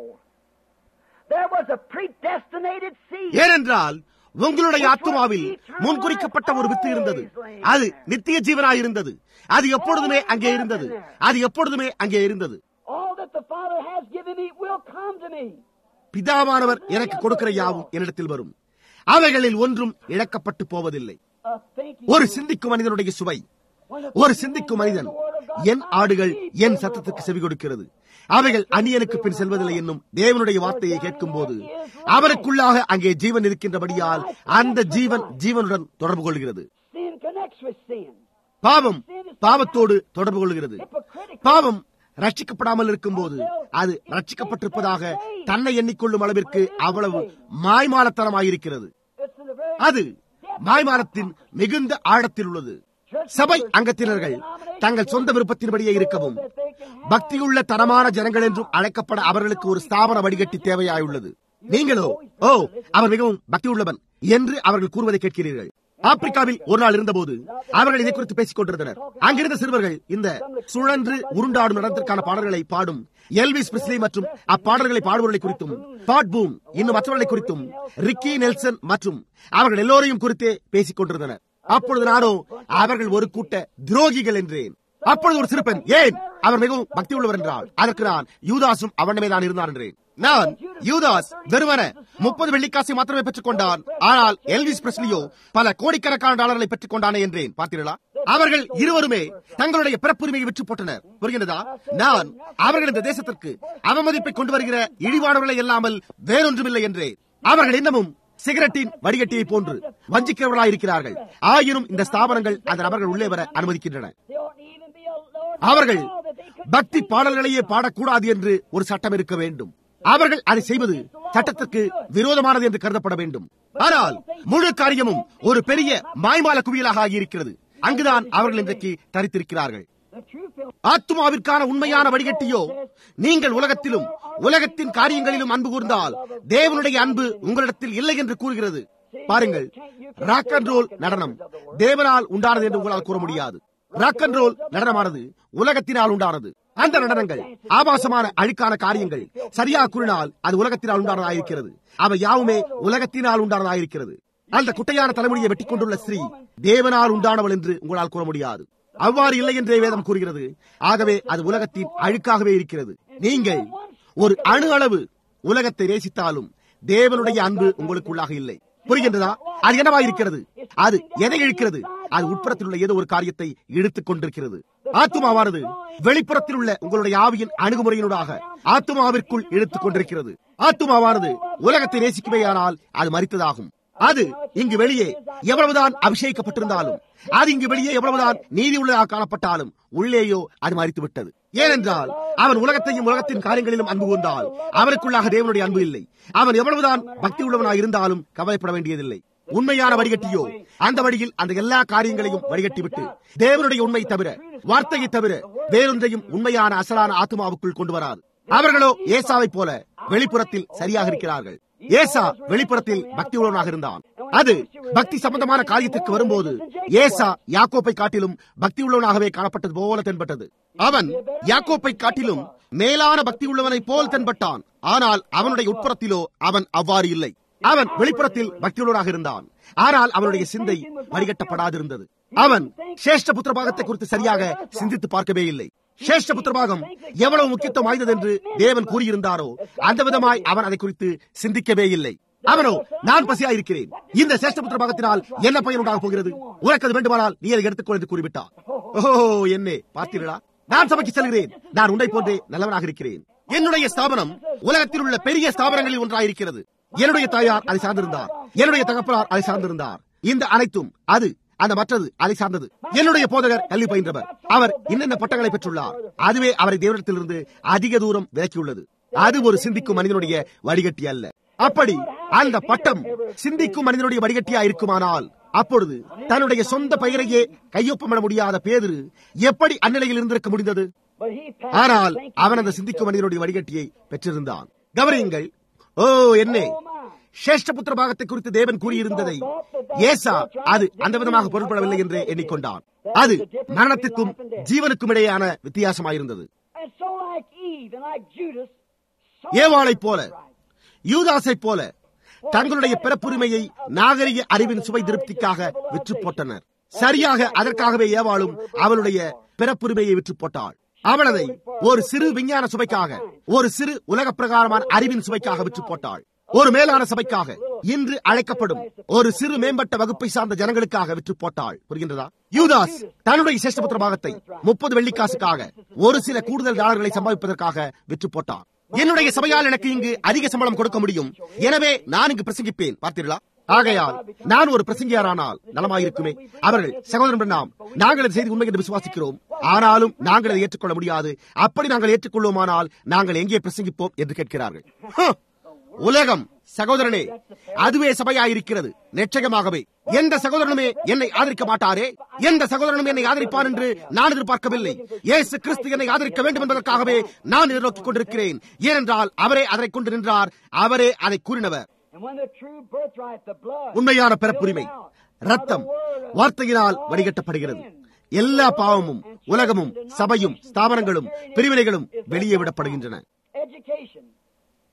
there was a predestinated seed. ஏனென்றால் உங்களுடைய ஆத்மாவில் முன்குறிக்கப்பட்ட ஒரு வித்து இருந்தது அது நித்திய ஜீவனாயிருந்தது அது எப்பொழுதுமே அங்கே இருந்தது அது எப்பொழுதுமே அங்கே இருந்தது All that the Father has given me will come to me. பிதாவானவர் எனக்கு கொடுக்கிற யாவும் என்னிடத்தில் வரும் அவைகளில் ஒன்றும் இழக்கப்பட்டு போவதில்லை A thinking ஒரு சிந்திக்கும் மனிதனுடைய சுவை ஒரு சிந்திக்கும் மனிதன் என் ஆடுகள் என் சத்தத்துக்கு செவி கொடுக்கிறது அவைகள் அந்நியனுக்கு பின் செல்வதில்லை என்னும் தேவனுடைய வார்த்தையை கேட்கும் போது அவருக்குள்ளாக அங்கே ஜீவன் இருக்கின்றபடியால் அந்த ஜீவன் ஜீவனுடன் தொடர்பு கொள்கிறது sin connects with sin. பாவம் பாவத்தோடு தொடர்பு கொள்கிறது பாவம் ரட்சிக்கப்படாமல் இருக்கும்போது அது ரட்சிக்கப்பட்டிருப்பதாக தன்னை எண்ணிக்கொள்ளும் அளவிற்கு அவ்வளவு மாய்மாலத்தனமாயிருக்கிறது It's in the very அது மாய்மாலத்தின் மிகுந்த ஆழத்தில் உள்ளது சபை அங்கத்தினர்கள் தங்கள் சொந்த விருப்பத்தின்படியே இருக்கவும் பக்தியுள்ள தரமான ஜனங்கள் என்றும் அழைக்கப்பட அவர்களுக்கு ஒரு ஸ்தாபன வடிகட்டி தேவையாயுள்ளது நீங்களோ ஓ அவர் மிகவும் பக்தி உள்ளவன் என்று அவர்கள் கூறுவதை கேட்கிறீர்கள் ஆப்பிரிக்காவில் ஒரு நாள் இருந்தபோது அவர்கள் இதை குறித்து பேசிக் கொண்டிருந்தனர் அங்கிருந்த சிறுவர்கள் இந்த சுழன்று உருண்டாடும் நடனத்திற்கான பாடல்களை பாடும் எல்விஸ் பிரிஸ்லி மற்றும் அப்பாடல்களை பாடுபவர்களை குறித்தும் பாட் பூம் இன்னும் மற்றவர்களை குறித்தும் ரிக்கி நெல்சன் மற்றும் அவர்கள் எல்லோரையும் குறித்தே பேசிக் கொண்டிருந்தனர் அப்பொழுது நானோ அவர்கள் ஒரு கூட்ட துரோகிகள் என்றேன் அப்பொழுது ஒரு சிறுப்பன் ஏன் அவர் மிகவும் பக்தி உள்ளவர் என்றால் அதற்கு நான் யூதாசும் அவனமே தான் இருந்தான் என்றேன் நான் யூதாஸ் வெறுமன முப்பது வெள்ளிக்காசை மாத்திரமே பெற்றுக் கொண்டான் ஆனால் எல்விஸ் பிரஸ்லியோ பல கோடிக்கணக்கான டாலர்களை பெற்றுக் கொண்டானே என்றேன் பார்த்தீர்களா அவர்கள் இருவருமே தங்களுடைய பிறப்புரிமையை விற்று போட்டனர் புரிகிறதா நான் அவர்கள் இந்த தேசத்திற்கு அவமதிப்பை கொண்டு வருகிற இழிவானவர்களை இல்லாமல் வேறொன்றுமில்லை என்றேன் அவர்கள் இன்னமும் சிகரெட்டின் வடிகட்டியை போன்று வஞ்சிக்கிறவர்களாக இருக்கிறார்கள் ஆயினும் இந்த ஸ்தாபனங்கள் அந்த நபர்கள் உள்ளே வர அனுமதிக்கின்றன அவர்கள் பக்தி பாடல்களையே பாடக்கூடாது என்று ஒரு சட்டம் இருக்க வேண்டும் அவர்கள் அதை செய்வது சட்டத்திற்கு விரோதமானது என்று கருதப்பட வேண்டும் ஆனால் முழு காரியமும் ஒரு பெரிய மாய்மால குவியலாக ஆகியிருக்கிறது அங்குதான் அவர்கள் இன்றைக்கு தரித்திருக்கிறார்கள் ஆத்மாவிற்கான உண்மையான வடிகட்டியோ நீங்கள் உலகத்திலும் உலகத்தின் காரியங்களிலும் அன்பு கூர்ந்தால் தேவனுடைய அன்பு உங்களிடத்தில் இல்லை என்று கூறுகிறது பாருங்கள் ராக் அண்ட் ரோல் நடனம் தேவனால் உண்டானது என்று உங்களால் கூற முடியாது ராக் அண்ட் ரோல் நடனமானது உலகத்தினால் உண்டானது அந்த நடனங்கள் ஆபாசமான அழுக்கான காரியங்கள் சரியாக கூறினால் அது உலகத்தினால் உண்டானதாயிருக்கிறது அவை யாவுமே உலகத்தினால் உண்டானதாயிருக்கிறது அந்த குட்டையான தலைமுடியை வெட்டிக் கொண்டுள்ள ஸ்ரீ தேவனால் உண்டானவள் என்று உங்களால் கூற முடியாது அவ்வாறு இல்லை என்றே வேதம் கூறுகிறது ஆகவே அது உலகத்தின் அழுக்காகவே இருக்கிறது நீங்கள் ஒரு அணு அளவு உலகத்தை நேசித்தாலும் தேவனுடைய அன்பு உங்களுக்குள்ளாக இல்லை புரிகின்றதா அது என்னவாயிருக்கிறது அது எதை இழுக்கிறது அது உட்புறத்தில் உள்ள ஏதோ ஒரு காரியத்தை இழுத்துக் கொண்டிருக்கிறது ஆத்மாவானது வெளிப்புறத்தில் உள்ள உங்களுடைய ஆவியின் அணுகுமுறையினூடாக ஆத்மாவிற்குள் இழுத்துக் கொண்டிருக்கிறது ஆத்மாவானது உலகத்தை நேசிக்குமேயானால் அது மறித்ததாகும் அது இங்கு வெளியே எவ்வளவுதான் அபிஷேகிக்கப்பட்டிருந்தாலும் அது இங்கு வெளியே எவ்வளவுதான் நீதி உள்ளதாக காணப்பட்டாலும் உள்ளேயோ அது மறித்து விட்டது ஏனென்றால் அவன் உலகத்தையும் உலகத்தின் காரியங்களிலும் அன்பு கொண்டால் அவனுக்குள்ளாக தேவனுடைய அன்பு இல்லை அவன் எவ்வளவுதான் பக்தி உள்ளவனாக இருந்தாலும் கவலைப்பட வேண்டியதில்லை உண்மையான வடிகட்டியோ அந்த வழியில் அந்த எல்லா காரியங்களையும் வடிகட்டிவிட்டு தேவனுடைய உண்மை தவிர வார்த்தையை தவிர வேறொன்றையும் உண்மையான அசலான ஆத்மாவுக்குள் கொண்டு வராது அவர்களோ ஏசாவை போல வெளிப்புறத்தில் சரியாக இருக்கிறார்கள் ஏசா வெளிப்புறத்தில் பக்தி உள்ளவனாக இருந்தான் அது பக்தி சம்பந்தமான காரியத்திற்கு வரும்போது ஏசா யாக்கோப்பை காட்டிலும் பக்தி உள்ளவனாகவே காணப்பட்டது போல தென்பட்டது அவன் யாக்கோப்பை காட்டிலும் மேலான பக்தி உள்ளவனை போல் தென்பட்டான் ஆனால் அவனுடைய உட்புறத்திலோ அவன் அவ்வாறு இல்லை அவன் வெளிப்புறத்தில் பக்தியுள்ளவனாக இருந்தான் ஆனால் அவனுடைய சிந்தை வடிகட்டப்படாதிருந்தது அவன் சேஷ்ட புத்திரபாகத்தை குறித்து சரியாக சிந்தித்து பார்க்கவே இல்லை சேஷ்ட புத்திரபாகம் எவ்வளவு முக்கியத்துவம் வாய்ந்தது என்று தேவன் கூறியிருந்தாரோ அந்த விதமாய் அவன் அதை குறித்து சிந்திக்கவே இல்லை அவனோ நான் பசியா இருக்கிறேன் இந்த சேஷ்ட புத்திரபாகத்தினால் என்ன பயன் உண்டாக போகிறது உனக்கு அது வேண்டுமானால் நீ அதை எடுத்துக்கொள் என்று கூறிவிட்டான் ஓஹோ என்னே பார்த்தீர்களா நான் சபைக்கு செல்கிறேன் நான் உன்னை போன்றே நல்லவனாக இருக்கிறேன் என்னுடைய ஸ்தாபனம் உலகத்தில் உள்ள பெரிய ஸ்தாபனங்களில் ஒன்றாயிருக்கிறது என்னுடைய தாயார் அதை சார்ந்திருந்தார் என்னுடைய தகப்பனார் அதை சார்ந்திருந்தார் இந்த அனைத்தும் அது அந்த மற்றது அதை சார்ந்தது என்னுடைய போதகர் கல்வி பயின்றவர் அவர் என்னென்ன பட்டங்களை பெற்றுள்ளார் அதுவே அவரை தேவனத்திலிருந்து அதிக தூரம் விலக்கியுள்ளது அது ஒரு சிந்திக்கும் மனிதனுடைய வடிகட்டி அல்ல அப்படி அந்த பட்டம் சிந்திக்கும் மனிதனுடைய வடிகட்டியா இருக்குமானால் அப்பொழுது தன்னுடைய சொந்த பெயரையே கையொப்பமிட முடியாத பேதிரு எப்படி அந்நிலையில் இருந்திருக்க முடிந்தது ஆனால் அவன் அந்த சிந்திக்கும் மனிதனுடைய வடிகட்டியை பெற்றிருந்தான் கவனியுங்கள் ஓ என்னே சேஷ்டபுத்திர பாகத்தை குறித்து தேவன் கூறியிருந்ததை ஏசா அது அந்த விதமாக பொருள்படவில்லை என்று எண்ணிக்கொண்டான் அது மரணத்திற்கும் ஜீவனுக்கும் இடையேயான வித்தியாசமாயிருந்தது ஏவாளைப் போல யூதாசைப் போல தங்களுடைய பிறப்புரிமையை நாகரிக அறிவின் சுவை திருப்திக்காக விற்று போட்டனர் சரியாக அதற்காகவே ஏவாளும் அவளுடைய பிறப்புரிமையை விற்று போட்டாள் அவள் அதை ஒரு சிறு விஞ்ஞான சுவைக்காக ஒரு சிறு உலக பிரகாரமான அறிவின் சுவைக்காக விற்று போட்டாள் ஒரு மேலான சபைக்காக இன்று அழைக்கப்படும் ஒரு சிறு மேம்பட்ட வகுப்பை சார்ந்த ஜனங்களுக்காக விற்று போட்டாள் புரிகின்றதா யூதாஸ் தன்னுடைய சேஷ்டபுத்திர பாகத்தை முப்பது வெள்ளிக்காசுக்காக ஒரு சில கூடுதல் டாலர்களை சம்பாதிப்பதற்காக விற்று போட்டான் என்னுடைய சபையால் எனக்கு இங்கு அதிக சம்பளம் கொடுக்க முடியும் எனவே நான் இங்கு பிரசங்கிப்பேன் பார்த்தீர்களா ஆகையால் நான் ஒரு பிரசங்கியாரானால் நலமாயிருக்குமே அவர்கள் சகோதரன் நாம் நாங்கள் இந்த செய்தி உண்மை என்று விசுவாசிக்கிறோம் ஆனாலும் நாங்கள் அதை ஏற்றுக்கொள்ள முடியாது அப்படி நாங்கள் ஏற்றுக்கொள்வோமானால் நாங்கள் எங்கே பிரசங்கிப்போம் என்று கேட்கிறார்கள் உலகம் சகோதரனே அதுவே சபையாயிருக்கிறது நிச்சயமாகவே எந்த சகோதரனுமே என்னை ஆதரிக்க மாட்டாரே எந்த சகோதரனும் என்னை ஆதரிப்பார் என்று நான் எதிர்பார்க்கவில்லை இயேசு கிறிஸ்து என்னை ஆதரிக்க வேண்டும் என்பதற்காகவே நான் எதிர்நோக்கிக் கொண்டிருக்கிறேன் ஏனென்றால் அவரே அதை கொண்டு நின்றார் அவரே அதை கூறினவர் உண்மையான பிறப்புரிமை ரத்தம் வார்த்தையினால் வடிகட்டப்படுகிறது எல்லா பாவமும் உலகமும் சபையும் ஸ்தாபனங்களும் பிரிவினைகளும் வெளியே விடப்படுகின்றன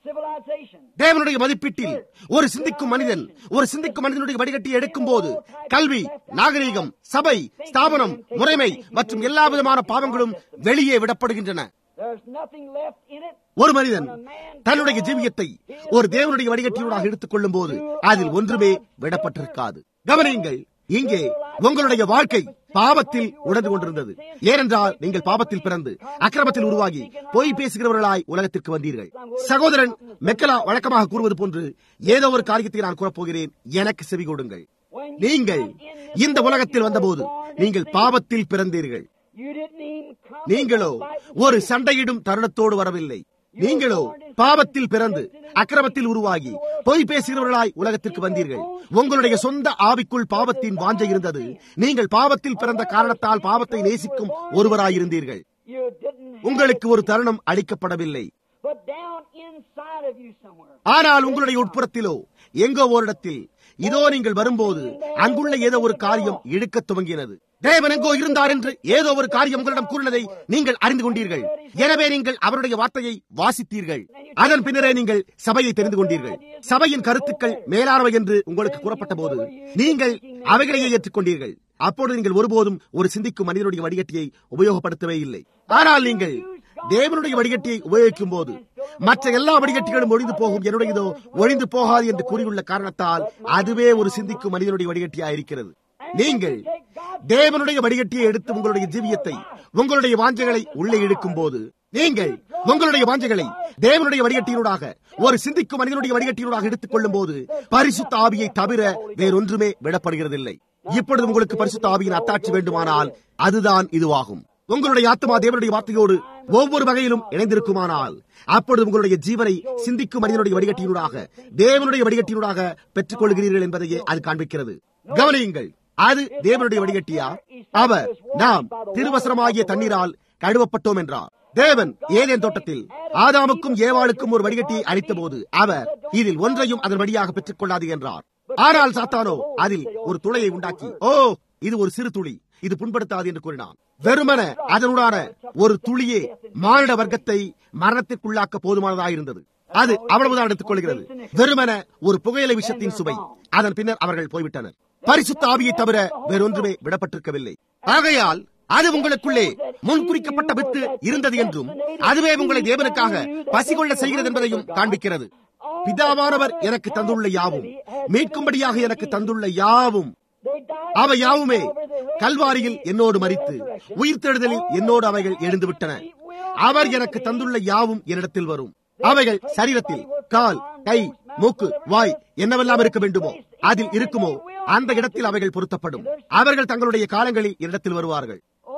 civilization. தேவனுடைய மதிப்பீட்டில் ஒரு சிந்திக்கும் மனிதன் ஒரு சிந்திக்கும் மனிதனுடைய வடிகட்டியை எடுக்கும் போது கல்வி நாகரீகம் சபை ஸ்தாபனம் முறைமை மற்றும் எல்லா விதமான பாவங்களும் வெளியே விடப்படுகின்றன There's nothing left in it. ஒரு மனிதன் தன்னுடைய ஜீவியத்தை ஒரு தேவனுடைய வடிகட்டியூடாக எடுத்துக் கொள்ளும் போது அதில் ஒன்றுமே விடப்பட்டிருக்காது கவனியுங்கள் இங்கே உங்களுடைய வாழ்க்கை பாவத்தில் உணர்ந்து கொண்டிருந்தது ஏனென்றால் நீங்கள் பாவத்தில் பிறந்து அக்கிரமத்தில் உருவாகி பொய் பேசுகிறவர்களாய் உலகத்திற்கு வந்தீர்கள் சகோதரன் மெக்கலா வழக்கமாக கூறுவது போன்று ஏதோ ஒரு காரியத்தை நான் கூறப்போகிறேன் எனக்கு செவி கொடுங்கள் நீங்கள் இந்த உலகத்தில் வந்தபோது நீங்கள் பாவத்தில் பிறந்தீர்கள் You didn't even come நீங்களோ ஒரு சண்டையிடும் தருணத்தோடு வரவில்லை நீங்களோ பாவத்தில் பிறந்து அக்கிரமத்தில் உருவாகி பொய் பேசுகிறவர்களாய் உலகத்திற்கு வந்தீர்கள் உங்களுடைய சொந்த ஆவிக்குள் பாவத்தின் வாஞ்சை இருந்தது நீங்கள் பாவத்தில் பிறந்த காரணத்தால் பாவத்தை நேசிக்கும் ஒருவராயிருந்தீர்கள் You didn't have உங்களுக்கு ஒரு தருணம் அளிக்கப்படவில்லை but down inside of you somewhere. ஆனால் உங்களுடைய உட்புறத்திலோ எங்கோ ஓரிடத்தில் இதோ நீங்கள் வரும்போது அங்குள்ள ஏதோ ஒரு காரியம் இழுக்கத் துவங்கினது தேவன் எங்கோ இருந்தார் என்று ஏதோ ஒரு காரியம் உங்களிடம் கூறினதை நீங்கள் அறிந்து கொண்டீர்கள் எனவே நீங்கள் அவருடைய வார்த்தையை வாசித்தீர்கள் அதன் பின்னரே நீங்கள் சபையை தெரிந்து கொண்டீர்கள் சபையின் கருத்துக்கள் மேலானவை என்று உங்களுக்கு கூறப்பட்ட போது நீங்கள் அவைகளையே ஏற்றுக்கொண்டீர்கள் அப்பொழுது நீங்கள் ஒருபோதும் ஒரு சிந்திக்கும் மனிதனுடைய வடிகட்டியை உபயோகப்படுத்தவே இல்லை ஆனால் நீங்கள் தேவனுடைய வடிகட்டியை உபயோகிக்கும் போது மற்ற எல்லா வடிகட்டிகளும் ஒழிந்து போகும் என்னுடையதோ ஒழிந்து போகாது என்று கூறியுள்ள காரணத்தால் அதுவே ஒரு சிந்திக்கும் மனிதனுடைய வடிகட்டியாக இருக்கிறது நீங்கள் தேவனுடைய வடிகட்டியை எடுத்து உங்களுடைய ஜீவியத்தை உங்களுடைய வாஞ்சைகளை உள்ளே இழுக்கும் போது நீங்கள் உங்களுடைய வாஞ்சைகளை தேவனுடைய வடிகட்டியினூடாக ஒரு சிந்திக்கும் மனிதனுடைய வடிகட்டியினூடாக எடுத்துக் கொள்ளும் போது பரிசுத்த ஆவியை தவிர வேறொன்றுமே விடப்படுகிறதில்லை இப்பொழுது உங்களுக்கு பரிசுத்த ஆவியின் அத்தாட்சி வேண்டுமானால் அதுதான் இதுவாகும் உங்களுடைய ஆத்மா தேவனுடைய வார்த்தையோடு ஒவ்வொரு வகையிலும் இணைந்திருக்குமானால் அப்பொழுது உங்களுடைய ஜீவனை சிந்திக்கும் மனிதனுடைய வடிகட்டியினூடாக தேவனுடைய வடிகட்டியினூடாக பெற்றுக் கொள்கிறீர்கள் என்பதையே அது காண்பிக்கிறது கவனியுங்கள் அது தேவனுடைய வடிகட்டியா அவர் நாம் திருவசனமாகிய தண்ணீரால் கழுவப்பட்டோம் என்றார் தேவன் ஏதேன் தோட்டத்தில் ஆதாமுக்கும் ஏவாளுக்கும் ஒரு வடிகட்டியை அளித்த போது அவர் இதில் ஒன்றையும் அதன் வழியாக பெற்றுக் கொள்ளாது என்றார் ஆனால் சாத்தானோ அதில் ஒரு துளையை உண்டாக்கி ஓ இது ஒரு சிறு துளி இது புண்படுத்தாது என்று கூறினான் வெறுமன அதனுடான ஒரு துளியே மானிட வர்க்கத்தை மரணத்திற்குள்ளாக்க போதுமானதாயிருந்தது அது அவ்வளவுதான் எடுத்துக் கொள்கிறது வெறுமன ஒரு புகையிலை விஷத்தின் சுவை அதன் பின்னர் அவர்கள் போய்விட்டனர் பரிசுத்த ஆவியை தவிர வேறொன்றுமே விடப்பட்டிருக்கவில்லை ஆகையால் அது உங்களுக்குள்ளே முன்குறிக்கப்பட்ட வித்து இருந்தது என்றும் அதுவே உங்களை தேவனுக்காக பசிகொள்ள செய்கிறது என்பதையும் காண்பிக்கிறது பிதாவானவர் எனக்கு தந்துள்ள யாவும் மீட்கும்படியாக எனக்கு தந்துள்ள யாவும் They died அவை யாவுமே கல்வாரியில் என்னோடு மறித்து உயிர்த்தெழுதலில் என்னோடு அவைகள் எழுந்துவிட்டன அவர் எனக்கு தந்துள்ள யாவும் என்னிடத்தில் வரும் அவைகள் சரீரத்தில் கால் கை மூக்கு வாய் என்னவெல்லாம் இருக்க வேண்டுமோ அதில் இருக்குமோ அந்த இடத்தில் அவைகள் பொருத்தப்படும் அவர்கள் தங்களுடைய காலங்களில் என்னிடத்தில் வருவார்கள்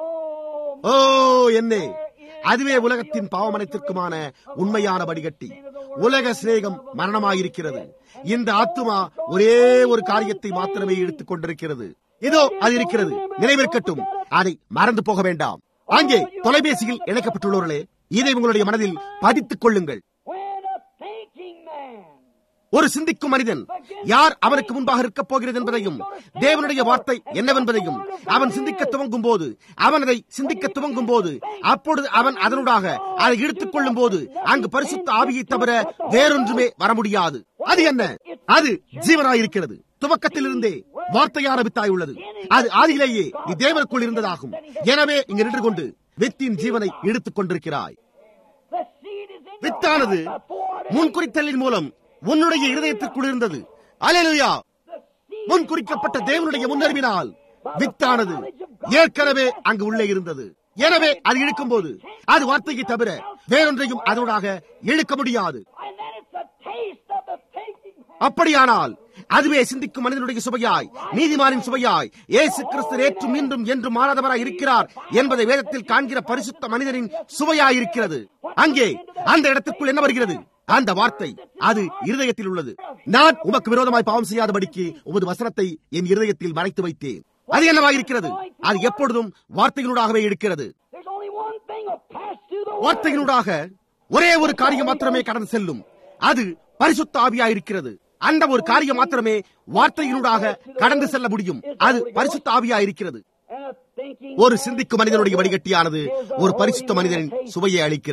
Oh, ஓ என்னே அதுவே உலகத்தின் பாவமனைத்திற்குமான உண்மையான வடிகட்டி உலக சிநேகம் மரணமாயிருக்கிறது இந்த ஆத்துமா ஒரே ஒரு காரியத்தை மாத்திரமே எடுத்துக் கொண்டிருக்கிறது இதோ அது இருக்கிறது நினைவிருக்கட்டும் அதை மறந்து போக வேண்டாம் அங்கே தொலைபேசியில் இணைக்கப்பட்டுள்ளவர்களே இதை உங்களுடைய மனதில் பதித்துக் கொள்ளுங்கள் when a thinking man ஒரு சிந்திக்கும் மனிதன் யார் அவனுக்கு முன்பாக இருக்கப் போகிறது என்பதையும் தேவனுடைய வார்த்தை என்னவென்பதையும் அவன் சிந்திக்க துவங்கும் போது அவன் அதை சிந்திக்க துவங்கும் போது அப்பொழுது அவன் அதனூடாக அதை இழுத்துக் கொள்ளும் போது அங்கு பரிசுத்த ஆவியை தவிர வேறொன்றுமே வர முடியாது அது என்ன அது ஜீவனாயிருக்கிறது துவக்கத்திலிருந்தே வார்த்தையான வித்தாய் உள்ளது அது ஆதியிலேயே நீ தேவனுக்குள் இருந்ததாகும் எனவே இங்கு நின்று கொண்டு வித்தின் ஜீவனை இழுத்துக் கொண்டிருக்கிறாய் the seed is in your வித்தானது heart before it முன்குறித்தலின் மூலம் உன்னுடைய இருதயத்திற்குள் இருந்தது அலேலுயா the seed முன் குறிக்கப்பட்ட தேவனுடைய முன்னறிவினால் வித்தானது ஏற்கனவே அங்கு உள்ளே இருந்தது எனவே அது இழுக்கும் போது அது வார்த்தையை தவிர வேறொன்றையும் அதனூடாக இழுக்க முடியாது and then it's a taste of the thinking man. அப்படியானால் அதுவே சிந்திக்கும் மனிதனுடைய சுவையாய் நீதிமானின் சுவையாய் இயேசு கிறிஸ்து நேற்றும் இன்றும் என்றும் மாறாதவராய் இருக்கிறார் என்பதை வேதத்தில் காண்கிற பரிசுத்த மனிதனின் சுவையாய் இருக்கிறது அங்கே அந்த இடத்துக்குள் என்ன வருகிறது அந்த வார்த்தை அது இருதயத்தில் உள்ளது நான் உமக்கு விரோதமாய் பாவம் செய்யாதபடிக்கு உமது வசனத்தை என் இருதயத்தில் மறைத்து வைத்தேன் அது என்னவாயிருக்கிறது அது எப்பொழுதும் வார்த்தைகளூடாகவே இருக்கிறது There's only one thing will pass through the word. வார்த்தைகளூடாக ஒரே ஒரு காரியம் மாத்திரமே கடந்து செல்லும் அது பரிசுத்த ஆவியாயிருக்கிறது அந்த ஒரு காரியம் மாத்திரமே வார்த்தையினூடாக கடந்து செல்ல முடியும் அது பரிசுத்த ஆவியாயிருக்கிறது And a thinking ஒரு சிந்திக்கும் மனிதனுடைய வடிகட்டியானது ஒரு பரிசுத்த மனிதனின் சுவையை அளிக்கிறது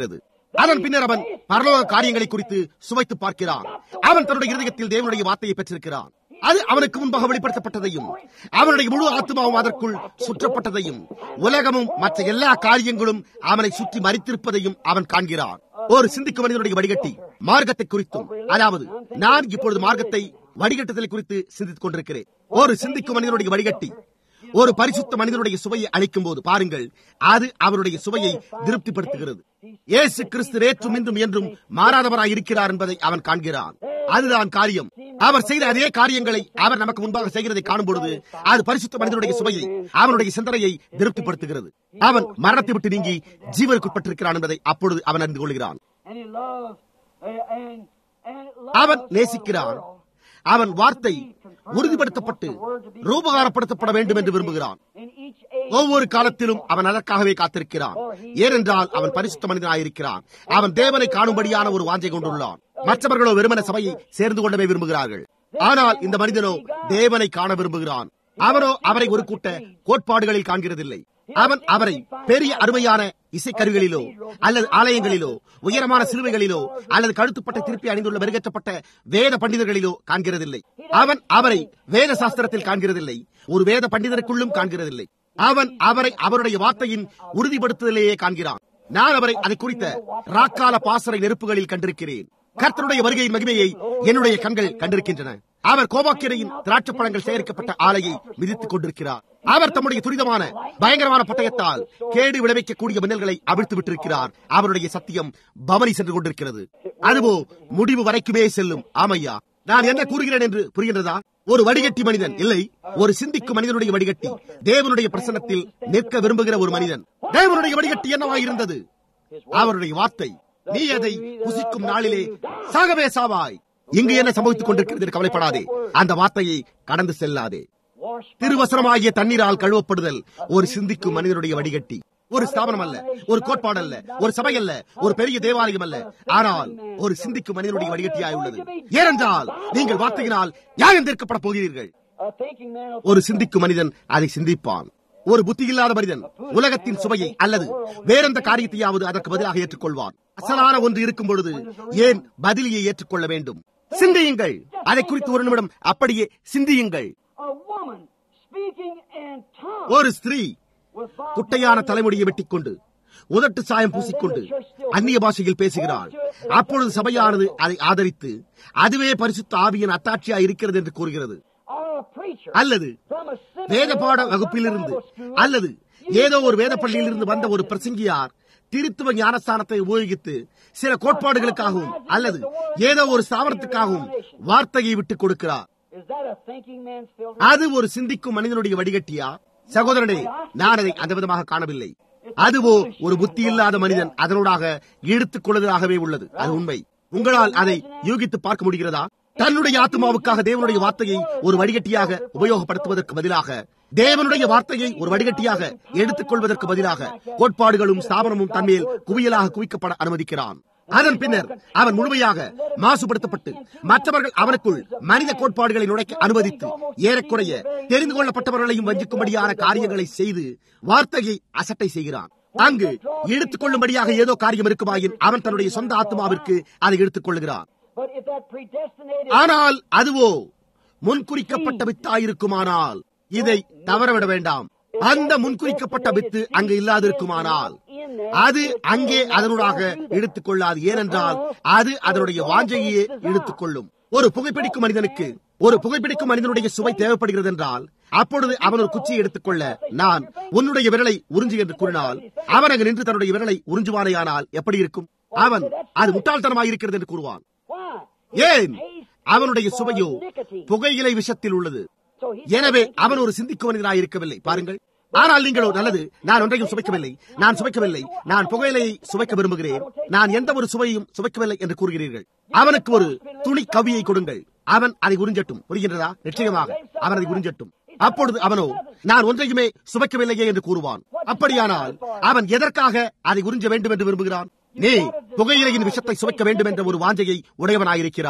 அதன் பின்னர் அவன் பரலோக காரியங்களை குறித்து சுவைத்து பார்க்கிறான் அவன் தன்னுடைய இருதயத்தில் தேவனுடைய வார்த்தையை பெற்றிருக்கிறான் அது அவனுக்கு முன்பாக வெளிப்படுத்தப்பட்டதையும் அவனுடைய முழு ஆத்மாவும் அதற்குள் சுற்றப்பட்டதையும் உலகமும் மற்ற எல்லா காரியங்களும் அவனை சுற்றி மறித்திருப்பதையும் அவன் காண்கிறான் ஒரு சிந்திக்கும் மனிதனுடைய வடிகட்டி மார்க்கத்தை குறித்தும் அதாவது நான் இப்பொழுது மார்க்கத்தை வடிகட்டுதலை குறித்து சிந்தித்துக் கொண்டிருக்கிறேன் ஒரு சிந்திக்கும் மனிதனுடைய வடிகட்டி ஒரு பரிசுத்த மனிதனுடைய சுவையை அளிக்கும் போது பாருங்கள் அது அவருடைய சுவையை திருப்திப்படுத்துகிறது இயேசு கிறிஸ்து நேற்றும் இன்றும் என்றும் மாறாதவராய் இருக்கிறார் என்பதை அவன் காண்கிறான் அதுதான் காரியம் அவர் செய்த அதே காரியங்களை அவர் நமக்கு முன்பாக செய்கிறதை காணும் பொழுது அது பரிசுத்த மனிதனுடைய சுவையை அவனுடைய சிந்தனையை திருப்திப்படுத்துகிறது அவன் மரணத்தை விட்டு நீங்கி ஜீவனுக்குட்பட்டிருக்கிறான் என்பதை அப்பொழுது அவன் அறிந்து கொள்கிறான் And he loves, uh, and, and loves அவன் the நேசிக்கிறான் world. அவன் வார்த்தை உறுதிப்படுத்தப்பட்டு ரூபகாரப்படுத்தப்பட வேண்டும் என்று விரும்புகிறான் In each age, ஒவ்வொரு காலத்திலும் அவன் அதற்காகவே காத்திருக்கிறான் ஏனென்றால் அவன் பரிசுத்த மனிதனாயிருக்கிறான் அவன் தேவனை காணும்படியான ஒரு வாஞ்சை கொண்டுள்ளான் மற்றவர்களோ வெறுமன சபையை சேர்ந்து கொள்ளவே விரும்புகிறார்கள் ஆனால் இந்த மனிதனோ தேவனை காண விரும்புகிறான் அவனோ அவரை ஒரு கூட்ட கோட்பாடுகளில் காண்கிறதில்லை அவன் அவரை பெரிய அருமையான இசைக்கருவிகளிலோ அல்லது ஆலயங்களிலோ உயரமான சிலுவைகளிலோ அல்லது கழுத்துப்பட்ட திருப்பி அணிந்துள்ள மெருகேற்றப்பட்ட வேத பண்டிதர்களிலோ காண்கிறதில்லை அவன் அவரை வேத சாஸ்திரத்தில் காண்கிறதில்லை ஒரு வேத பண்டிதருக்குள்ளும் காண்கிறதில்லை அவன் அவரை அவருடைய வார்த்தையின் உறுதிப்படுத்துதலேயே காண்கிறான் நான் அவரை அதை குறித்த ராக்கால பாசறை நெருப்புகளில் கண்டிருக்கிறேன் கர்த்தருடைய வருகையின் மகிமையை என்னுடைய கண்கள் கண்டிருக்கின்றன அவர் கோபாக்கிரையின் திராட்சை பழங்கள் சேகரிக்கப்பட்ட ஆலையை மிதித்துக் கொண்டிருக்கிறார் அவர் தம்முடைய துரிதமான பயங்கரமான பட்டயத்தால் கேடு விளைவிக்கக்கூடிய மின்னல்களை அவிழ்த்து விட்டிருக்கிறார் அவருடைய சத்தியம் பவனி சென்று கொண்டிருக்கிறது அதுவோ முடிவு வரைக்குமே செல்லும் ஆமையா நான் என்ன கூறுகிறேன் என்று புரிகின்றதா ஒரு வடிகட்டி மனிதன் இல்லை ஒரு சிந்திக்கும் மனிதனுடைய வடிகட்டி தேவனுடைய பிரசன்னத்தில் நிற்க விரும்புகிற ஒரு மனிதன் தேவனுடைய வடிகட்டி என்னவாயிருந்தது அவருடைய வார்த்தை நீ அதை புசிக்கும் நாளிலே சாகவே சாவாய் இங்கு என்ன சம்பவித்துக் கொண்டிருக்கிறது என்று கவலைப்படாதே அந்த வார்த்தையை கடந்து செல்லாதே wash திருவசனமாகிய தண்ணீரால் கழுவப்படுதல் ஒரு சிந்திக்கும் மனிதனுடைய வடிகட்டி ஒரு ஸ்தாபனம் அல்ல ஒரு கோட்பாடு அல்ல ஒரு சபை அல்ல ஒரு பெரிய தேவாலயம் அல்ல ஆனால் ஒரு சிந்திக்கும் மனிதனுடைய வடிகட்டியாய் உள்ளது ஏனென்றால் நீங்கள் வார்த்தையினால் நியாயம் தீர்க்கப்பட போகிறீர்கள் a thinking man will ஒரு சிந்திக்கும் மனிதன் அதை சிந்திப்பான் ஒரு புத்தி இல்லாத மனிதன் உலகத்தின் சுவையை அல்லது வேறெந்த காரியத்தையாவது அதற்கு பதிலாக ஏற்றுக்கொள்வான் அசலான ஒன்று இருக்கும் பொழுது ஏன் பதிலியை ஏற்றுக்கொள்ள வேண்டும் சிந்தியுங்கள் அதை குறித்து ஒரு நிமிடம் அப்படியே சிந்தியுங்கள் a woman speaking in tongues ஒரு ஸ்திரீ with Bob குட்டையான தலைமுடியை வெட்டிக்கொண்டு உதட்டு சாயம் பூசிக்கொண்டு அந்நிய பாஷையில் பேசுகிறாள் அப்பொழுது சபையானது அதை ஆதரித்து அதுவே பரிசுத்த ஆவியின் அத்தாட்சியா இருக்கிறது என்று கூறுகிறது or a preacher அல்லது from a seminary வேத பாட or வகுப்பிலிருந்து Bible school அல்லது ஏதோ ஒரு வேத பள்ளியிலிருந்து வந்த ஒரு பிரசங்கியார் திருத்துவ ஞானஸ்தானத்தை உபயோகித்து சில கோட்பாடுகளுக்காகவும் அல்லது ஏதோ ஒரு ஸ்தாபனத்துக்காகவும் வார்த்தையை விட்டுக் கொடுக்கிறார் Is that a thinking man's filter? அது ஒரு சிந்திக்கும் மனிதனுடைய வடிகட்டியா சகோதரனே நான் அதை அந்த விதமாக காணவில்லை அதுவோ ஒரு புத்தி இல்லாத மனிதன் அதனூடாக இழுத்துக் கொள்வதாகவே உள்ளது அது உண்மை உங்களால் அதை யூகித்து பார்க்க முடிகிறதா தன்னுடைய ஆத்மாவுக்காக தேவனுடைய வார்த்தையை ஒரு வடிகட்டியாக உபயோகப்படுத்துவதற்கு பதிலாக தேவனுடைய வார்த்தையை ஒரு வடிகட்டியாக எடுத்துக் கொள்வதற்கு பதிலாக கோட்பாடுகளும் ஸ்தாபனமும் தன்மேல் குவியலாக குவிக்கப்பட அனுமதிக்கிறான் அதன் பின்னர் அவன் முழுமையாக மாசுபடுத்தப்பட்டு மற்றவர்கள் அவனுக்குள் மனித கோட்பாடுகளை நுழைக்க அனுமதித்து ஏறக்குறைய தெரிந்து கொள்ளப்பட்டவர்களையும் வஞ்சிக்கும்படியான காரியங்களை செய்து வார்த்தையை அசட்டை செய்கிறான் அங்கு எடுத்துக் கொள்ளும்படியாக ஏதோ காரியம் இருக்குமாயின் அவன் தன்னுடைய சொந்த ஆத்மாவிற்கு அதை எடுத்துக் கொள்ளுகிறான் But if that predestinated ஆனால் அதுவோ முன்குறிக்கப்பட்ட வித்தாயிருக்குமானால் இதை தவறவிட வேண்டாம் அந்த முன்குறிக்கப்பட்ட வித்து அங்கு இல்லாதிருக்குமானால் அது அங்கே அதனூடாக இழுத்துக் கொள்ளாது ஏனென்றால் அது அதனுடைய வாஞ்சையே இழுத்துக் கொள்ளும் ஒரு புகைப்பிடிக்கும் மனிதனுக்கு ஒரு புகைப்பிடிக்கும் மனிதனுடைய சுவை தேவைப்படுகிறது என்றால் அப்பொழுது அவன் ஒரு குச்சியை எடுத்துக்கொள்ள நான் உன்னுடைய விரலை உறிஞ்சு என்று கூறினால் அவன் அங்கு நின்று தன்னுடைய விரலை உறிஞ்சுவானேயானால் எப்படி இருக்கும் அவன் அது முட்டாள்தனமாக இருக்கிறது என்று கூறுவான் why? ஏன் அவனுடைய சுவையோ புகையிலை விஷத்தில் உள்ளது So he எனவே அவன் ஒரு சிந்திக்கும் மனிதனாய் இருக்கவில்லை பாருங்கள் ஆனால் நீங்களோ நல்லது நான் ஒன்றையும் சுவைக்கவில்லை நான் சுவைக்கவில்லை நான் புகையிலையை சுவைக்க விரும்புகிறேன் நான் எந்த ஒரு சுவையும் சுவைக்கவில்லை என்று கூறுகிறீர்கள் அவனுக்கு ஒரு துணி கவியை கொடுங்கள் அவன் அதை உறிஞ்சட்டும் புரிகின்றதா நிச்சயமாக அவன் அதை உறிஞ்சட்டும் அப்பொழுது அவனோ நான் ஒன்றையுமே சுவைக்கவில்லையே என்று கூறுவான் அப்படியானால் அவன் எதற்காக அதை உறிஞ்ச வேண்டும் என்று விரும்புகிறான் நீ புகையிலையின் விஷத்தை சுவைக்க வேண்டும் என்ற ஒரு வாஞ்சையை உடையவனாயிருக்கிறாய்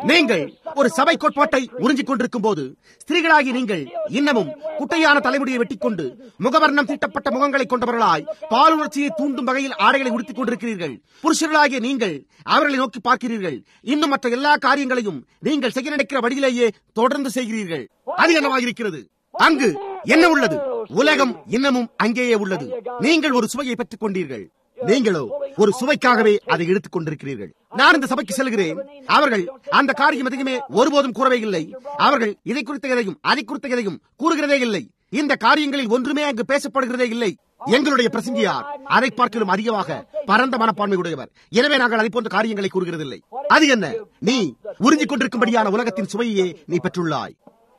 நீங்கள் ஒரு சபை கோட்பாட்டை உறிஞ்சிக் கொண்டிருக்கும் போது ஸ்திரீகளாகி நீங்கள் இன்னமும் குட்டையான தலைமுடியை வெட்டிக் கொண்டு முகவர்ணம் தீட்டப்பட்ட முகங்களை கொண்டவர்களாய் பாலுணர்ச்சியை தூண்டும் வகையில் ஆடைகளை உடுத்திக் கொண்டிருக்கிறீர்கள் புருஷர்களாகிய நீங்கள் அவர்களை நோக்கி பார்க்கிறீர்கள் இன்னும் மற்ற எல்லா காரியங்களையும் நீங்கள் செய்ய நினைக்கிற வழியிலேயே தொடர்ந்து செய்கிறீர்கள் அது என்னவாக இருக்கிறது அங்கு என்ன உள்ளது உலகம் இன்னமும் அங்கேயே உள்ளது நீங்கள் ஒரு சுவையை பெற்றுக் கொண்டீர்கள் நீங்களோ ஒரு சுவைக்காகவே அதை எடுத்துக் கொண்டிருக்கிறீர்கள் நான் இந்த சபைக்கு செல்கிறேன் அவர்கள் அந்த காரியம் எதையுமே ஒருபோதும் கூறவே இல்லை அவர்கள் இதை குறித்த எதையும் அதை குறித்த எதையும் கூறுகிறதே இல்லை இந்த காரியங்களில் ஒன்றுமே அங்கு பேசப்படுகிறதே இல்லை எங்களுடைய பிரசங்கியார் அதை பார்க்கலும் அதிகமாக பரந்த மனப்பான்மை உடையவர் எனவே நாங்கள் அதை போன்ற காரியங்களை கூறுகிறதில்லை அது என்ன நீ உறிஞ்சிக் கொண்டிருக்கும்படியான உலகத்தின் சுவையே நீ பெற்றுள்ளாய்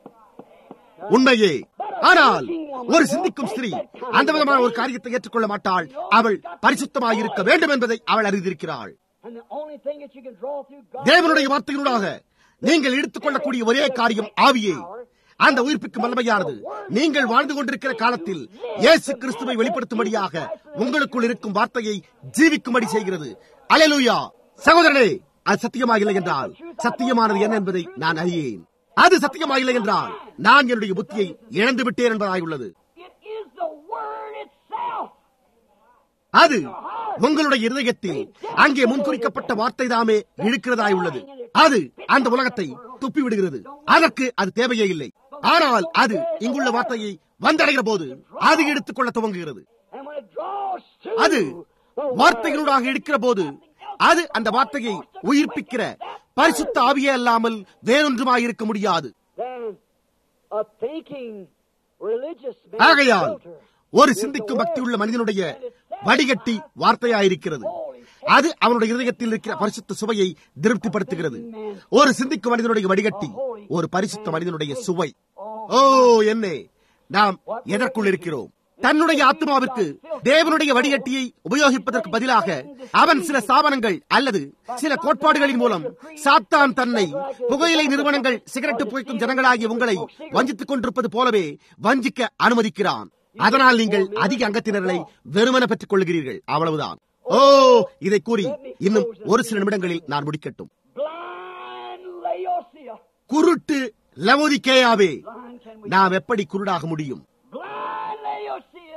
உண்மையே ஆனால் ஒரு சிந்திக்கும் ஸ்திரீ அந்த விதமான ஒரு காரியத்தை ஏற்றுக்கொள்ள மாட்டாள் அவள் பரிசுத்தமாக இருக்க வேண்டும் என்பதை அவள் அறிந்திருக்கிறாள் And the only thing that you can draw through God தேவனுடைய வார்த்தையினூடாக நீங்கள் எடுத்துக்கொள்ளக்கூடிய ஒரே காரியம் ஆவியே அந்த உயிர்ப்பிக்கும் வல்லமையானது நீங்கள் வாழ்ந்து கொண்டிருக்கிற காலத்தில் இயேசு கிறிஸ்துவை வெளிப்படுத்தும்படியாக உங்களுக்குள் இருக்கும் வார்த்தையை ஜீவிக்கும்படி செய்கிறது அலையலூயா சகோதரனே அது சத்தியமாக இல்லை என்றால் சத்தியமானது என்ன என்பதை நான் அறியேன் அது சத்தியமாக இல்லை என்றால் நான் என்னுடைய புத்தியை இழந்து விட்டேன் என்பதாய் உள்ளது It is the Word itself. அது உங்களுடைய இருதயத்தில் அங்கே முன்குறிக்கப்பட்ட வார்த்தை தாமே இழுக்கிறதாய் உள்ளது அது அந்த உலகத்தை துப்பி விடுகிறது அதற்கு அது தேவையே இல்லை ஆனால் அது இங்குள்ள வார்த்தையை வந்தடைகிற போது அது எடுத்துக்கொள்ள துவங்குகிறது And when it draws to அது the வார்த்தைகளூடாக எடுக்கிற போது அது அந்த வார்த்தையை உயிர்ப்பிக்கிற பரிசுத்த ஆவியே அல்லாமல் வேறொன்றுமாய் இருக்க முடியாது then a thinking religious man ஆகையால் filter ஒரு சிந்திக்கும் பக்தி உள்ள மனிதனுடைய வடிகட்டி வார்த்தையாயிருக்கிறது அது அவனுடைய இதயத்தில் இருக்கிற பரிசுத்த சுவையை திருப்திப்படுத்துகிறது ஒரு சிந்திக்கும் மனிதனுடைய வடிகட்டி ஒரு பரிசுத்த மனிதனுடைய சுவை ஓ என்னே நாம் எதற்குள் இருக்கிறோம் தன்னுடைய ஆத்மாவிற்கு தேவனுடைய வடிகட்டியை உபயோகிப்பதற்கு பதிலாக அவன் சில ஸ்தாபனங்கள் அல்லது சில கோட்பாடுகளின் மூலம் சாத்தான் தன்னை புகையிலை நிறுவனங்கள் சிகரெட்டு புகைக்கும் ஜனங்களாகிய உங்களை வஞ்சித்துக் கொண்டிருப்பது போலவே வஞ்சிக்க அனுமதிக்கிறான் அதனால் நீங்கள் அதிக அங்கத்தினர்களை வெறுமன பெற்றுக் கொள்கிறீர்கள் அவ்வளவுதான் ஓ இதை கூறி இன்னும் ஒரு சில நிமிடங்களில் நான் முடிக்கட்டும் blind Laodicea. குருட்டு லவோதிக்கேயாவே Blind can we நாம் எப்படி குருடாக முடியும் blind Laodicea.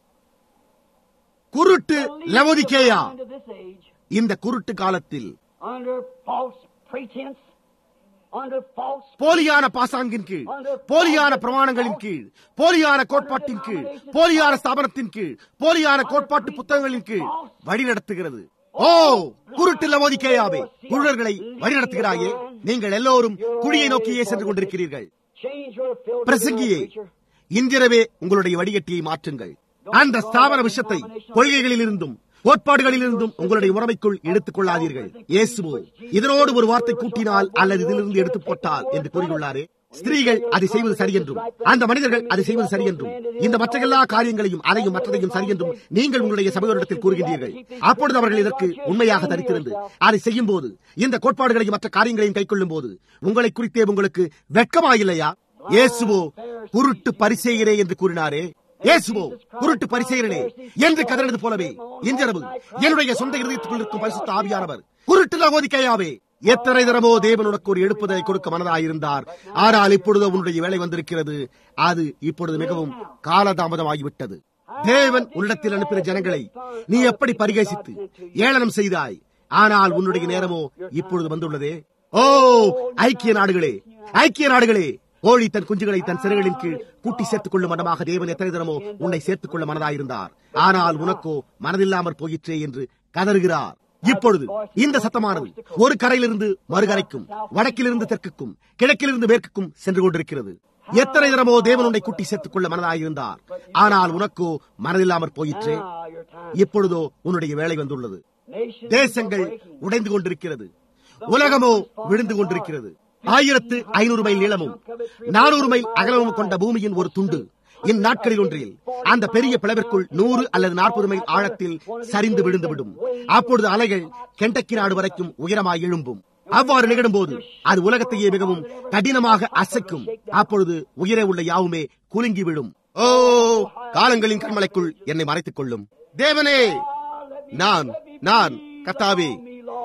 குருட்டு the least லவோதிக்கேயா blind of this age, இந்த குருட்டு காலத்தில் under false pretense, under false போலியான பாசாங்கின் கீழ் போலியான பிரமாணங்களின் கீழ் போலியான கோட்பாட்டின் கீழ் போலியான ஸ்தாபனத்தின் கீழ் போலியான கோட்பாட்டு புத்தகங்களின் கீழ் வழிநடத்துகிறது ஓ குருட்டு லவோதிக்கேயாவே குருடர்களை வழிநடத்துகிறாயே நீங்கள் எல்லோரும் குழியை நோக்கியே சென்று கொண்டிருக்கிறீர்கள் change your filter. பிரசங்கியே preacher. இன்றிரவே உங்களுடைய வடிகட்டியை மாற்றுங்கள் அந்த ஸ்தாபன விஷயத்தை கொள்கைகளில் இருந்தும் கோட்பாடுகளில் இருந்தும் உங்களுடைய உறவைக்குள் எடுத்துக் கொள்ளாதீர்கள் இயேசுவோ இதனோடு ஒரு வார்த்தை கூட்டினால் அல்லது இதிலிருந்து எடுத்து போட்டால் என்று கூறியுள்ளாரே ஸ்திரீகள் அதை செய்வது சரி என்றும் அந்த மனிதர்கள் அதை செய்வது சரி என்றும் இந்த மற்ற எல்லா காரியங்களையும் அதையும் மற்றதையும் சரி என்றும் நீங்கள் உங்களுடைய சபையோரிடத்தில் கூறுகின்றீர்கள் அப்பொழுது அவர்கள் இதற்கு உண்மையாக தரித்திருந்து அதை செய்யும் போது இந்த கோட்பாடுகளையும் மற்ற காரியங்களையும் கைக்கொள்ளும் போது உங்களை குறித்தே உங்களுக்கு வெட்கமாயில்லையா இயேசுவோ குருட்டு பரிசெய்கிறே என்று கூறினாரே இயேசுவோ குருட்டு பரிசெய்கிறே என்று கதறினது போலவே இன்றிரவு என்னுடைய சொந்த இருதயத்துக்குள் இருக்கும் பரிசுத்த ஆவியானவர் குருட்டு லகோதிக்கையாவே எத்தனை தரமோ தேவன் உனக்கு ஒரு எடுப்பதை கொடுக்க மனதாயிருந்தார் ஆனால் இப்பொழுது உன்னுடைய வேலை வந்திருக்கிறது அது இப்பொழுது மிகவும் காலதாமதமாகிவிட்டது தேவன் உன்னிடத்தில் அனுப்பின ஜனங்களை நீ எப்படி பரிகசித்து ஏளனம் செய்தாய் ஆனால் உன்னுடைய நேரமோ இப்பொழுது வந்துள்ளதே ஓ ஐக்கிய நாடுகளே ஐக்கிய நாடுகளே கோழி தன் குஞ்சுகளை தன் சிறைகளின் கீழ் கூட்டி சேர்த்துக் கொள்ளும் மனமாக தேவன் எத்தனை தினமோ உன்னை சேர்த்துக் கொள்ள மனதாயிருந்தார் ஆனால் உனக்கோ மனதில்லாமற் போயிற்றே என்று கதறுகிறார் இப்பொழுது இந்த சத்தமானது ஒரு கரையிலிருந்து மறுகரைக்கும் வடக்கிலிருந்து தெற்குக்கும் கிழக்கிலிருந்து மேற்குக்கும் சென்று கொண்டிருக்கிறது எத்தனை தினமோ தேவன் உன்னை கூட்டி சேர்த்துக் கொள்ள மனதாயிருந்தார் ஆனால் உனக்கோ மனதில்லாமற் போயிற்றே Now your time. இப்பொழுதோ உன்னுடைய வேலை வந்துள்ளது Nations தேசங்கள் are breaking. உடைந்து கொண்டிருக்கிறது உலகமோ விழுந்து கொண்டிருக்கிறது ஆயிரத்து ஐநூறு மைல் நீளமும் நானூறு மைல் அகலமும் கொண்ட பூமியின் ஒரு துண்டு இந்நாட்களில் ஒன்றில் அந்த பெரிய பிளவிற்குள் நூறு அல்லது நாற்பது மைல் ஆழத்தில் சரிந்து விழுந்துவிடும் அப்பொழுது அலைகள் கெண்டக்கி நாடு வரைக்கும் உயரமாய் எழும்பும் அவ்வாறு நிகழும்போது அது உலகத்தையே மிகவும் கடினமாக அசைக்கும் அப்பொழுது உயரே உள்ள யாவுமே குலுங்கி விடும் ஓ காலங்களின் கண்மலைக்குள் என்னை மறைத்துக் கொள்ளும் தேவனே நான் நான் கத்தாவே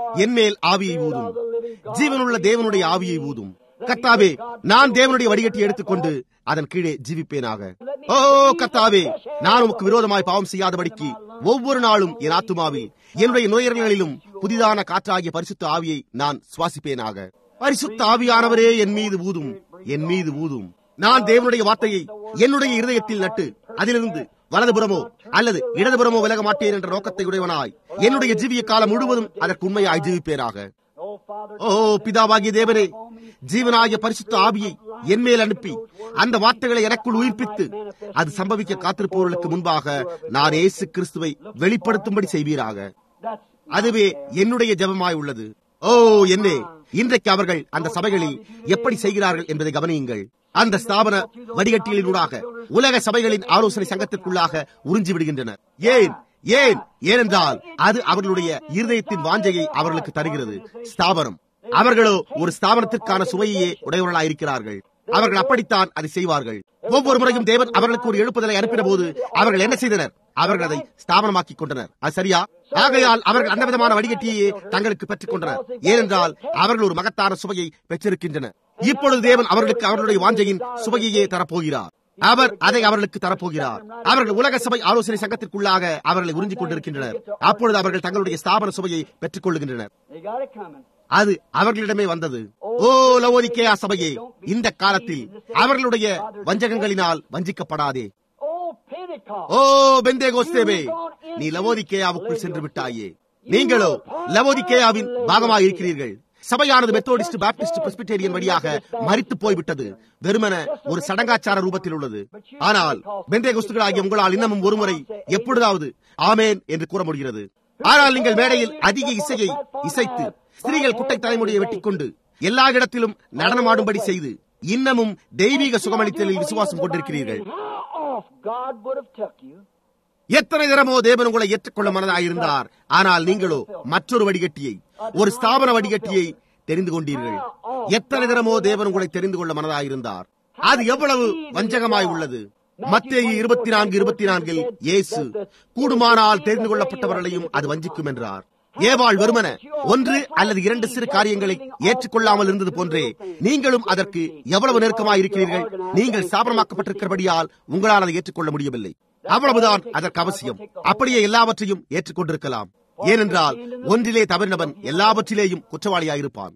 என் மேல் ஆவியை ஊதும் ஜீவனுள்ள தேவனுடைய ஆவியை ஊதும் கத்தாவே நான் தேவனுடைய வடிகட்டி எடுத்துக்கொண்டு அதன் கீழே ஜீவிப்பேனாக ஓ கத்தாவே நான் உமக்கு விரோதமாய் பாவம் செய்யாதபடிக்கு ஒவ்வொரு நாளும் என் ஆத்துமாவில் என்னுடைய நுயர்களிலும் புதிதான காற்றாகிய பரிசுத்த ஆவியை நான் சுவாசிப்பேனாக பரிசுத்த ஆவியானவரே என் மீது ஊதும் என் மீது ஊதும் நான் தேவனுடைய வார்த்தையை என்னுடைய இருதயத்தில் நட்டு அதிலிருந்து வலதுபுறமோ அல்லது இடதுபுறமோ விலக மாட்டேன் என்ற நோக்கத்தை உடையவனாய் என்னுடைய ஜீவிய காலம் முழுவதும் அதற்கு உண்மையாய் ஜீவிப்பேனாக ஓ பிதாவாகிய தேவனே ஜீவனாகிய பரிசுத்த ஆவியை என் மேல் அனுப்பி அந்த வார்த்தைகளை எனக்குள் உயிர்ப்பித்து அது சம்பவிக்க காத்திருப்பவர்களுக்கு முன்பாக நான் இயேசு கிறிஸ்துவை வெளிப்படுத்தும்படி செய்வீராக அதுவே என்னுடைய ஜெபமாய் உள்ளது ஓ என்னே இன்றைக்கு அவர்கள் அந்த சபைகளில் எப்படி செய்கிறார்கள் என்பதை கவனியுங்கள் அந்த ஸ்தாபன வடிகட்டியலினூடாக உலக சபைகளின் ஆலோசனை சங்கத்திற்குள்ளாக உறிஞ்சி விடுகின்றனர் ஏன் ஏன் ஏனென்றால் அது அவர்களுடைய இருதயத்தின் வாஞ்சையை அவர்களுக்கு தருகிறது ஸ்தாபனம் அவர்களோ ஒரு ஸ்தாபனத்திற்கான சுவையே உடையவர்களாக இருக்கிறார்கள் அவர்கள் அப்படித்தான் அதை செய்வார்கள் ஒவ்வொரு முறையும் தேவன் அவர்களுக்கு ஒரு எழுப்புதலை அனுப்பின போது அவர்கள் என்ன செய்தனர் அவர்கள் அதை ஸ்தாபனமாக்கிக் கொண்டனர் அது சரியா ஆகையால் அவர்கள் அந்த விதமான வடிகட்டியே தங்களுக்கு பெற்றுக் கொண்டனர் ஏனென்றால் அவர்கள் ஒரு மகத்தான சுவையை பெற்றிருக்கின்றனர் இப்பொழுது தேவன் அவர்களுக்கு அவர்களுடைய வாஞ்சையின் சுவையையே தரப்போகிறார் அவர் அதை அவர்களுக்கு தரப்போகிறார் அவர்கள் உலக சபை ஆலோசனை சங்கத்திற்குள்ளாக அவர்களை உறிஞ்சிக் கொண்டிருக்கின்றனர் அப்பொழுது அவர்கள் தங்களுடைய ஸ்தாபன சுவையை பெற்றுக் கொள்ளுகின்றனர் அது அவர்களிடமே வந்தது ஓ லவோதிக்கேயா சபையே இந்த காலத்தில் அவர்களுடைய வஞ்சகங்களினால் வஞ்சிக்கப்படாதே ஓ பெந்தே கோஸ்தேவே நீ லவோதிக்கேயாவுக்குள் சென்று விட்டாயே நீங்களோ லவோதிக்கேயாவின் பாகமாக இருக்கிறீர்கள் சபையானது மெத்தோடிஸ்ட் பாப்டிஸ்ட் பிரெஸ்பிட்டேரியன் வழியாக மறித்து போய்விட்டது வெறுமன ஒரு சடங்காச்சார ரூபத்தில் உள்ளது ஆனால் பெந்தே குஸ்துகளாகிய உங்களால் இன்னமும் ஒருமுறை எப்பொழுதாவது ஆமேன் என்று கூற முடிகிறது ஆனால் நீங்கள் மேடையில் அதிக இசையை இசைத்து ஸ்திரீகள் குட்டை தலைமுடியை வெட்டிக்கொண்டு எல்லா இடத்திலும் நடனமாடும்படி செய்து இன்னமும் தெய்வீக சுகமளித்தலில் விசுவாசம் கொண்டிருக்கிறீர்கள் எத்தனை தினமோ தேவன் உங்களை ஏற்றுக்கொள்ள மனதாயிருந்தார் ஆனால் நீங்களோ மற்றொரு வடிகட்டியை ஒரு ஸ்தாபன வடிகட்டியை தெரிந்து கொண்டீர்கள் எத்தனை தினமோ தேவன் உங்களை தெரிந்து கொள்ள மனதாயிருந்தார் அது எவ்வளவு வஞ்சகமாய் உள்ளது மத்தேயு இருபத்தி நான்கு இருபத்தி நான்கில் இயேசு கூடுமானால் தெரிந்து கொள்ளப்பட்டவர்களையும் அது வஞ்சிக்கும் என்றார் ஏவாள் வெறுமன ஒன்று அல்லது இரண்டு சிறு காரியங்களை ஏற்றுக்கொள்ளாமல் இருந்தது போன்றே நீங்களும் அதற்கு எவ்வளவு நெருக்கமாக இருக்கிறீர்கள் நீங்கள் ஸ்தாபனமாக்கப்பட்டிருக்கிறபடியால் உங்களால் அதை ஏற்றுக்கொள்ள முடியவில்லை அவ்வளவுதான் அதற்கு அவசியம் அப்படியே எல்லாவற்றையும் ஏற்றுக்கொண்டிருக்கலாம் ஏனென்றால் ஒன்றிலே தவறினவன் எல்லாவற்றிலேயும் குற்றவாளியாயிருப்பான்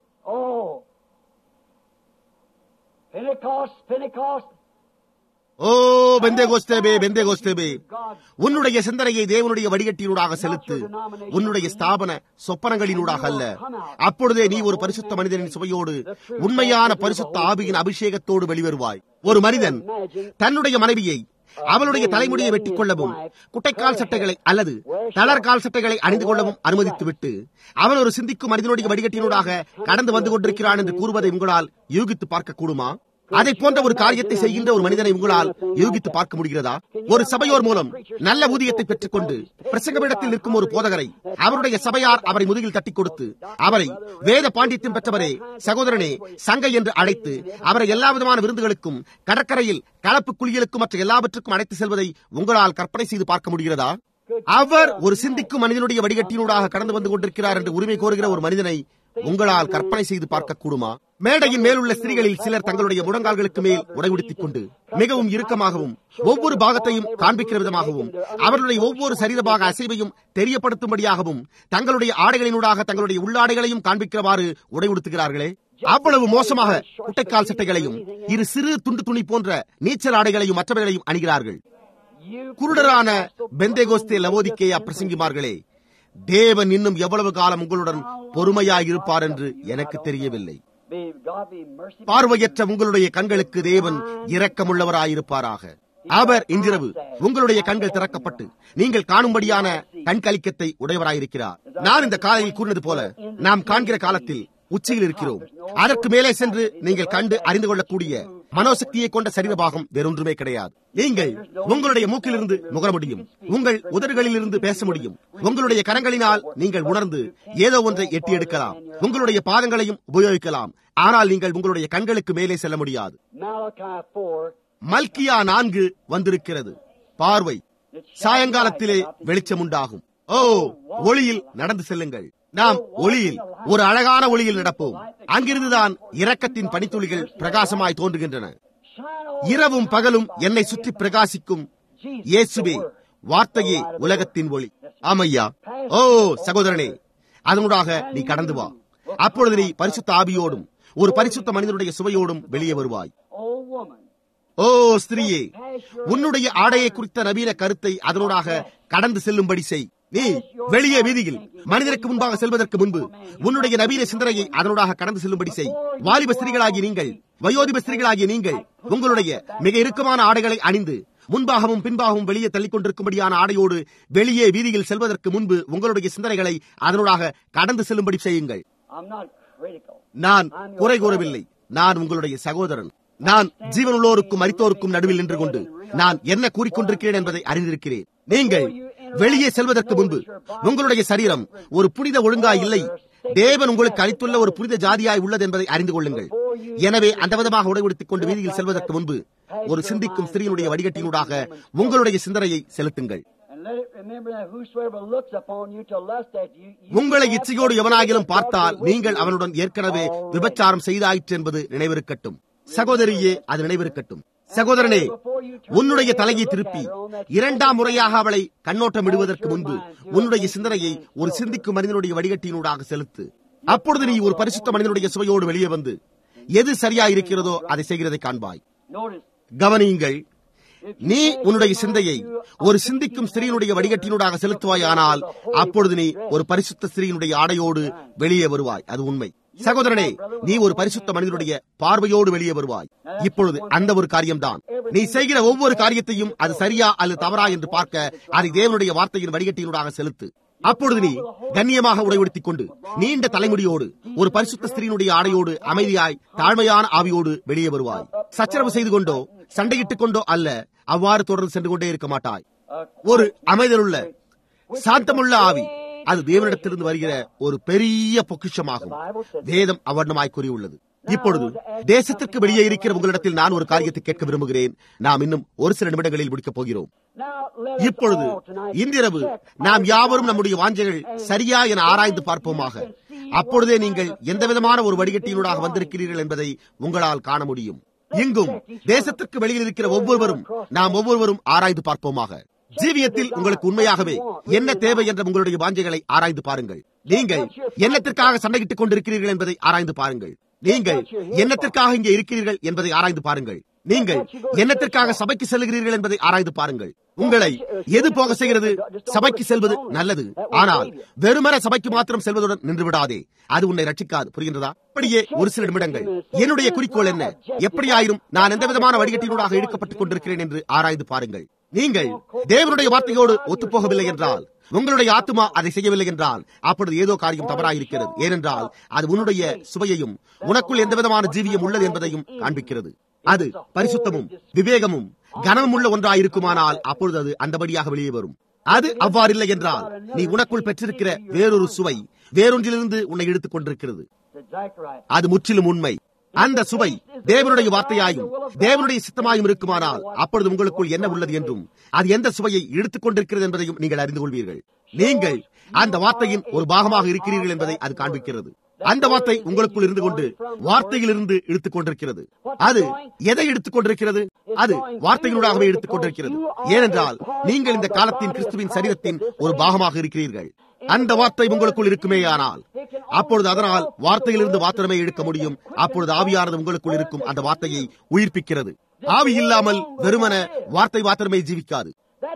ஓ பெந்தே கோஸ்தேபே பெந்தே கோஸ்தேபே உன்னுடைய சிந்தனையை தேவனுடைய வடிகட்டினூடாக செலுத்து உன்னுடைய ஸ்தாபன சொப்பனங்களினூடாக அல்ல அப்பொழுதே நீ ஒரு பரிசுத்த மனிதனின் சுவையோடு உண்மையான பரிசுத்த ஆவியின் அபிஷேகத்தோடு வெளிவருவாய் ஒரு மனிதன் தன்னுடைய மனைவியை அவளுடைய தலைமுடியை வெட்டிக் கொள்ளவும் குட்டைக்கால் சட்டைகளை அல்லது தளர்கால் சட்டைகளை அணிந்து கொள்ளவும் அனுமதித்துவிட்டு அவன் ஒரு சிந்திக்கும் மனிதனுடைய வடிகட்டினூடாக கடந்து வந்து கொண்டிருக்கிறான் என்று கூறுவதை உங்களால் யூகித்து பார்க்க கூடுமா அதை போன்ற ஒரு காரியத்தை செய்கின்ற ஒரு மனிதனை உங்களால் யூகித்து பார்க்க முடிகிறதா ஒரு சபையோர் மூலம் நல்ல ஊதியத்தை பெற்றுக் கொண்டு பிரசங்கமிடத்தில் நிற்கும் ஒரு போதகரை அவருடைய சபையார் அவரை முதுகில் தட்டி கொடுத்து அவரை வேத பாண்டித்யம் பெற்றவரே சகோதரனே சங்கை என்று அழைத்து அவரை எல்லா விதமான விருந்துகளுக்கும் கடற்கரையில் கலப்பு குளியலுக்கும் மற்ற எல்லாவற்றுக்கும் அழைத்து செல்வதை உங்களால் கற்பனை செய்து பார்க்க முடிகிறதா அவர் ஒரு சிந்திக்கும் மனிதனுடைய வடிகட்டினூடாக கடந்து வந்து கொண்டிருக்கிறார் என்று உரிமை கோருகிற ஒரு மனிதனை உங்களால் கற்பனை செய்து பார்க்க கூடுமா மேடையின் மேலுள்ள ஸ்திரீகளில் சிலர் தங்களுடைய முழங்கால்களுக்கு மேல் உடைவிடுத்திக் கொண்டு மிகவும் இறுக்கமாகவும் ஒவ்வொரு பாகத்தையும் காண்பிக்கிற விதமாகவும் அவர்களுடைய ஒவ்வொரு சரீரபாக அசைவையும் தெரியப்படுத்தும்படியாகவும் தங்களுடைய ஆடைகளினூடாக தங்களுடைய உள்ளாடைகளையும் காண்பிக்கிறவாறு உடைவுடுத்துகிறார்களே அவ்வளவு மோசமாக குட்டைக்கால் சட்டைகளையும் இரு சிறு துண்டு துணி போன்ற நீச்சல் ஆடைகளையும் மற்றவைகளையும் அணிகிறார்கள் குருடரான பெந்தேகோஸ்தே லவோதிக்கேயா பிரசங்கிமார்களே தேவன் இன்னும் எவ்வளவு காலம் உங்களுடன் பொறுமையாயிருப்பார் என்று எனக்கு தெரியவில்லை பார்வையற்ற உங்களுடைய கண்களுக்கு தேவன் இரக்கமுள்ளவராயிருப்பாராக அவர் இன்றிரவு உங்களுடைய கண்கள் திறக்கப்பட்டு நீங்கள் காணும்படியான கண்கலிக்கத்தை உடையவராயிருக்கிறார் நான் இந்த காலையில் கூறினது போல நாம் காண்கிற காலத்தில் உச்சியில் இருக்கிறோம் அதற்கு மேலே சென்று நீங்கள் கண்டு அறிந்து கொள்ளக்கூடிய மனோசக்தியை கொண்ட சரீரபாகம் வேறொன்றுமே கிடையாது நீங்கள் உங்களுடைய மூக்கிலிருந்து நுகர முடியும் உங்கள் உதடுகளில் இருந்து பேச முடியும் உங்களுடைய கரங்களினால் நீங்கள் உணர்ந்து ஏதோ ஒன்றை எட்டி எடுக்கலாம் உங்களுடைய பாதங்களையும் உபயோகிக்கலாம் ஆனால் நீங்கள் உங்களுடைய கண்களுக்கு மேலே செல்ல முடியாது மல்கியா நான்கு வந்திருக்கிறது பார்வை சாயங்காலத்திலே வெளிச்சம் உண்டாகும் ஓ ஒளியில் நடந்து செல்லுங்கள் நாம் ஒளியில் ஒரு அழகான ஒளியில் நடப்போம் அங்கிருந்துதான் இரக்கத்தின் பனித்துளிகள் பிரகாசமாய் தோன்றுகின்றன இரவும் பகலும் என்னை சுற்றி பிரகாசிக்கும் இயேசுவே வார்த்தையே உலகத்தின் ஒளி ஆமையா ஓ சகோதரனே அதனூடாக நீ கடந்து வா அப்பொழுது நீ பரிசுத்த ஆவியோடும் ஒரு பரிசுத்த மனிதனுடைய சுவையோடும் வெளியே வருவாய் ஓ ஸ்திரீயே உன்னுடைய ஆடையை குறித்த நவீன கருத்தை அதனூடாக கடந்து செல்லும்படி செய் நீ வெளியே வீதியில் மனிதருக்கு முன்பாக செல்வதற்கு முன்பு உன்னுடைய நவீன சிந்தனையை அதனூடாக கடந்து செல்லும்படி செய் வாலிப ஸ்திரீகளாகிய நீங்கள் வயோதிப ஸ்திரீகளாகிய நீங்கள் உங்களுடைய மிக இறுக்கமான ஆடைகளை அணிந்து முன்பாகவும் பின்பாகவும் வெளியே தள்ளிக் கொண்டிருக்கும்படியான ஆடையோடு வெளியே வீதியில் செல்வதற்கு முன்பு உங்களுடைய சிந்தனைகளை அதனூடாக கடந்து செல்லும்படி செய்யுங்கள் நான் குறை கூறவில்லை நான் உங்களுடைய சகோதரன் நான் ஜீவனுள்ளோருக்கும் மரித்தோருக்கும் நடுவில் நின்று கொண்டு நான் என்ன கூறிக்கொண்டிருக்கிறேன் என்பதை அறிந்திருக்கிறேன் நீங்கள் வெளியே செல்வதற்கு முன்பு உங்களுடைய சரீரம் ஒரு புனித ஒழுங்காய் இல்லை தேவன் உங்களுக்கு அளித்துள்ள ஒரு புனித ஜாதியாய் உள்ளது என்பதை அறிந்து கொள்ளுங்கள் எனவே அந்த விதமாக உடைவெடுத்துக் கொண்டு வீதியில் செல்வதற்கு முன்பு ஒரு சிந்திக்கும் ஸ்திரீனுடைய வடிகட்டினூடாக உங்களுடைய சிந்தனையை செலுத்துங்கள் உங்களை இச்சையோடு எவனாகிலும் பார்த்தால் நீங்கள் அவனுடன் ஏற்கனவே விபச்சாரம் செய்தாயிற்று என்பது நினைவிருக்கட்டும் சகோதரியே அது நினைவிருக்கட்டும் சகோதரனே உன்னுடைய தலையை திருப்பி இரண்டாம் முறையாக அவளை கண்ணோட்டம் விடுவதற்கு முன்பு உன்னுடைய சிந்தனையை ஒரு சிந்திக்கும் மனிதனுடைய வடிகட்டியினூடாக செலுத்து அப்பொழுது நீ ஒரு பரிசுத்த மனிதனுடைய சுவையோடு வெளியே வந்து எது சரியா இருக்கிறதோ அதை செய்கிறதை காண்பாய் கவனியுங்கள் நீ உன்னுடைய சிந்தையை ஒரு சிந்திக்கும் ஸ்திரீனுடைய வடிகட்டினூடாக செலுத்துவாயானால் அப்பொழுது நீ ஒரு பரிசுத்த ஸ்திரீனுடைய ஆடையோடு வெளியே வருவாய் அது உண்மை சகோதரனே நீ ஒரு பரிசுத்த மனிதனுடைய பார்வையோடு வெளியே வருவாய் இப்பொழுது அந்த ஒரு காரியம்தான் நீ செய்கிற ஒவ்வொரு காரியத்தையும் அது சரியா அல்லது தவறா என்று பார்க்க அதை தேவனுடைய வார்த்தையின் வடிகட்டினூடாக செலுத்து அப்பொழுது நீ கண்ணியமாக உடைவெடுத்திக் கொண்டு நீண்ட தலைமுடியோடு ஒரு பரிசுத்த ஸ்திரீனுடைய ஆடையோடு அமைதியாய் தாழ்மையான ஆவியோடு வெளியே வருவாய் சச்சரவு செய்து கொண்டோ சண்டையிட்டுக் கொண்டோ அல்ல அவ்வாறு தொடர்ந்து சென்று கொண்டே இருக்க மாட்டாய் ஒரு அமைதலுள்ள சாந்தமுள்ள ஆவி அது தேவனிடத்திலிருந்து வருகிற ஒரு பெரிய பொக்கிஷமாகும் வேதம் அவர்ணமாய் கூறியுள்ளது இப்பொழுது தேசத்திற்கு வெளியே இருக்கிற உங்களிடத்தில் நான் ஒரு காரியத்தை கேட்க விரும்புகிறேன் நாம் இன்னும் ஒரு சில நிமிடங்களில் முடிக்கப் போகிறோம் இப்பொழுது இன்றிரவு நாம் யாவரும் நம்முடைய வாஞ்சைகள் சரியா என ஆராய்ந்து பார்ப்போமாக அப்பொழுதே நீங்கள் எந்த விதமான ஒரு வடிகட்டியினூடாக வந்திருக்கிறீர்கள் என்பதை உங்களால் காண முடியும் இங்கும் தேசத்திற்கு வெளியில் இருக்கிற ஒவ்வொருவரும் நாம் ஒவ்வொருவரும் ஆராய்ந்து பார்ப்போமாக ஜீவியத்தில் உங்களுக்கு உண்மையாகவே என்ன தேவை என்ற உங்களுடைய வாஞ்சைகளை ஆராய்ந்து பாருங்கள் நீங்கள் என்னத்திற்காக சண்டையிட்டுக் கொண்டிருக்கிறீர்கள் என்பதை ஆராய்ந்து பாருங்கள் நீங்கள் என்னத்திற்காக இங்கே இருக்கிறீர்கள் என்பதை ஆராய்ந்து பாருங்கள் நீங்கள் என்னத்திற்காக சபைக்கு செல்கிறீர்கள் என்பதை ஆராய்ந்து பாருங்கள் உங்களை எது போக செய்கிறது சபைக்கு செல்வது நல்லது ஆனால் வெறுமன சபைக்கு மாத்திரம் செல்வதுடன் நின்று விடாதே அது உன்னை ரட்சிக்காது புரிகின்றதா அப்படியே ஒரு சில நிமிடங்கள் என்னுடைய குறிக்கோள் என்ன எப்படியாயிரும் நான் எந்த விதமான வடிகட்டினூடாக இழுக்கப்பட்டுக் கொண்டிருக்கிறேன் என்று ஆராய்ந்து பாருங்கள் நீங்கள் தேவனுடைய வார்த்தையோடு ஒத்துப்போகவில்லை என்றால் உங்களுடைய ஆத்மா அதை செய்யவில்லை என்றால் அப்பொழுது ஏதோ காரியம் தவறாயிருக்கிறது ஏனென்றால் அது உன்னுடைய சுவையையும் உனக்குள் எந்த விதமான ஜீவியம் உள்ளது என்பதையும் காண்பிக்கிறது அது பரிசுத்தமும் விவேகமும் கனமும் உள்ள ஒன்றாயிருக்குமானால் அப்பொழுது அது அந்தபடியாக வெளியே வரும் அது அவ்வாறில்லை என்றால் நீ உனக்குள் பெற்றிருக்கிற வேறொரு சுவை வேறொன்றிலிருந்து உன்னை இழுத்துக் கொண்டிருக்கிறது அது முற்றிலும் உண்மை அந்த சுவை தேவனுடைய வார்த்தையாயும் தேவனுடைய சித்தமாயும் இருக்குமானால் அப்பொழுது உங்களுக்குள் என்ன உள்ளது என்றும் அது எந்த சுவையை இழுத்துக் கொண்டிருக்கிறது என்பதையும் நீங்கள் அறிந்து கொள்வீர்கள் நீங்கள் அந்த வார்த்தையின் ஒரு பாகமாக இருக்கிறீர்கள் என்பதை அது காண்பிக்கிறது அந்த வார்த்தை உங்களுக்குள் இருந்து கொண்டு வார்த்தையிலிருந்து இழுத்துக் கொண்டிருக்கிறது அது எதை எடுத்துக் கொண்டிருக்கிறது அது வார்த்தையினூடாகவே எடுத்துக் கொண்டிருக்கிறது ஏனென்றால் நீங்கள் இந்த காலத்தின் கிறிஸ்துவின் சரீரத்தின் ஒரு பாகமாக இருக்கிறீர்கள் அந்த வார்த்தை உங்களுக்குள் இருக்குமேயானால் அப்பொழுது அதனால் வார்த்தையிலிருந்து மாத்திரமே எடுக்க முடியும் அப்பொழுது ஆவியானது உங்களுக்குள் இருக்கும் அந்த வார்த்தையை உயிர்ப்பிக்கிறது ஆவி இல்லாமல் வெறுமன வார்த்தை மாத்திரமே ஜீவிக்காது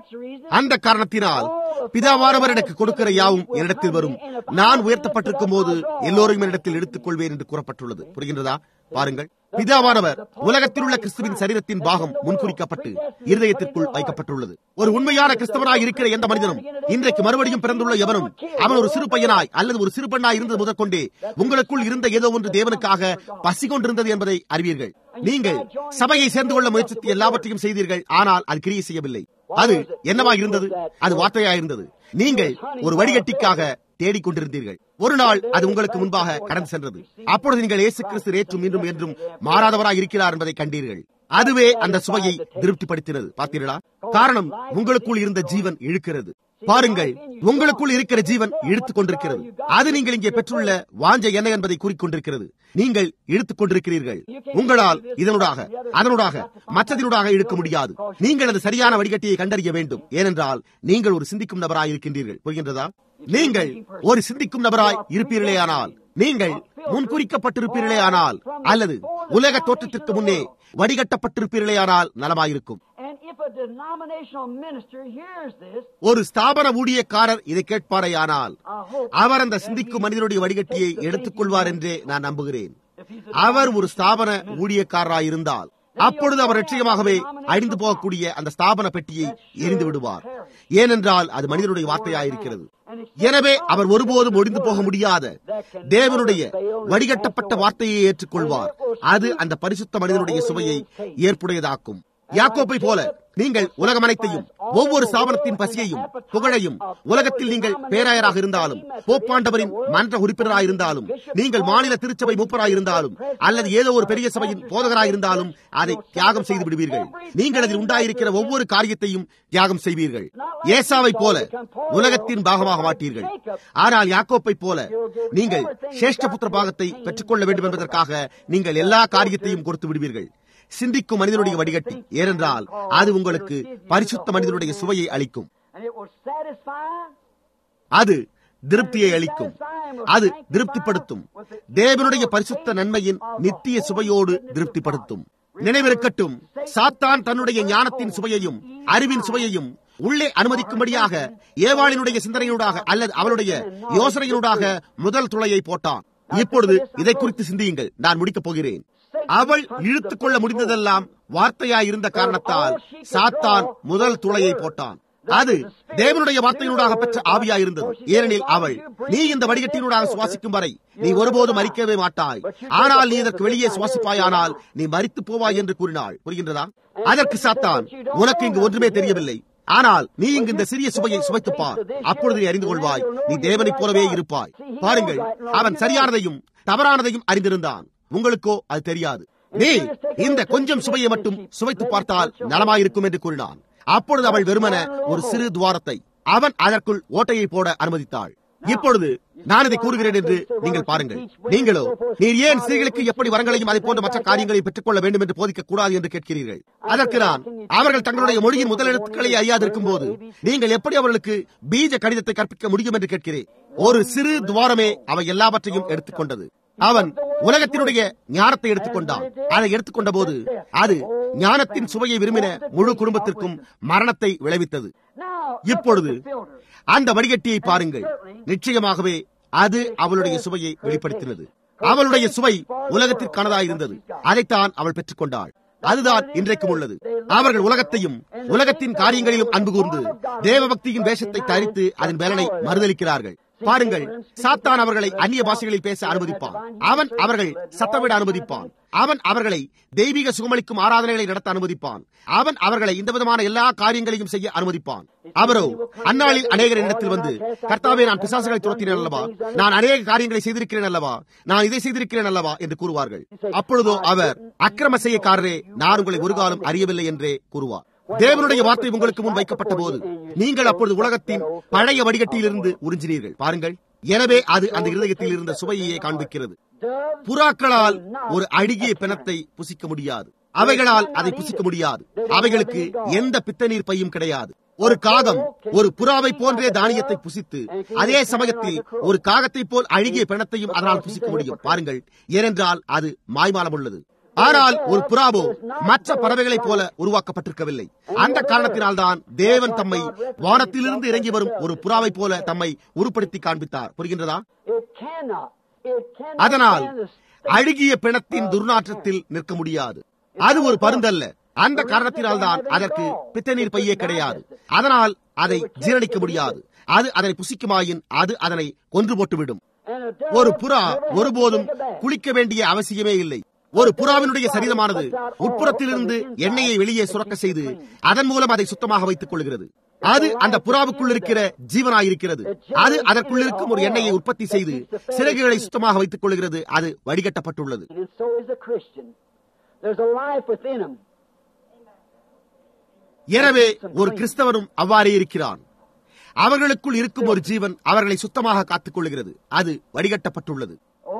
அந்த காரணத்தினால் பிதாவானவர் எனக்கு கொடுக்கிற யாவும் என்னிடத்தில் வரும் நான் உயர்த்தப்பட்டிருக்கும் போது எல்லோரையும் என்னிடத்தில் எடுத்துக் கொள்வேன் என்று கூறப்பட்டுள்ளது புரிகின்றதா பாருங்கள் பிதாவானவர் உலகத்தில் உள்ள கிறிஸ்துவின் சரீரத்தின் பாகம் முன்குறிக்கப்பட்டு இருதயத்திற்குள் வைக்கப்பட்டுள்ளது ஒரு உண்மையான கிறிஸ்தவனாய் இருக்கிற எந்த மனிதனும் இன்றைக்கு மறுபடியும் பிறந்துள்ள எவனும் அவன் ஒரு சிறு பையனாய் அல்லது ஒரு சிறு பெண்ணாய் இருந்தது முதற்கொண்டே உங்களுக்குள் இருந்த ஏதோ ஒன்று தேவனுக்காக பசி கொண்டிருந்தது என்பதை அறிவீர்கள் நீங்கள் சபையை சேர்ந்து கொள்ள முயற்சித்து எல்லாவற்றையும் செய்தீர்கள் ஆனால் அது கிரியை செய்யவில்லை அது என்னவா இருந்தது அது வார்த்தையா இருந்தது நீங்கள் ஒரு வடிகட்டிக்காக தேடிக் கொண்டிருந்தீர்கள் ஒரு நாள் அது உங்களுக்கு முன்பாக கடந்து சென்றது அப்பொழுது நீங்கள் இயேசு கிறிஸ்து நேற்றும் இன்றும் என்றும் மாறாதவராக இருக்கிறார் என்பதை கண்டீர்கள் அதுவே அந்த சுவையை திருப்திப்படுத்தினது பார்த்தீர்களா காரணம் உங்களுக்குள் இருந்த ஜீவன் இழுக்கிறது பாருங்கள் உங்களுக்குள் இருக்கிற ஜீவன் இழுத்துக் கொண்டிருக்கிறது அது நீங்கள் இங்கே பெற்றுள்ள வாஞ்சை என்ன என்பதை கூறிக்கொண்டிருக்கிறது நீங்கள் இழுத்துக் கொண்டிருக்கிறீர்கள் உங்களால் இதனூடாக அதனூடாக மற்றதினூடாக இழுக்க முடியாது நீங்கள் அது சரியான வடிகட்டியை கண்டறிய வேண்டும் ஏனென்றால் நீங்கள் ஒரு சிந்திக்கும் நபராய் இருக்கின்றீர்கள் புரிகின்றதா நீங்கள் ஒரு சிந்திக்கும் நபராய் இருப்பீர்களேயானால் நீங்கள் முன்குறிக்கப்பட்டிருப்பீர்களே ஆனால் அல்லது உலக தோற்றத்திற்கு முன்னே வடிகட்டப்பட்டிருப்பீர்களேயானால் நலமாயிருக்கும் ஒரு ஸ்தாபன ஊழியக்காரர் இதை கேட்பாரையானால் அவர் அந்த சிந்திக்கும் மனிதனுடைய வடிகட்டியை எடுத்துக் கொள்வார் என்றே நான் நம்புகிறேன் அவர் ஒரு ஸ்தாபன ஊழியக்காரராயிருந்தால் அப்பொழுது அவர் நிச்சயமாகவே அழிந்து போகக்கூடிய அந்த ஸ்தாபன பெட்டியை எரிந்து விடுவார் ஏனென்றால் அது மனிதனுடைய வார்த்தையாயிருக்கிறது எனவே அவர் ஒருபோதும் ஒழிந்து போக முடியாத தேவனுடைய வடிகட்டப்பட்ட வார்த்தையை ஏற்றுக்கொள்வார் அது அந்த பரிசுத்த மனிதனுடைய சுவையை ஏற்புடையதாக்கும் யாக்கோப்பை போல நீங்கள் உலகம் அனைத்தையும் ஒவ்வொரு ஸ்தாபனத்தின் பசியையும் புகழையும் உலகத்தில் நீங்கள் பேராயராக இருந்தாலும் போப்பாண்டவரின் மன்ற உறுப்பினராக இருந்தாலும் நீங்கள் மாநில திருச்சபை மூப்பராக இருந்தாலும் அல்லது ஏதோ ஒரு பெரிய சபையின் போதகராக இருந்தாலும் அதை தியாகம் செய்து விடுவீர்கள் நீங்கள் அதில் உண்டாயிருக்கிற ஒவ்வொரு காரியத்தையும் தியாகம் செய்வீர்கள் ஏசாவை போல உலகத்தின் பாகமாக மாட்டீர்கள் ஆனால் யாக்கோப்பை போல நீங்கள் சேஷ்டபுத்திர பாகத்தை பெற்றுக்கொள்ள வேண்டும் என்பதற்காக நீங்கள் எல்லா காரியத்தையும் கொடுத்து விடுவீர்கள் சிந்திக்கும் மனிதனுடைய வடிகட்டி ஏனென்றால் அது உங்களுக்கு பரிசுத்த மனிதனுடைய சுவையை அளிக்கும் அது திருப்தியை அளிக்கும் அது திருப்திப்படுத்தும் தேவனுடைய பரிசுத்த நன்மையின் நித்திய சுவையோடு திருப்திப்படுத்தும் நினைவிருக்கட்டும் சாத்தான் தன்னுடைய ஞானத்தின் சுவையையும் அறிவின் சுவையையும் உள்ளே அனுமதிக்கும்படியாக ஏவாளினுடைய சிந்தனையூடாக அல்லது அவளுடைய யோசனையினூடாக முதல் துளையை போட்டான் இப்பொழுது இதை குறித்து சிந்தியுங்கள் நான் முடிக்கப் போகிறேன் அவள் இழுத்துக் கொள்ள முடிந்ததெல்லாம் வார்த்தையாயிருந்த காரணத்தால் சாத்தான் முதல் துளையை போட்டான் அது தேவனுடைய வார்த்தையினூடாக பெற்ற ஆவியாயிருந்தது ஏனெனில் அவள் நீ இந்த வடிகட்டினூடாக சுவாசிக்கும் வரை நீ ஒருபோதும் மறிக்கவே மாட்டாய் ஆனால் நீ இதற்கு வெளியே சுவாசிப்பாயானால் நீ மறித்து போவாய் என்று கூறினாள் புரிகின்றதா அதற்கு சாத்தான் உனக்கு இங்கு ஒன்றுமே தெரியவில்லை ஆனால் நீ இங்கு இந்த சிறிய சுவையை சுவைத்துப் பார் அப்பொழுது நீ அறிந்து கொள்வாய் நீ தேவனைப் போலவே இருப்பாய் பாருங்கள் அவன் சரியானதையும் தவறானதையும் அறிந்திருந்தான் உங்களுக்கோ அது தெரியாது நீ இந்த கொஞ்சம் சுவையை மட்டும் சுவைத்து பார்த்தால் நலமாயிருக்கும் என்று கூறினான் அப்பொழுது அவள் வெறுமன ஒரு சிறு துவாரத்தை அவன் அதற்குள் ஓட்டையை போட அனுமதித்தாள் இப்பொழுது நான் இதை கூறுகிறேன் என்று நீங்கள் பாருங்கள் நீங்களோ நீர் ஏன் ஸ்திரீகளுக்கு எப்படி வரங்களையும் அதை போன்ற மற்ற காரியங்களை பெற்றுக்கொள்ள வேண்டும் என்று போதிக்க கூடாது என்று கேட்கிறீர்கள் அதற்கு நான் அவர்கள் தங்களுடைய மொழியின் முதல் எழுத்துக்களை அறியாதிருக்கும் போது நீங்கள் எப்படி அவர்களுக்கு பீஜ கடிதத்தை கற்பிக்க முடியும் என்று கேட்கிறேன் ஒரு சிறு துவாரமே அவை எல்லாவற்றையும் எடுத்துக்கொண்டது அவன் உலகத்தினுடைய ஞானத்தை எடுத்துக்கொண்டான் அதை எடுத்துக்கொண்ட போது அது ஞானத்தின் சுவையை விரும்பின முழு குடும்பத்திற்கும் மரணத்தை விளைவித்தது இப்பொழுது அந்த வடிகட்டியை பாருங்கள் நிச்சயமாகவே அது அவளுடைய சுவையை வெளிப்படுத்தினது அவளுடைய சுவை உலகத்திற்கானதா இருந்தது அதைத்தான் அவள் பெற்றுக் கொண்டாள் அதுதான் இன்றைக்கும் உள்ளது அவர்கள் உலகத்தையும் உலகத்தின் காரியங்களிலும் அன்பு கூர்ந்து தேவபக்தியின் வேஷத்தை தரித்து அதன் பலனை மறுதளிக்கிறார்கள் பாருங்கள் சாத்தான் அவர்களை அந்நிய பாஷைகளில் பேச அனுமதிப்பான் அவன் அவர்கள் சத்தமிட அனுமதிப்பான் அவன் அவர்களை தெய்வீக சுகமளிக்கும் ஆராதனைகளை நடத்த அனுமதிப்பான் அவன் அவர்களை இந்த விதமான எல்லா காரியங்களையும் செய்ய அனுமதிப்பான் அவரோ அந்நாளில் அநேகர் இடத்தில் வந்து கர்த்தாவே நான் பிசாசுகளை துரத்தினேன் அல்லவா நான் அநேக காரியங்களை செய்திருக்கிறேன் அல்லவா நான் இதை செய்திருக்கிறேன் அல்லவா என்று கூறுவார்கள் அப்பொழுதோ அவர் அக்கிரம செய்யக்காரரே நான் உங்களை ஒரு காலம் அறியவில்லை என்றே கூறுவார் தேவனுடைய வார்த்தை உங்களுக்கு முன் வைக்கப்பட்ட போது நீங்கள் அப்பொழுது உலகத்தின் பழைய வடிகட்டியிலிருந்து உறிஞ்சினீர்கள் பாருங்கள் எனவே அது அந்த இருதயத்தில் இருந்த சுவையையே காண்பிக்கிறது புறாக்களால் ஒரு அழுகிய பிணத்தை புசிக்க முடியாது அவைகளால் அதை புசிக்க முடியாது அவைகளுக்கு எந்த பித்தநீர் பையும் கிடையாது ஒரு காகம் ஒரு புறாவை போன்றே தானியத்தை புசித்து அதே சமயத்தில் ஒரு காகத்தை போல் அழுகிய பிணத்தையும் அதனால் புசிக்க முடியும் பாருங்கள் ஏனென்றால் அது மாய்மாலம் உள்ளது ஆனால் ஒரு புறாவோ மற்ற பறவைகளைப் போல உருவாக்கப்பட்டிருக்கவில்லை அந்த காரணத்தினால் தான் தேவன் தம்மை வானத்திலிருந்து இறங்கி வரும் ஒரு புறாவை போல தம்மை உருப்படுத்தி காண்பித்தார் புரிகின்றதா அதனால் அழுகிய பிணத்தின் துர்நாற்றத்தில் நிற்க முடியாது அது ஒரு பருந்தல்ல அந்த காரணத்தினால் தான் அதற்கு பித்தநீர் பையே கிடையாது அதனால் அதை ஜீரணிக்க முடியாது அது அதனை புசிக்குமாயின் அது அதனை கொன்று போட்டுவிடும் ஒரு புறா ஒருபோதும் குளிக்க வேண்டிய அவசியமே இல்லை ஒரு புறாவினுடைய சரீரமானது உட்புறத்திலிருந்து எண்ணெயை வெளியே சுரக்க செய்து அதன் மூலம் அதை சுத்தமாக வைத்துக் கொள்கிறது அது அந்த புறாவுக்குள் இருக்கிற ஜீவனாயிருக்கிறது அது அதற்குள் இருக்கும் ஒரு எண்ணெயை உற்பத்தி செய்து சிறகுகளை சுத்தமாக வைத்துக் கொள்கிறது அது வடிகட்டப்பட்டுள்ளது எனவே ஒரு கிறிஸ்தவனும் அவ்வாறே இருக்கிறான் அவர்களுக்குள் இருக்கும் ஒரு ஜீவன் அவர்களை சுத்தமாக காத்துக் கொள்கிறது அது வடிகட்டப்பட்டுள்ளது